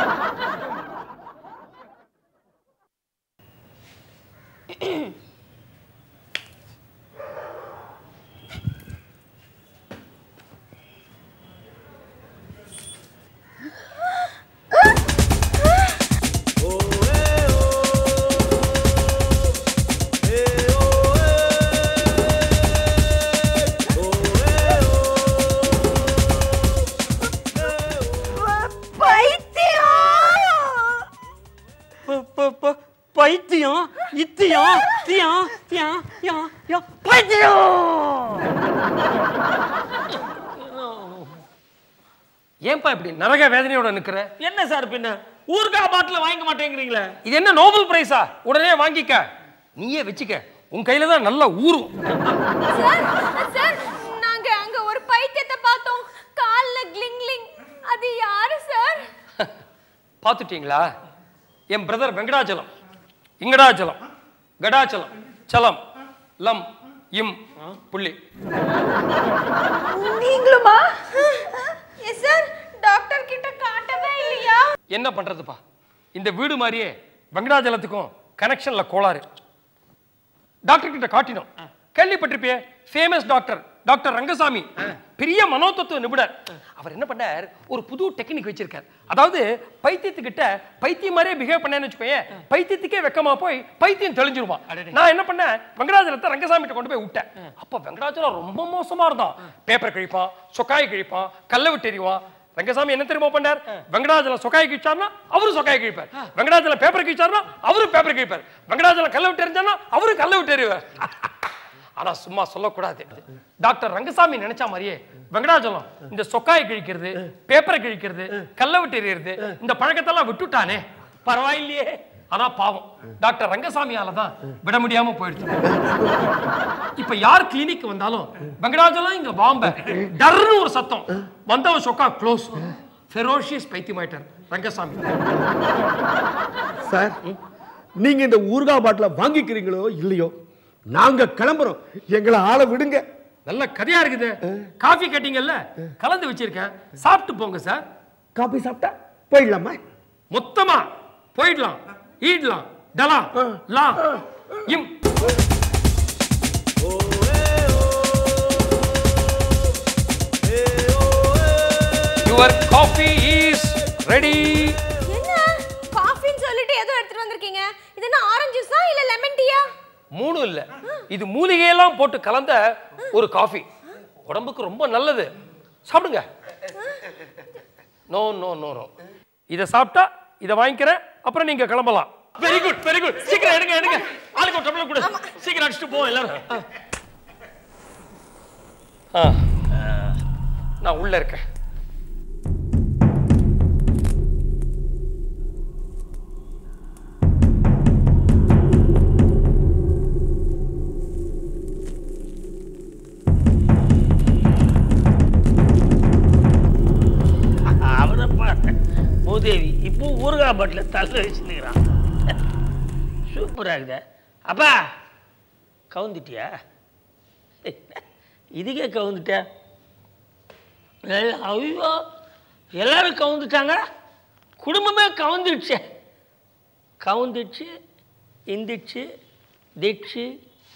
ப- ப- ப- பைத்தியம் இத்தியம் தியம் தியம் யம் யம் பைத்தியம் ஏன்பா இப்படி நரக வேதனையோட நிக்கிற என்ன சார் பின்ன ஊறுகாய் பாட்டில் வாங்க மாட்டேங்கிறீங்களே இது என்ன நோபல் பிரைஸா உடனே வாங்கிக்க நீயே வச்சுக்க உன் கையில தான் நல்லா ஊறும் சார் நாங்க அங்க ஒரு பைத்தியத்தை பார்த்தோம் கால்ல கிளிங் கிளிங் அது யாரு சார் பார்த்துட்டீங்களா என் பிரதர் வெங்கடாச்சலம் இங்கடாச்சலம் கடாச்சலம் சலம் லம் இம் புள்ளி நீங்களுமா எஸ் சார் டாக்டர் கிட்ட காட்டவே இல்லையா என்ன பண்றதுப்பா இந்த வீடு மாதிரியே வெங்கடாச்சலத்துக்கும் கனெக்ஷன்ல கோளாறு டாக்டர் கிட்ட காட்டினோம் கேள்விப்பட்டிருப்பியே ஃபேமஸ் டாக்டர் டாக்டர் ரங்கசாமி பெரிய மனோதத்துவ நிபுணர் அவர் என்ன பண்ணார் ஒரு புது டெக்னிக் வச்சிருக்கார் அதாவது பைத்தியத்துக்கிட்ட பைத்தியம் மாதிரியே பிஹேவ் பண்ணேன்னு வச்சுக்கோயேன் பைத்தியத்துக்கே வெக்கமா போய் பைத்தியம் தெளிஞ்சிருவான் நான் என்ன பண்ணேன் வெங்கடாச்சலத்தை ரங்கசாமி கொண்டு போய் விட்டேன் அப்ப வெங்கடாச்சலம் ரொம்ப மோசமா இருந்தான் பேப்பர் கிழிப்பான் சொக்காய் கிழிப்பான் கல்லை விட்டு எறிவான் ரங்கசாமி என்ன தெரியுமா பண்ணார் வெங்கடாச்சலம் சொக்காய் கிழிச்சார்னா அவரும் சொக்காய் கிழிப்பார் வெங்கடாச்சலம் பேப்பர் கிழிச்சார்னா அவரும் பேப்பர் கிழிப்பார் வெங்கடாச்சலம் கல்லை விட்டு எறிஞ்சார்னா அவரும் கல்லை விட்டு எறிவார் ஆனா சும்மா சொல்லக்கூடாது டாக்டர் ரங்கசாமி நினைச்ச மாதிரியே வெங்கடாச்சலம் இந்த சொக்காய் கிழிக்கிறது பேப்பரை கிழிக்கிறது கல்லை விட்டு எறியறது இந்த பழக்கத்தெல்லாம் விட்டுட்டானே பரவாயில்லையே ஆனா பாவம் டாக்டர் ரங்கசாமியால தான் விட முடியாம போயிடுச்சு இப்ப யார் கிளினிக் வந்தாலும் வெங்கடாச்சலம் இங்க பாம்ப டர்னு ஒரு சத்தம் வந்தவன் சொக்கா க்ளோஸ் ஃபெரோஷியஸ் பைத்தியமாயிட்டார் ரங்கசாமி சார் நீங்க இந்த ஊறுகாய் பாட்டில வாங்கிக்கிறீங்களோ இல்லையோ நாங்க கிளம்புறோம் எங்களை ஆள விடுங்க நல்ல கதையா இருக்குது காஃபி கேட்டீங்கல்ல கலந்து வச்சிருக்கேன் சாப்பிட்டு போங்க சார் காபி சாப்பிட்டா போயிடலாமா மொத்தமா போயிடலாம் ஈடலாம் டலா லா இம் யுவர் காஃபி இஸ் ரெடி என்ன காஃபின்னு சொல்லிட்டு ஏதோ எடுத்துட்டு வந்திருக்கீங்க இது என்ன ஆரஞ்சு ஜூஸா இல்ல லெமன் டீயா மூணும் இல்ல இது மூலிகையெல்லாம் போட்டு கலந்த ஒரு காஃபி உடம்புக்கு ரொம்ப நல்லது சாப்பிடுங்க நோ நோ நோ நோ இதை சாப்பிட்டா இதை வாங்கிக்கிறேன் அப்புறம் நீங்க கிளம்பலாம் வெரி குட் வெரி குட் சீக்கிரம் எடுங்க எடுங்க ஆளுக்கு ஒரு டம்ளர் கொடு சீக்கிரம் அடிச்சுட்டு போவோம் எல்லாரும் ஆ. நான் உள்ள இருக்கேன் அவனை பார்த்தேன் மூதேவி இப்போ ஊறுகாய் பாட்டில் தள்ள வச்சுருக்கிறான் சூப்பராக இருக்குதே அப்பா கவுந்துட்டியா இதுக்கே கவுந்துட்ட ஐயோ எல்லாரும் கவுந்துட்டாங்க குடும்பமே கவுந்துடுச்சே கவுந்துடுச்சு இந்திச்சு தீட்சி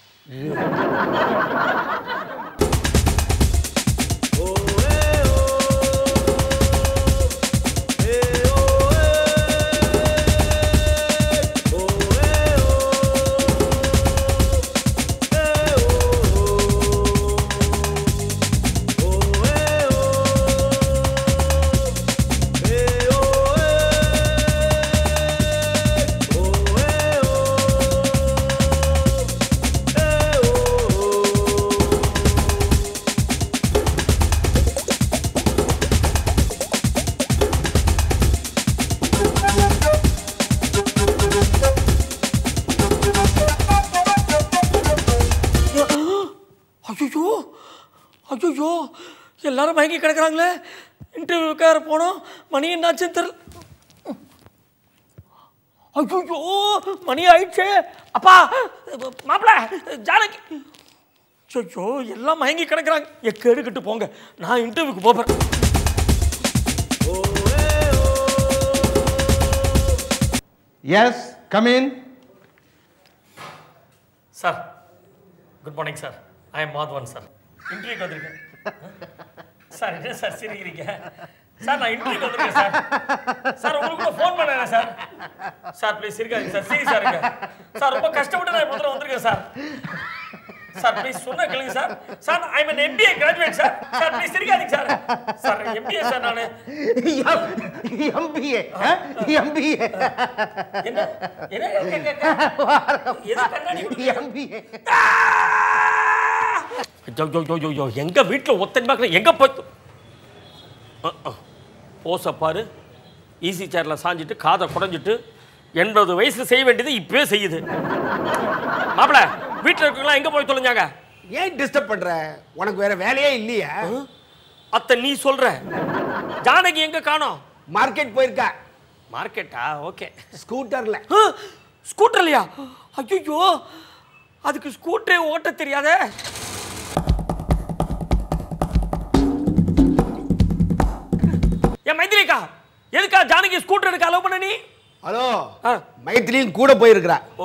ஐயோ ஐயோ எல்லாரும் மயங்கி கிடக்குறாங்களே இன்டர்வியூக்கார போனோம் மணி என்னாச்சுன்னு தெரியல ஐயோ மணி ஆயிடுச்சு அப்பா மாப்பிள ஜானகி ஐயோ எல்லாம் மயங்கி கிடக்குறாங்க எக்கேடு கிட்டு போங்க நான் இன்டர்வியூக்கு போகிறேன் yes come in sir good morning sir I am Madhavan sir இன்டர்வியூக்கு வந்திருக்கேன் சார் என்ன சார் சிரிக்கிறீங்க சார் நான் இன்டர்வியூக்கு வந்திருக்கேன் சார் சார் உங்களுக்கு கூட ஃபோன் பண்ணேன் சார் சார் ப்ளீஸ் இருக்காதீங்க சார் சீரியஸாக இருங்க சார் ரொம்ப கஷ்டப்பட்டு நான் இப்போ வந்திருக்கேன் சார் சார் ப்ளீஸ் சொன்ன கேளுங்க sir sir I am MBA graduate sir sir please இருக்காதீங்க சார் சார் எம்பிஏ சார் நான் எம்பிஏ எம்பிஏ என்ன என்ன எது கண்ணாடி எம்பிஏ ஐயோ ஐயோ ஐயோ ஐயோ எங்க வீட்டில் ஒத்தன் பார்க்குற எங்க போய் அஹ், அஹ். போஸை பாரு ஈஸி சேரில் சாஞ்சிட்டு காதை குடஞ்சிட்டு எண்பது வயசுல செய்ய வேண்டியது இப்பவே செய்யுது மாப்பிள வீட்டில் இருக்கவங்களாம் எங்க போய் தொலைஞ்சாங்க ஏன் டிஸ்டர்ப் பண்ற உனக்கு வேற வேலையே இல்லையா அத்தை நீ சொல்ற ஜானகி எங்க காணோம் மார்க்கெட் போயிருக்கா மார்க்கெட்டா ஓகே ஸ்கூட்டர்ல ஸ்கூட்டர்லையா ஐயோ அதுக்கு ஸ்கூட்டரே ஓட்ட தெரியாதே என் மைத்திரிக்கா எதுக்கா ஜானகி ஸ்கூட்டர் எடுக்க அலோவ் பண்ண நீ ஹலோ மைத்திலியும் கூட போயிருக்கிறா ஓ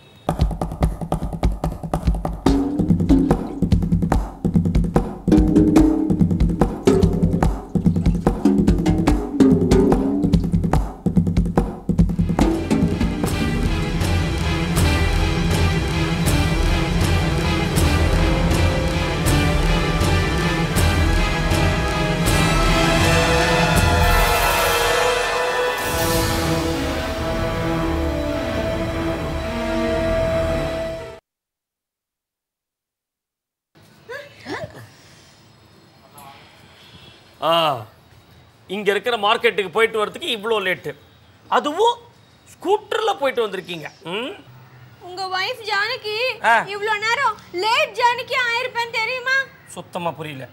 ஆ இங்க இருக்கிற மார்க்கெட்டுக்கு போயிட்டு வரதுக்கு இவ்வளோ லேட்டு அதுவும் ஸ்கூட்டர்ல போயிட்டு வந்திருக்கீங்க ம் உங்க வைஃப் ஜானகி ஆ. இவ்ளோ நேரம் லேட் ஜானகி ஆயிருப்பேன் தெரியுமா சுத்தமா புரியல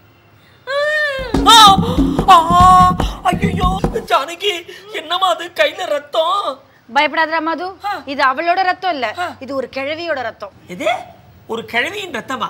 ஐயோ ஜானகி என்னமா அது கையில ரத்தம் பயப்படாதடா மது இது அவளோட ரத்தம் இல்ல இது ஒரு கிழவியோட ரத்தம் இது ஒரு கிழவியின் ரத்தமா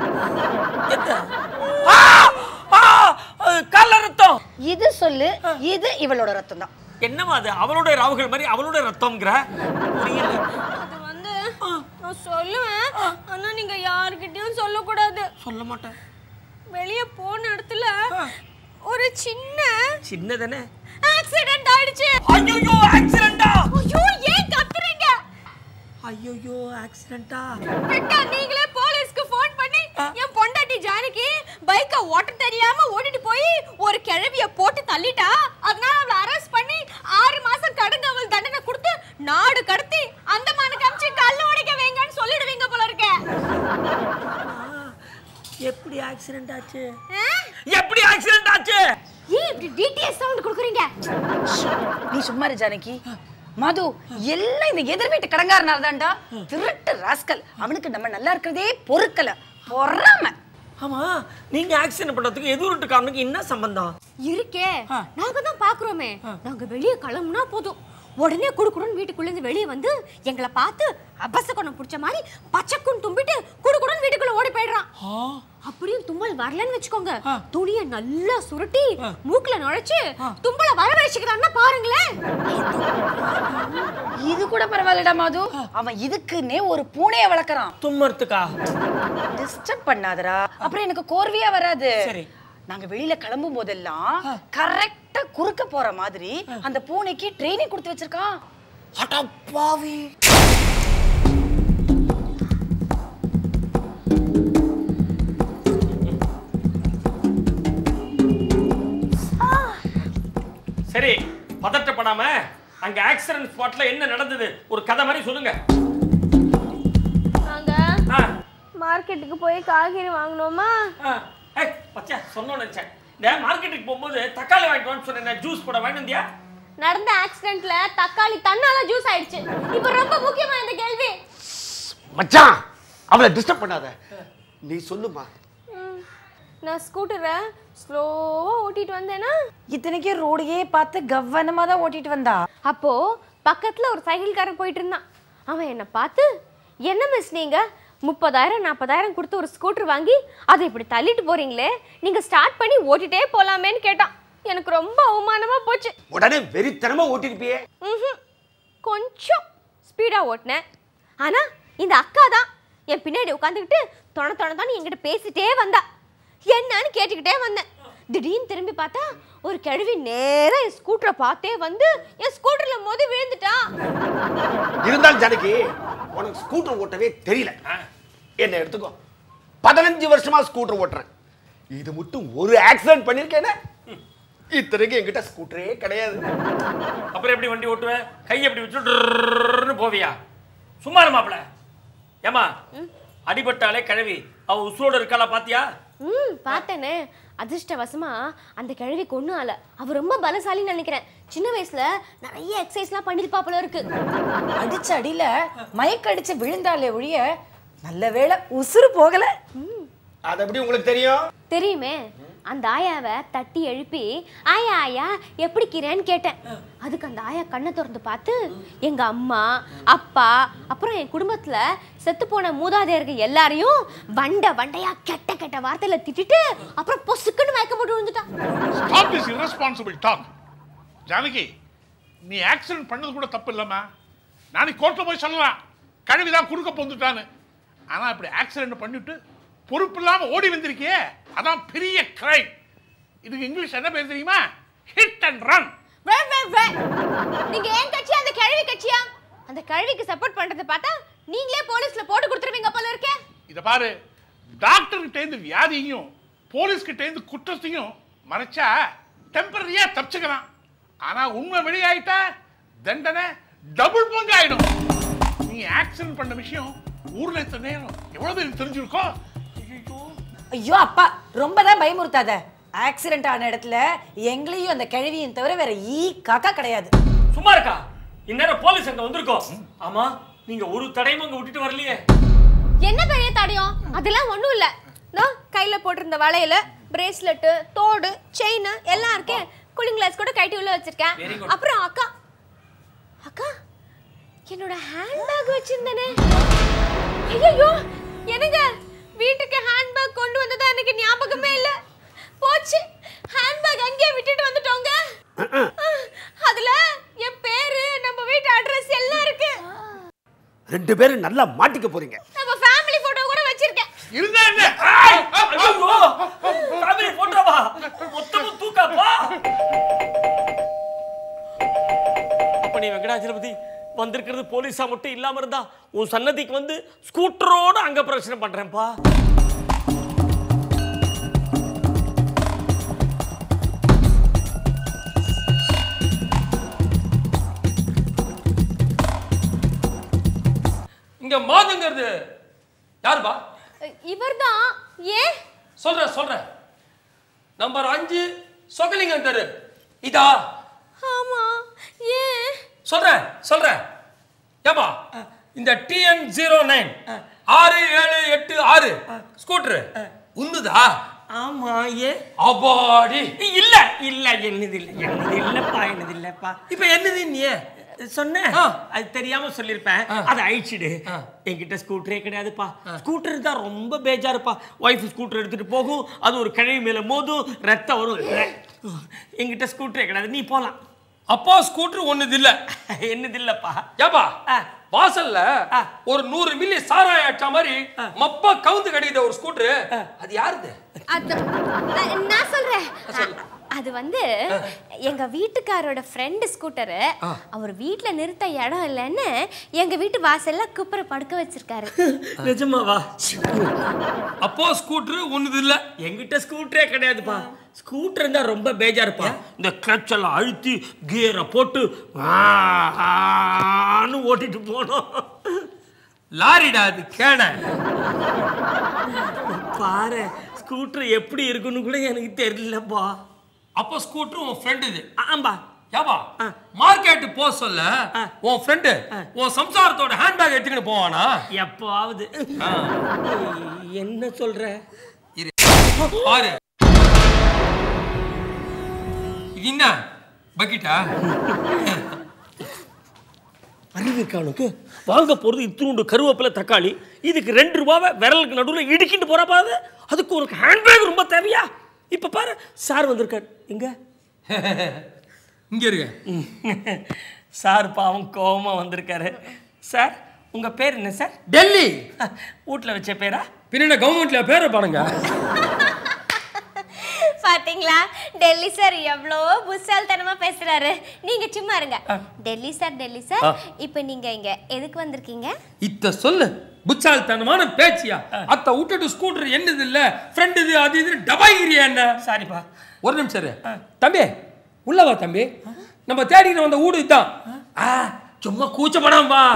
கள்ள ரத்தம் இது சொல்லு இது இவளோட ரத்தம் தான் என்னமா அது அவளோட ராவுகள் மாதிரி அவளோட ரத்தம்ங்கிற புரியல அது வந்து நான் சொல்லுவேன் ஆனா நீங்க யார்கிட்டயும் சொல்லக்கூடாது சொல்ல மாட்டேன் வெளிய போன இடத்துல ஒரு சின்ன சின்னதானே ஆக்சிடென்ட் ஆயிடுச்சு ஐயோ ஆக்சிடென்ட்டா ஐயோ ஏன் கத்துறீங்க ஐயோ ஆக்சிடென்ட்டா விட்டா நீங்களே போலீஸ்க்கு ஃபோன் பண்ணி என் பொண்டாட்டி ஜானகி பைக்க ஓட்ட தெரியாம ஓடிட்டு போய் ஒரு கிழவிய போட்டு தள்ளிட்டா அதனால அவளை அரெஸ்ட் பண்ணி ஆறு மாசம் கடுங்காவல் தண்டனை கொடுத்து நாடு கடத்தி அந்த மானுக்கு அமிச்சு கல்லு உடைக்க வைங்கன்னு சொல்லிடுவீங்க போல இருக்க எப்படி ஆக்சிடென்ட் ஆச்சு எப்படி ஆக்சிடென்ட் ஆச்சு ஏன் இப்படி டிடிஎஸ் சவுண்ட் கொடுக்குறீங்க நீ சும்மா இரு ஜானகி மது எல்லாம் இந்த எதிர் வீட்டு கடங்காரனால தான்டா திருட்டு ராஸ்கல் அவனுக்கு நம்ம நல்லா இருக்கிறதே பொறுக்கல பொறாம ஆமா நீங்க ஆக்சிடென்ட் பண்றதுக்கு எதிர்ட்டு காரனுக்கு என்ன சம்பந்தம் இருக்கே நாங்க தான் பாக்குறோமே நாங்க வெளிய கிளம்புனா போதும் உடனே குடுக்குடுன்னு வீட்டுக்குள்ள இருந்து வெளியே வந்து எங்களை பார்த்து அபசகுணம் பிடிச்ச மாதிரி பச்சைக்குன்னு தும்பிட்டு குடுக்குடுன்னு வீட்டுக்குள்ள ஓடி போயிடுறான் அப்படியும் தும்மல் வரலன்னு வச்சுக்கோங்க துணியை நல்லா சுருட்டி மூக்குல நுழைச்சு தும்பல வர வச்சுக்கிறான்னா பாருங்களேன் இது கூட பரவாயில்லடா மாது அவன் இதுக்குன்னே ஒரு பூனைய வளர்க்கறான் தும்மறதுக்கா டிஸ்டர்ப் பண்ணாதடா அப்புறம் எனக்கு கோர்வையா வராது சரி. நாங்க வெளியில கிளம்பும் போதெல்லாம் கரெக்டா குறுக்க போற மாதிரி அந்த பூனைக்கு ட்ரைனிங் கொடுத்து வச்சிருக்கான் அடப்பாவி சரி பதட்டப்படாம அங்க ஆக்சிடென்ட் ஸ்பாட்ல என்ன நடந்தது ஒரு கதை மாதிரி சொல்லுங்க நாங்க மார்க்கெட்டுக்கு போய் காய்கறி வாங்கினோமா ஏய் பச்சா சொன்னோன்னு நினைச்சேன் இந்த மார்க்கெட்டுக்கு போகும்போது தக்காளி வாங்கிட்டு வான்னு சொன்னேன் ஜூஸ் போட வாங்கிட்டு வந்தியா நடந்த ஆக்சிடென்ட்ல தக்காளி தன்னால ஜூஸ் ஆயிடுச்சு இப்போ ரொம்ப முக்கியமா இந்த கேள்வி மச்சான் அவளை டிஸ்டர்ப் பண்ணாத நீ சொல்லுமா ம், நான் ஸ்கூட்டரை ஸ்லோவா ஓட்டிட்டு வந்தேனா இத்தனைக்கும் ரோடையே பார்த்து கவனமா தான் ஓட்டிட்டு வந்தா அப்போ பக்கத்துல ஒரு சைக்கிள்காரன் போயிட்டு இருந்தான் அவன் என்னை பார்த்து என்ன மிஸ் நீங்க முப்பதாயிரம் நாற்பதாயிரம் கொடுத்து ஒரு ஸ்கூட்டர் வாங்கி அதை இப்படி தள்ளிட்டு போறீங்களே நீங்க ஸ்டார்ட் பண்ணி ஓட்டிட்டே போலாமேன்னு கேட்டான் எனக்கு ரொம்ப அவமானமா போச்சு உடனே வெறித்தனமா ஓட்டிருப்பியே ம்ஹும். கொஞ்சம் ஸ்பீடா ஓட்டினேன் ஆனா இந்த அக்கா தான் என் பின்னாடி உட்காந்துக்கிட்டு தொண தொண தொண என்கிட்ட பேசிட்டே வந்தா என்னன்னு கேட்டுக்கிட்டே வந்தேன் திடீர்னு திரும்பி பார்த்தா ஒரு கிழவி நேரா என் ஸ்கூட்டரை பார்த்தே வந்து என் ஸ்கூட்டர்ல மோதி விழுந்துட்டா இருந்தாலும் ஜானகி உனக்கு ஸ்கூட்டர் ஓட்டவே தெரியல என்ன எடுத்துக்கோ பதினஞ்சு வருஷமா ஸ்கூட்டர் ஓட்டுறேன் இது மட்டும் ஒரு ஆக்சிடென்ட் பண்ணிருக்கேனே இத்தனைக்கு என்கிட்ட ஸ்கூட்டரே கிடையாது அப்புறம் எப்படி வண்டி ஓட்டுவேன் கை எப்படி வச்சு டுர்ன்னு போவியா சும்மா இரு மாப்ள ஏமா அடிபட்டாலே கிழவி அவ உசுரோட இருக்காளா பாத்தியா ம் பார்த்தேனே அதிர்ஷ்டவசமா அந்த கிழவி கொண்டு ஆல அவ ரொம்ப பலசாலின்னு நினைக்கிறேன் சின்ன வயசுல நிறைய எக்ஸசைஸ்லாம் பண்ணிருப்பாப்புல இருக்கு அடிச்ச அடியில மயக்க அடிச்சு விழுந்தாலே ஒழிய நல்ல வேளை உசுறு போகல அது எப்படி உங்களுக்கு தெரியும் தெரியுமே அந்த ஆயாவை தட்டி எழுப்பி ஆயா ஆயா எப்படி கீரேன்னு கேட்டேன் அதுக்கு அந்த ஆயா கண்ணை திறந்து பார்த்து எங்க அம்மா அப்பா அப்புறம் என் குடும்பத்துல செத்து போன மூதாதையர்கள் எல்லாரையும் வண்ட வண்டையா கெட்ட கெட்ட வார்த்தையில திட்டிட்டு அப்புறம் பொசுக்குன்னு மயக்க போட்டு விழுந்துட்டான் stop this irresponsible talk Janaki நீ ஆக்சிடென்ட் பண்ணது கூட தப்பு இல்லைம்மா நாளைக்கு கோர்ட்டில் போய் சொல்லலாம் கழுவி தான் குறுக்க போந்துட்டான்னு ஆனால் இப்படி ஆக்சிடென்ட் பண்ணிட்டு பொறுப்பு இல்லாமல் ஓடி வந்திருக்கியே அதான் பெரிய கிரைம் இதுக்கு இங்கிலீஷ் என்ன பேர் தெரியுமா hit and run way, way, way. நீங்க ஏன் கட்சி அந்த கிழவி கட்சியா அந்த கிழவிக்கு சப்போர்ட் பண்றதை பார்த்தா நீங்களே போலீஸ்ல போட்டு கொடுத்துருவீங்க போல இருக்கே இதை பாரு டாக்டர்கிட்டேருந்து வியாதியையும் போலீஸ்கிட்டேருந்து குற்றத்தையும் மறைச்சா டெம்பரரியா தப்பிச்சுக்கலாம் ஆனா உண்மை வெளியாயிட்டா தண்டனை டபுள் பங்கு ஆயிடும் நீ ஆக்சிடென்ட் பண்ண விஷயம் ஊர்ல இத்தனை நேரம் எவ்வளவு பேருக்கு தெரிஞ்சிருக்கோ ஐயோ அப்பா ரொம்ப தான் பயமுறுத்தாத ஆக்சிடென்ட் ஆன இடத்துல எங்களையும் அந்த கிழவியும் தவிர வேற ஈ காக்கா கிடையாது சும்மா இருக்கா இந்நேரம் போலீஸ் அங்க வந்திருக்கோம் ஆமா நீங்க ஒரு தடையும் அங்க விட்டுட்டு வரலையே என்ன பெரிய தடையும் அதெல்லாம் ஒண்ணும் இல்ல நான் கையில போட்டிருந்த வளையல பிரேஸ்லெட் தோடு செயின் எல்லாம் இருக்கேன் கூலிங் கிளாஸ் கூட கைட்டி உள்ள Very வச்சிருக்கேன் good. அப்புறம் அக்கா அக்கா என்னோட ஹேண்ட்பேக் வச்சிருந்தேனே ஐயோ என்னங்க வீட்டுக்கு ஹேண்ட்பேக் கொண்டு வந்ததா எனக்கு ஞாபகமே இல்ல போச்சு ஹேண்ட்பேக் அங்கேயே விட்டுட்டு வந்துட்டோங்க அதுல என் பேரு நம்ம வீட்டு அட்ரஸ் எல்லாம் இருக்கு ரெண்டு பேரும் நல்லா மாட்டிக்க போறீங்க நம்ம ஃபேமிலி போட்டோ கூட வச்சிருக்கேன் இருந்தா என்ன ஐயோ ஃபேமிலி போட்டோவா மொத்தமும் தூக்காப்பா அப்ப நீ வெங்கடாச்சலபதி வந்திருக்கிறது போலீஸா மட்டும் இல்லாம இருந்தா உன் சன்னதிக்கு வந்து ஸ்கூட்டரோட அங்க பிரச்சனை பண்றேன்ப்பா இங்க மாதுங்கிறது யாருப்பா இவர்தான் ஏன் சொல்றேன் சொல்றேன் நம்பர் அஞ்சு சொகலிங்கம் தெரு இதா ஆமா ஏன் சொல்றேன் சொல்றேன் ஏப்பா இந்த டிஎன் ஜீரோ நைன் ஆறு ஏழு எட்டு ஆறு ஸ்கூட்டரு உன்னுதா ஆமா ஏ அபாடி இல்ல இல்ல என்னது இல்ல என்னது இல்லப்பா என்னது இல்லப்பா இப்ப என்னது நீ சொன்னேன் அது தெரியாம சொல்லியிருப்பேன் அதை அழிச்சிடு என்கிட்ட ஸ்கூட்டரே கிடையாதுப்பா ஸ்கூட்டர் தான் ரொம்ப பேஜாருப்பா ஒய்ஃப் ஸ்கூட்டர் எடுத்துட்டு போகும் அது ஒரு கிழவி மேல மோதும் ரத்தம் வரும் என்கிட்ட ஸ்கூட்டரே கிடையாது நீ போலாம் அப்பா ஸ்கூட்டர் ஒண்ணுது இல்ல என்னது இல்லப்பா ஏப்பா வாசல்ல ஒரு நூறு மில்லி சாராயம் அடிச்ச மாதிரி மப்பா கவுந்து கிடைக்குது ஒரு ஸ்கூட்டர் அது யாருது அது நான் நான் சொல்றேன் அது வந்து எங்க வீட்டுக்காரோட ஃப்ரெண்டு ஸ்கூட்டரு அவர் வீட்ல நிறுத்த இடம் இல்லைன்னு எங்க வீட்டு வாசல்ல குப்புற படுக்க வச்சிருக்காரு நிஜமாவா அப்போ ஸ்கூட்டர் ஒண்ணுது இல்ல என்கிட்ட ஸ்கூட்டரே கிடையாதுப்பா ஸ்கூட்டர் இருந்தா ரொம்ப பேஜாருப்பா இந்த கிளட்ச் எல்லாம் அழுத்தி கியரை போட்டு ஆன்னு ஓட்டிட்டு போனோம் லாரிடா அது கேன பாரு ஸ்கூட்டர் எப்படி இருக்குன்னு கூட எனக்கு தெரியலப்பா அப்போ ஸ்கூட்டர் உன் ஃப்ரெண்ட் இது ஆம்பா ஏப்பா மார்க்கெட் போ சொல்ல உன் ஃப்ரெண்டு உன் சம்சாரத்தோட ஹேண்ட்பேக் எடுத்துக்கிட்டு போவானா எப்போவாவது என்ன சொல்ற இரு பாரு இது என்ன பக்கெட்டா அறிவு இருக்கா உனக்கு வாங்க போறது இத்தினூண்டு கருவேப்பிலை தக்காளி இதுக்கு ரெண்டு ரூபாவை விரலுக்கு நடுவில் இடுக்கிட்டு போறப்பா அது அதுக்கு உனக்கு ஹேண்ட்பேக் ரொம்ப தேவையா இப்ப பாரு சார் வந்திருக்காரு எங்க இங்க இருக்க சார் பாவம் கோவமா வந்திருக்காரு சார் உங்க பேர் என்ன சார் டெல்லி வீட்ல வச்ச பேரா பின்ன கவர்மெண்ட்ல பேரை பாருங்க பாத்தீங்களா டெல்லி சார் எவ்வளோ புத்தால்தனமா பேசுறாரு நீங்க சும்மா இருங்க டெல்லி சார் டெல்லி சார் ஆ. இப்போ நீங்க இங்க எதுக்கு வந்திருக்கீங்க இத்த சொல்லு புச்சால்தனமான பேச்சியா அத்த விட்டுட்டு ஸ்கூட்டர் என்னது இல்ல ஃப்ரெண்ட் இது அது இது டபாயிரியா என்ன சாரிப்பா ஒரு நிமிஷம் இரு. தம்பி உள்ள வா தம்பி நம்ம தேடிட்டு வந்த ஊடு இதுதான் ஆ, சும்மா கூச்சப்படாம வா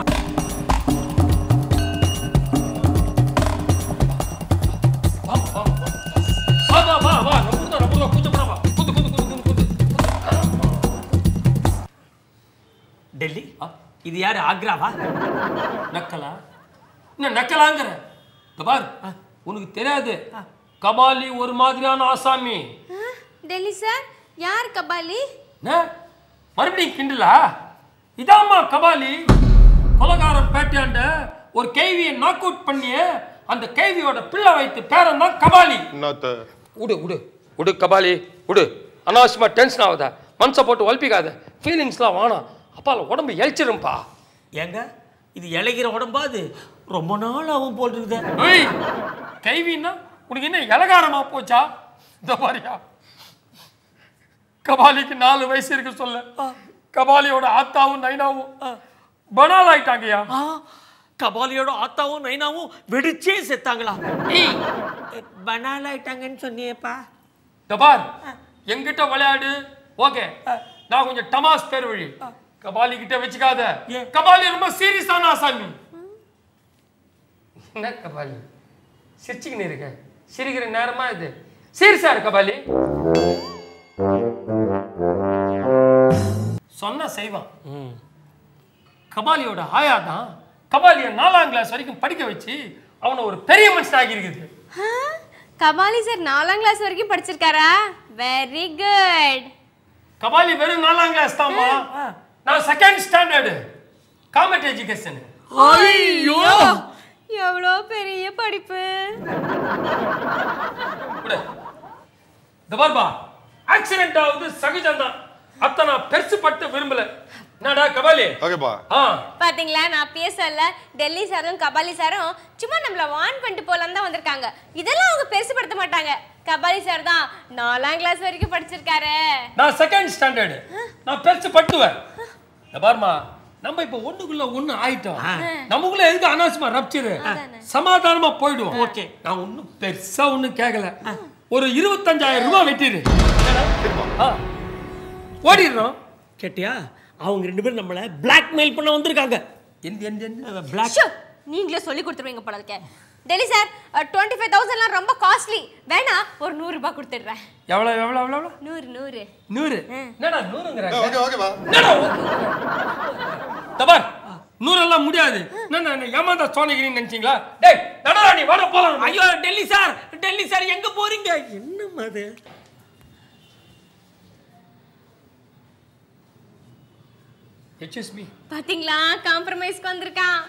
வா வா வா வா நம்ம ஊர் தான் நம்ம ஊர் தான் கூச்சப்படாம வா குத்து குத்து குத்து குத்து குத்து டெல்லி இது யாரு ஆக்ராவா நக்கலா என்ன நக்கலாங்கிற இந்த பார் உனக்கு தெரியாது கபாலி ஒரு மாதிரியான ஆசாமி டெல்லி சார் யார் கபாலி என்ன மறுபடியும் கிண்டலா இதாம்மா கபாலி கொலகாரன் பேட்டியாண்ட ஒரு கேவியை நாக் அவுட் பண்ணி அந்த கேவியோட பிள்ளை வைத்து பேரன் தான் கபாலி உடு உடு உடு கபாலி உடு அனாவசியமா டென்ஷன் ஆகுத மனசை போட்டு வலிப்பிக்காத ஃபீலிங்ஸ்லாம் வேணாம் அப்பால உடம்பு எழிச்சிரும்பா ஏங்க இது இளைகிற உடம்பா அது ரொம்ப நாள் ஆகும் போல் இருக்குது ஏய் கைவின்னா உனக்கு என்ன இலகாரமா போச்சா இந்த மாதிரியா கபாலிக்கு நாலு வயசு இருக்கு சொல்ல கபாலியோட ஆத்தாவும் நைனாவும் பனால் ஆயிட்டாங்கய்யா கபாலியோட ஆத்தாவும் நைனாவும் வெடிச்சே செத்தாங்களா ஏய், பனால் ஆயிட்டாங்கன்னு சொன்னியேப்பா இந்த பார் எங்கிட்ட விளையாடு ஓகே நான் கொஞ்சம் டமாஸ் பேர் வழி கபாலி கிட்ட வச்சுக்காத கபாலி ரொம்ப சீரியஸான ஆசாமி என்ன கபாலி சிரிச்சுக்கின்னு இருக்க சிரிக்கிற நேரமா இது சீரியஸா இரு கபாலி சொன்னா செய்வான் கபாலியோட ஆயா தான் கபாலியை நாலாம் கிளாஸ் வரைக்கும் படிக்க வச்சு அவனை ஒரு பெரிய மனுஷன் ஆகியிருக்குது கபாலி சார் நாலாம் கிளாஸ் வரைக்கும் படிச்சிருக்காரா வெரி குட் கபாலி வெறும் நாலாம் கிளாஸ் தான்மா நான் செகண்ட் ஸ்டாண்டர்டு காமெட் எஜுகேஷன் ஐயோ எவ்வளோ பெரிய படிப்பு இந்த பார்ப்பா ஆக்சிடென்ட் ஆகுது சகஜம்தான் அத்தை நான் பெருசு பட்டு விரும்பல என்னடா கபாலி ஓகேப்பா ஆ பாத்தீங்களா நான் அப்பயே சொல்ல டெல்லி சாரும் கபாலி சாரும் சும்மா நம்மள வான் பண்ணிட்டு போலாம் தான் வந்திருக்காங்க இதெல்லாம் அவங்க பெருசுப்படுத்த மாட்டாங்க கபாலி சார் தான் நாலாம் கிளாஸ் வரைக்கும் படிச்சிருக்காரு நான் செகண்ட் ஸ்டாண்டர்டு நான் பெருசு பட்டுவேன் இந்த பாருமா நம்ம இப்ப ஒண்ணுக்குள்ள ஒண்ணு ஆயிட்டோம் நமக்குள்ள எதுக்கு அனாவசியமா ரப்சரு சமாதானமா போயிடுவோம் ஓகே நான் ஒண்ணும் பெருசா ஒண்ணும் கேட்கல ஒரு இருபத்தஞ்சாயிரம் ரூபாய் வெட்டிடு ஆ. ஓடிடுறோம் கேட்டியா அவங்க ரெண்டு பேரும் நம்மள பிளாக்மெயில் பண்ண வந்திருக்காங்க எந்த எந்த எந்த பிளாக் ஷோ, நீங்களே சொல்லி கொடுத்துருவீங்க போல இருக்கே டெல்லி சார் டுவெண்ட்டி ஃபைவ் தௌசண்ட்லாம் ரொம்ப காஸ்ட்லி வேணா ஒரு நூறு ரூபாய் கொடுத்துடுறேன் எவ்வளவு எவ்வளவு எவ்வளவு எவ்வளவு நூறு நூறு நூறு என்னடா நூறுங்கிற ஓகே ஓகேப்பா என்னடா தபார் நூறெல்லாம் முடியாது என்ன நான் ஏமாந்தா சோனிக்கிறீன்னு நினைச்சீங்களா டேய் நடடா நீ வாடா போலாம் ஐயோ டெல்லி சார் டெல்லி சார் எங்க போறீங்க என்னம்மா அது ஹெச்எஸ்பி பாத்தீங்களா காம்ப்ரமைஸ்க்கு வந்திருக்கான்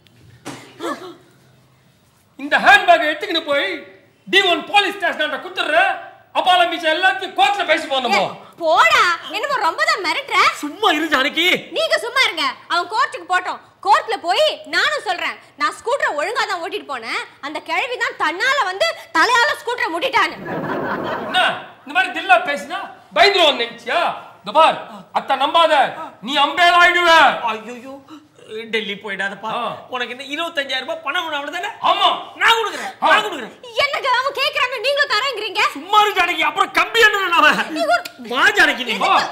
இந்த ஹேண்ட்பேக் எடுத்துக்கிட்டு போய் டி ஒன் போலீஸ் ஸ்டேஷன் குத்துற அப்பால மிச்சம் எல்லாத்தையும் கோர்ட்ல பேசி போனோமோ போடா என்னமோ ரொம்ப தான் மிரட்டுற சும்மா இரு ஜானகி நீங்க சும்மா இருங்க அவன் கோர்ட்டுக்கு போட்டோம் கோர்ட்ல போய் நானும் சொல்றேன் நான் ஸ்கூட்டரை ஒழுங்கா தான் ஓட்டிட்டு போனேன் அந்த கிழவி தான் தன்னால வந்து தலையால ஸ்கூட்டரை முட்டிட்டான்னு என்ன இந்த மாதிரி தில்லா பேசினா பயந்துருவான் நினைச்சியா இந்த பார் அத்த நம்பாத நீ அம்பேல் ஆயிடுவ ஐயோ டெல்லி போயிடாதப்பா உனக்கு என்ன இருபத்தஞ்சாயிரம் ரூபாய் பணம் வேணும் அவ்வளவுதானே ஆமா நான் கொடுக்குறேன் நான் கொடுக்குறேன் என்னங்க அவன் கேக்குறான்னு நீங்களும் தரேங்கிறீங்க சும்மா இரு ஜானகி அப்புறம் கம்பி என்ன அவன் வா ஜானகி நீ வா.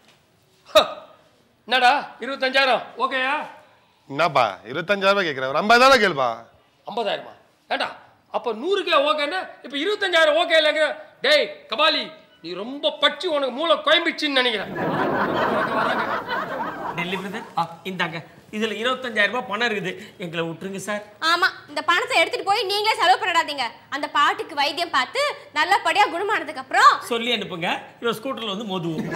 என்னடா இருபத்தஞ்சாயிரம் ஓகேயா என்னப்பா இருபத்தஞ்சாயிரம் ரூபாய் கேட்குறேன் ஒரு ஐம்பதாயிரம் கேளுப்பா ஐம்பதாயிரமா ஏண்டா அப்ப நூறுக்கு ஓகேன்னா இப்ப இருபத்தஞ்சாயிரம் ஓகே இல்லைங்க டேய் கபாலி நீ ரொம்ப பச்சு உனக்கு மூளை கோயம்பிச்சுன்னு நினைக்கிறேன் டெல்லி பிரதர் இந்தாங்க இதுல இருபத்தஞ்சாயிரம் ரூபாய் பணம் இருக்குது எங்களை விட்டுருங்க சார் ஆமா இந்த பணத்தை எடுத்துட்டு போய் நீங்களே செலவு பண்ணிடாதீங்க அந்த பாட்டுக்கு வைத்தியம் பார்த்து நல்லபடியா குணமானதுக்கு அப்புறம் சொல்லி அனுப்புங்க இவன் ஸ்கூட்டர்ல வந்து மோதுவோம்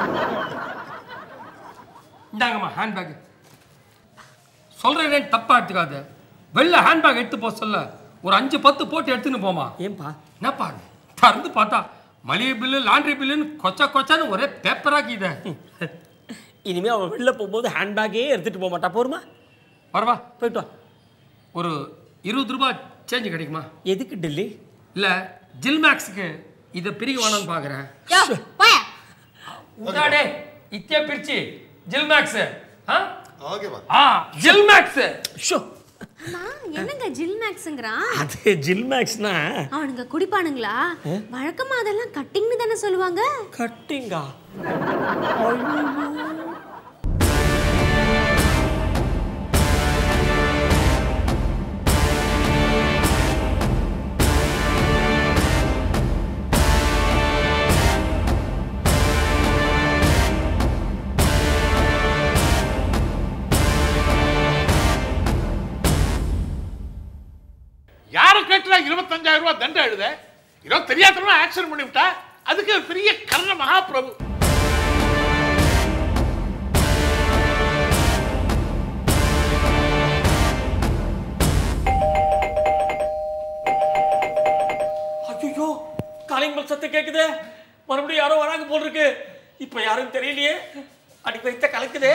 இந்தாங்கம்மா ஹேண்ட்பேக் சொல்றேன் தப்பா எடுத்துக்காத வெளில ஹேண்ட்பேக் எடுத்து போக சொல்ல ஒரு அஞ்சு பத்து போட்டு எடுத்துன்னு போமா ஏன்பா என்னப்பா திறந்து பார்த்தா மளிகை பில்லு லாண்ட்ரி பில்லுன்னு கொச்ச கொச்சான்னு ஒரே பேப்பராக்கி இதை இனிமே அவன் வெளில போகும்போது ஹேண்ட்பேக்கே எடுத்துட்டு போக மாட்டா போருமா வரவா போயிட்டு வா ஒரு இருபது ரூபாய் சேஞ்ச் கிடைக்குமா எதுக்கு டெல்லி இல்ல ஜில் மேக்ஸுக்கு இதை பிரிக்க வேணாம்னு பாக்குறேன் யோ போய உதாடே இத்திய பிரிச்சு ஜில் மேக்ஸ் ஓகேப்பா ஆ ஜில் மேக்ஸ் ஷோ என்னங்க ஜில் மேக்ஸ்ங்கறான் அது ஜில் மேக்ஸ்னா அவனுங்க குடிப்பானுங்களா வழக்கமா அதெல்லாம் கட்டிங்னு தானே சொல்லுவாங்க கட்டிங்கா யாரு கேட்டுறா இருபத்தஞ்சாயிரம் ரூபாய் தண்டை எழுத ஏதோ தெரியாதவனா ஆக்சிடென்ட் பண்ணி விட்டா அதுக்கு பெரிய கர்ண மகாபிரபு ஐயோ காலிங் பெல் சத்தம் கேக்குதே மறுபடியும் யாரோ வராங்க போல் இருக்கு இப்ப யாரும் தெரியலையே அடி வைத்த கலக்குதே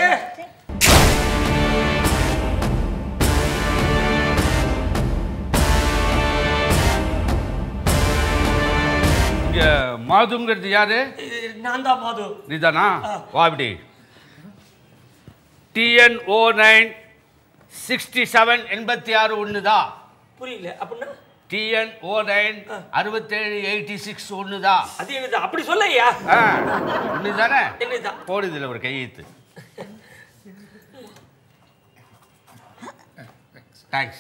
இங்க மாதுங்கிறது யாரு நான் தான் மாது நீதானா வா இப்படி TN O nine sixty seven எண்பத்தி ஆறு ஒண்ணுதா புரியல அப்படின்னா டிஎன் ஓ நைன் அறுபத்தேழு எயிட்டி சிக்ஸ் ஒண்ணுதா அது என்னது அப்படி சொல்லையா ஒண்ணுதானே என்னதான் போடு இதுல ஒரு கையெழுத்து தேங்க்ஸ்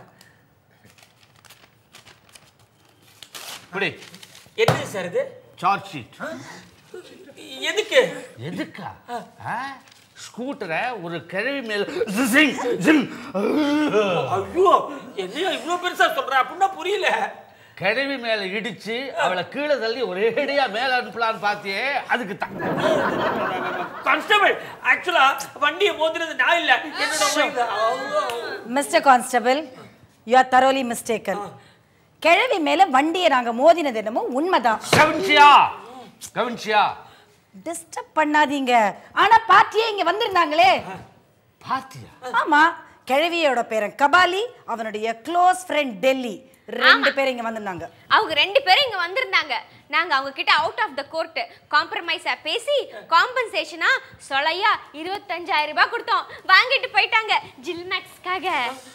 குடி என்னது சார் இது சார்ஜ் ஷீட் எதுக்கு எதுக்கா ஆ? ஸ்கூட்டரை ஒரு கிழவி மேல ஜிங், ஜிங். ஐயோ என்னையா இவ்வளவு பெருசா சொல்ற அப்படின்னா புரியல கிழவி மேல இடிச்சு அவளை கீழே தள்ளி ஒரேடியா மேல அனுப்பலான்னு பாத்தியே அதுக்கு தான் கான்ஸ்டபிள் ஆக்சுவலா வண்டியை மோதினது நான் இல்ல என்னோட wife. ஐயோ. Mister constable you are thoroughly mistaken கிழவி மேல வண்டியை நாங்க மோதினது என்னமோ உண்மைதான் கவின்சியா கவின்சியா டிஸ்டர்ப் பண்ணாதீங்க ஆனா பாட்டியே இங்க வந்திருந்தாங்களே பாத்தியா ஆமா கிழவியோட பேரன் கபாலி அவனுடைய க்ளோஸ் ஃப்ரெண்ட் டெல்லி ரெண்டு பேரும் இங்க வந்திருந்தாங்க அவங்க ரெண்டு பேரும் இங்க வந்திருந்தாங்க நாங்க அவங்க கிட்ட அவுட் ஆஃப் த கோர்ட் காம்ப்ரமைஸா பேசி காம்பன்சேஷனா சொலையா இருபத்தஞ்சாயிரம் ரூபாய் கொடுத்தோம் வாங்கிட்டு போயிட்டாங்க ஜில்மேக்ஸ்க்காக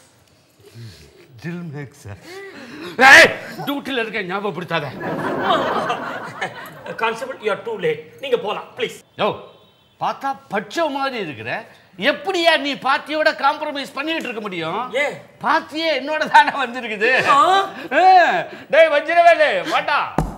ஜில் மேக்ஸ் ஏய் டியூட்டில இருக்க ஞாபகப்படுத்தாத constable you are too late நீங்க போலாம் ப்ளீஸ் யோ பார்த்தா பச்சை மாதிரி இருக்கிற எப்படியா நீ பாத்தியோட காம்ப்ரமைஸ் பண்ணிட்டு இருக்க முடியும் ஏன் பாத்தியே என்னோட தானே வந்திருக்குது ஆ, டேய் வச்சிரவேலு வாட்டா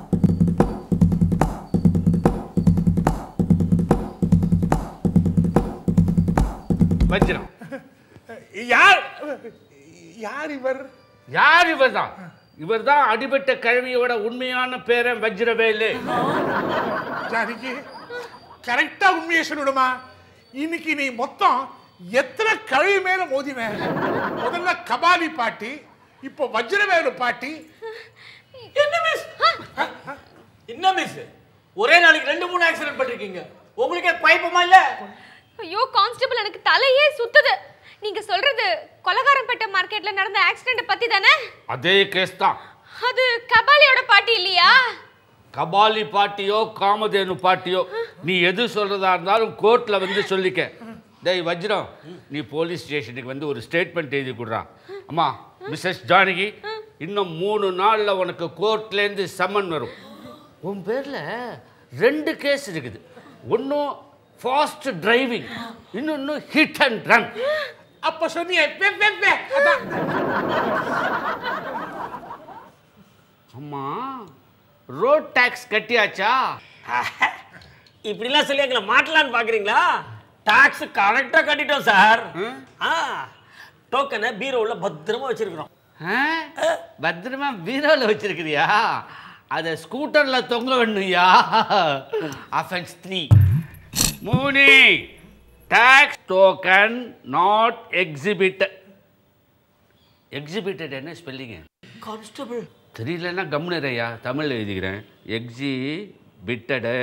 வச்சிரம் யார் யார் இவர் யார் இவர் தான் இவர் தான் அடிபட்ட கழுவியோட உண்மையான பேரன் வஜ்ரவேலு ஜானகி கரெக்டா உண்மையை சொல்லிடுமா இன்னைக்கு நீ மொத்தம் எத்தனை கழுவி மேல மோதின முதல்ல கபாலி பாட்டி இப்போ வஜ்ரவேலு பாட்டி என்ன மிஸ் என்ன மிஸ் ஒரே நாளைக்கு ரெண்டு மூணு ஆக்சிடென்ட் பண்ணிருக்கீங்க உங்களுக்கே குழப்பமா இல்ல ஐயோ கான்ஸ்டபிள் எனக்கு தலையே சுத்துது நீங்க சொல்றது கொலகாரம்பேட்டை மார்க்கெட்ல நடந்த ஆக்சிடென்ட் பத்தி தானே அதே கேஸ் தான் அது கபாலியோட பாட்டி இல்லையா கபாலி பாட்டியோ காமதேனு பாட்டியோ நீ எது சொல்றதா இருந்தாலும் கோர்ட்ல வந்து சொல்லிக்க டேய் வஜ்ரம் நீ போலீஸ் ஸ்டேஷனுக்கு வந்து ஒரு ஸ்டேட்மெண்ட் எழுதி கொடுறா அம்மா மிஸ்ஸஸ் ஜானகி இன்னும் மூணு நாளில் உனக்கு கோர்ட்லேருந்து சம்மன் வரும் உன் பேரில் ரெண்டு கேஸ் இருக்குது ஒன்றும் ஃபாஸ்ட் டிரைவிங் இன்னொன்று ஹிட் அண்ட் ரன் அப்ப சொன்னியே வே, வே, வே. அதான். அம்மா ரோட் டேக்ஸ் கட்டியாச்சா இப்படிலாம் சொல்லி எங்களை மாட்டலான்னு பார்க்குறீங்களா டாக்ஸ் கரெக்டாக கட்டிட்டோம் சார் ஆ டோக்கனை பீரோவில் பத்திரமா வச்சிருக்கிறோம் ஆ? பத்திரமா பீரோவில் வச்சிருக்கிறியா அதை ஸ்கூட்டரில் தொங்க வேணுயா அஃபென்ஸ் த்ரீ மூணு tax token not exhibited exhibited என்ன ஸ்பெல்லிங்க கான்ஸ்டபிள் தெரியலன்னா கம்னுறையா தமிழ் எழுதிக்கிறேன் எக்ஸி பிட்டடு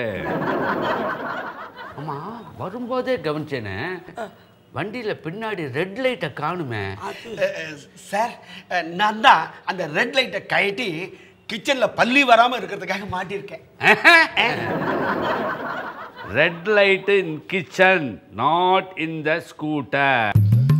ஆமா வரும்போதே கவனிச்சேனே வண்டியில் பின்னாடி ரெட் லைட்டை காணுமே சார் நான் தான் அந்த ரெட் லைட்டை கழட்டி கிச்சனில் பள்ளி வராமல் இருக்கிறதுக்காக மாட்டியிருக்கேன் red light in kitchen not in the scooter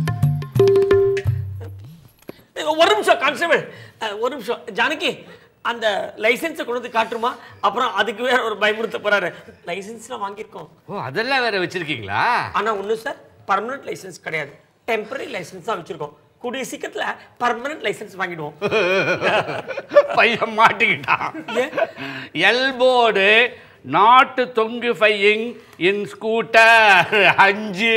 ஒரு நிமிஷம் கான்ஸ்டபிள் ஒரு நிமிஷம் ஜானகி அந்த லைசென்ஸை கொண்டு வந்து காட்டுமா அப்புறம் அதுக்கு வேற ஒரு பயமுறுத்த போறாரு லைசென்ஸ்லாம் வாங்கியிருக்கோம் ஓ அதெல்லாம் வேற வச்சிருக்கீங்களா ஆனா ஒண்ணு சார் பர்மனன்ட் லைசென்ஸ் கிடையாது டெம்பரரி லைசென்ஸ் தான் வச்சிருக்கோம் கூடிய சீக்கிரத்துல பர்மனன்ட் லைசென்ஸ் வாங்கிடுவோம் பையன் மாட்டிக்கிட்டான் எல்போர்டு நாட் தொங்கு ஃபையிங் இன் ஸ்கூட்டர் அஞ்சு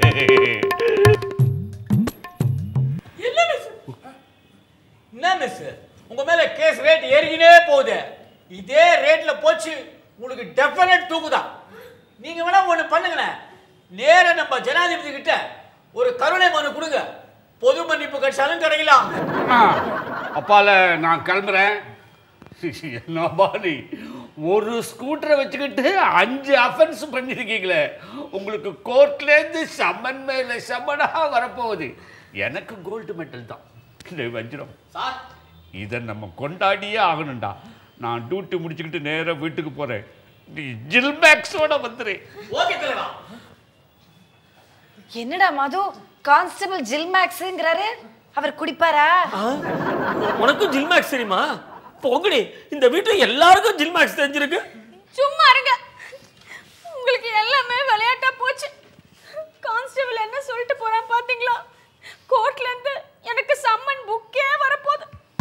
என்ன மிஸ் என்ன மிஸ் உங்க மேல கேஸ் ரேட் ஏறிக்கினே போகுது இதே ரேட்ல போச்சு உங்களுக்கு டெஃபினட் தூக்குதான் நீங்க வேணா ஒண்ணு பண்ணுங்களேன் நேரா நம்ம ஜனாதிபதி கிட்ட ஒரு கருணை மனு கொடுங்க பொது மன்னிப்பு கிடைச்சாலும் கிடைக்கலாம் அப்பால நான் கிளம்புறேன் என்ன பாடி ஒரு ஸ்கூட்டரை வச்சுக்கிட்டு அஞ்சு அஃபென்ஸ் பண்ணியிருக்கீங்களே உங்களுக்கு கோர்ட்லேருந்து சம்மன் மேல சம்மனா வரப்போகுது எனக்கு கோல்டு மெடல் தான் இல்லை வஞ்சிரம் சார் இதை நம்ம கொண்டாடியே ஆகணும்டா நான் டியூட்டி முடிச்சுக்கிட்டு நேராக வீட்டுக்கு போகிறேன் நீ ஜில்மேக்ஸோட வந்துரு ஓகே தலைவா என்னடா மது கான்ஸ்டபிள் ஜில்மேக்ஸ்ங்கிறாரு அவர் குடிப்பாரா உனக்கும் ஜில்மேக்ஸ் தெரியுமா போங்கடி இந்த வீட்டுல எல்லாருக்கும் ஜில்மேக்ஸ் தெரிஞ்சிருக்கு சும்மா இருங்க உங்களுக்கு எல்லாமே விளையாட்டா போச்சு கான்ஸ்டபிள் என்ன சொல்லிட்டு போறான் பாத்தீங்களா கோர்ட்ல இருந்து எனக்கு சம்மன் புக்கே வரப்போகுது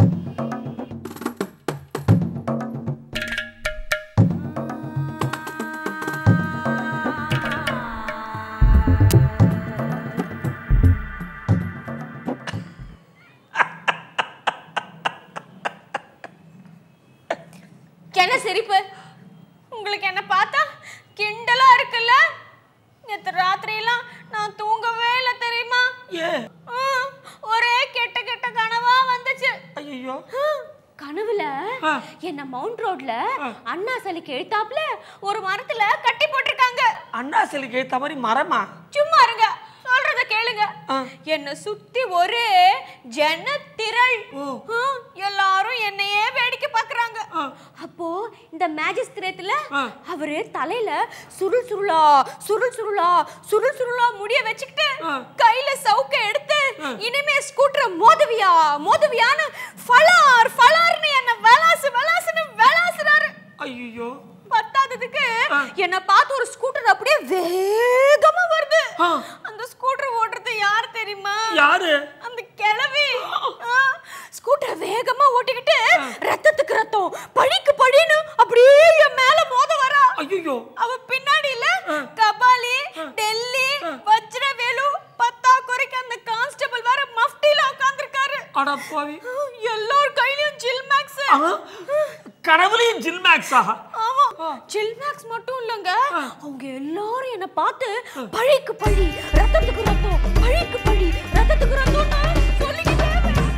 என்ன சிரிப்பு உங்களுக்கு என்ன பார்த்தா கிண்டலா இருக்குல்ல நேத்து ராத்திரியெல்லாம் நான் தூங்கவே இல்லை தெரியுமா ஆ, ஒரே கெட்ட கெட்ட கனவா வந்துச்சு ஐயோ கனவுல என்ன மவுண்ட் ரோட்ல அண்ணா சிலைக்கு எழுத்தாப்புல ஒரு மரத்துல கட்டி போட்டிருக்காங்க அண்ணா சிலைக்கு ஏத்த மாதிரி மரமா சும்மா இருங்க சொல்றத கேளுங்க என்ன சுத்தி ஒரே ஜனத்திரள் ஆ, எல்லாரும் என்னையே வேடிக்கை பார்க்கறாங்க அப்போ இந்த மேஜிஸ்திரேட்ல அவரு தலையில சுருள் சுருளா சுருள் சுருளா சுருள் சுருளா முடிய வச்சுக்கிட்டு கையில சவுக்க எடுத்து இனிமே ஸ்கூட்டரை மோதுவியா மோதுவியான்னு ஃபலார் ஃபலார்னு என்ன வெலாசு வெலாசுன்னு வெலாசுறாரு ஐயோ பத்தாததுக்கு என்ன பார்த்து ஒரு ஸ்கூட்டர் அப்படியே வேகமா வருது அந்த ஸ்கூட்டர் ஓட்டுறது யார் தெரியுமா யாரு? அந்த கிழவி ஸ்கூட்டர் வேகமா ஓட்டிக்கிட்டு ரத்தத்துக்கு ரத்தம் பழிக்கு பழின்னு அப்படியே என் மேல மோத வரா ஐயோ அவ பின்னாடியில கபாலி டெல்லி வஜ்ரவேலு பத்தா குறைக்கு அந்த கான்ஸ்டபிள் வேற மஃப்டில உட்கார்ந்திருக்காரு அடப்பாவி எல்லார் கையிலயும் ஜில் மேக்ஸ் கனவுலையும் ஜில்மேக்ஸா ஆமா ஜில் மேக்ஸ் மட்டும் இல்லங்க சொன்னாங்க அவங்க எல்லாரும் என்ன பார்த்து பழிக்கு பழி ரத்தத்துக்கு ரத்தம் பழிக்கு பழி ரத்தத்துக்கு ரத்தம்னா சொல்லிக்கிட்டே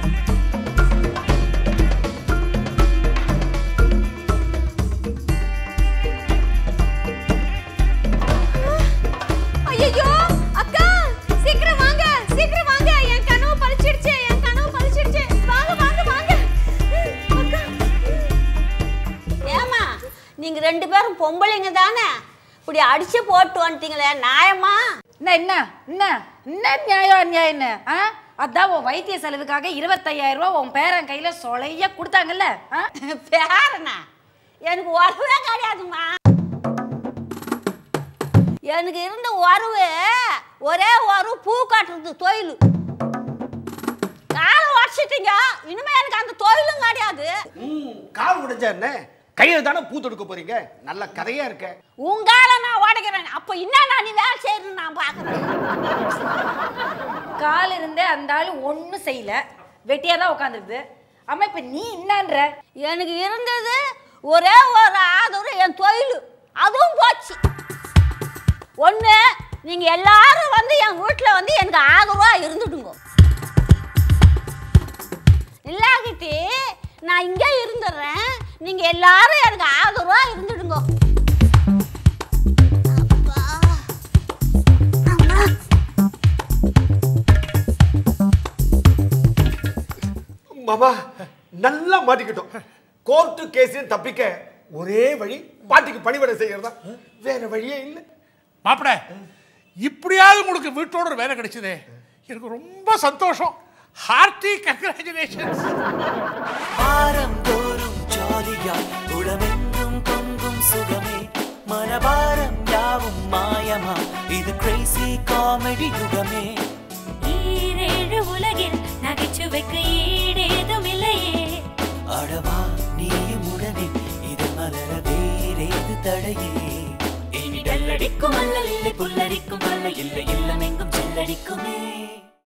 ஐயோ அக்கா சீக்கிரம் வாங்க சீக்கிரம் வாங்க என் கனவு பழிச்சிடுச்சு என் கனவு பழிச்சிடுச்சு வாங்க வாங்க வாங்க அக்கா ஏமா நீங்க ரெண்டு பேரும் பொம்பளைங்க தானே இப்படி அடிச்சு போட்டு வந்துட்டீங்களே நியாயமா என்ன என்ன என்ன என்ன நியாயம் அநியாயம்னு ஆ அதான் உன் வைத்திய செலவுக்காக இருபத்தையாயிரம் ரூபாய் உன் பேரன் கையில சொலைய கொடுத்தாங்கல்ல ஆ? பேரனா எனக்கு உறவே கிடையாதுமா எனக்கு இருந்த உறவு ஒரே உறவு பூ காட்டுறது தொழில் காலை உடச்சிட்டீங்க இனிமே எனக்கு அந்த தொழிலும் கிடையாது கால் உடைஞ்சா என்ன கையில தானே பூ தொடுக்க போறீங்க நல்ல கதையா இருக்க உங்கால நான் உடைக்கிறேன் அப்ப என்ன நீ வேலை செய்யணும்னு நான் பாக்குறேன் கால் இருந்தே அந்த ஆளு ஒன்றும் செய்யல வெட்டியா தான் உட்காந்துருக்குது அம்மா இப்ப நீ என்னன்ற எனக்கு இருந்தது ஒரே ஒரு ஆதரவு என் தொழில் அதுவும் போச்சு ஒன்று நீங்கள் எல்லாரும் வந்து என் வீட்டில் வந்து எனக்கு ஆதரவாக இருந்துடுங்க இல்லாகிட்டு நான் இங்கே இருந்துடுறேன் நீங்கள் எல்லாரும் எனக்கு ஆதரவாக இருந்துடுங்க மாமா நல்லா மாட்டிக்கிட்டோம் கோர்ட்டு கேஸையும் தப்பிக்க ஒரே வழி பாட்டிக்கு பணிவிடை செய்யறதா வேற வழியே இல்லை மாப்பிட இப்படியாவது உங்களுக்கு வீட்டோட ஒரு வேலை கிடைச்சதே எனக்கு ரொம்ப சந்தோஷம் ஹார்ட்டி கங்க்ராச்சுலேஷன்ஸ் வாரந்தோறும் ஜாலியா உளமெங்கும் பொங்கும் சுகமே மனபாரம் யாவும் மாயமா இது கிரேசி காமெடி யுகமே ஈரேழு உலகில் நகைச்சுவைக்கு ஈடேதும் இல்லையே அடவா நீயும் உடனே இது மலர வேறேது தடையே இனி டல்லடிக்கும் அல்லல் இல்லை புல்லரிக்கும் அல்ல இல்லை இல்லமெங்கும் செல்லடிக்குமே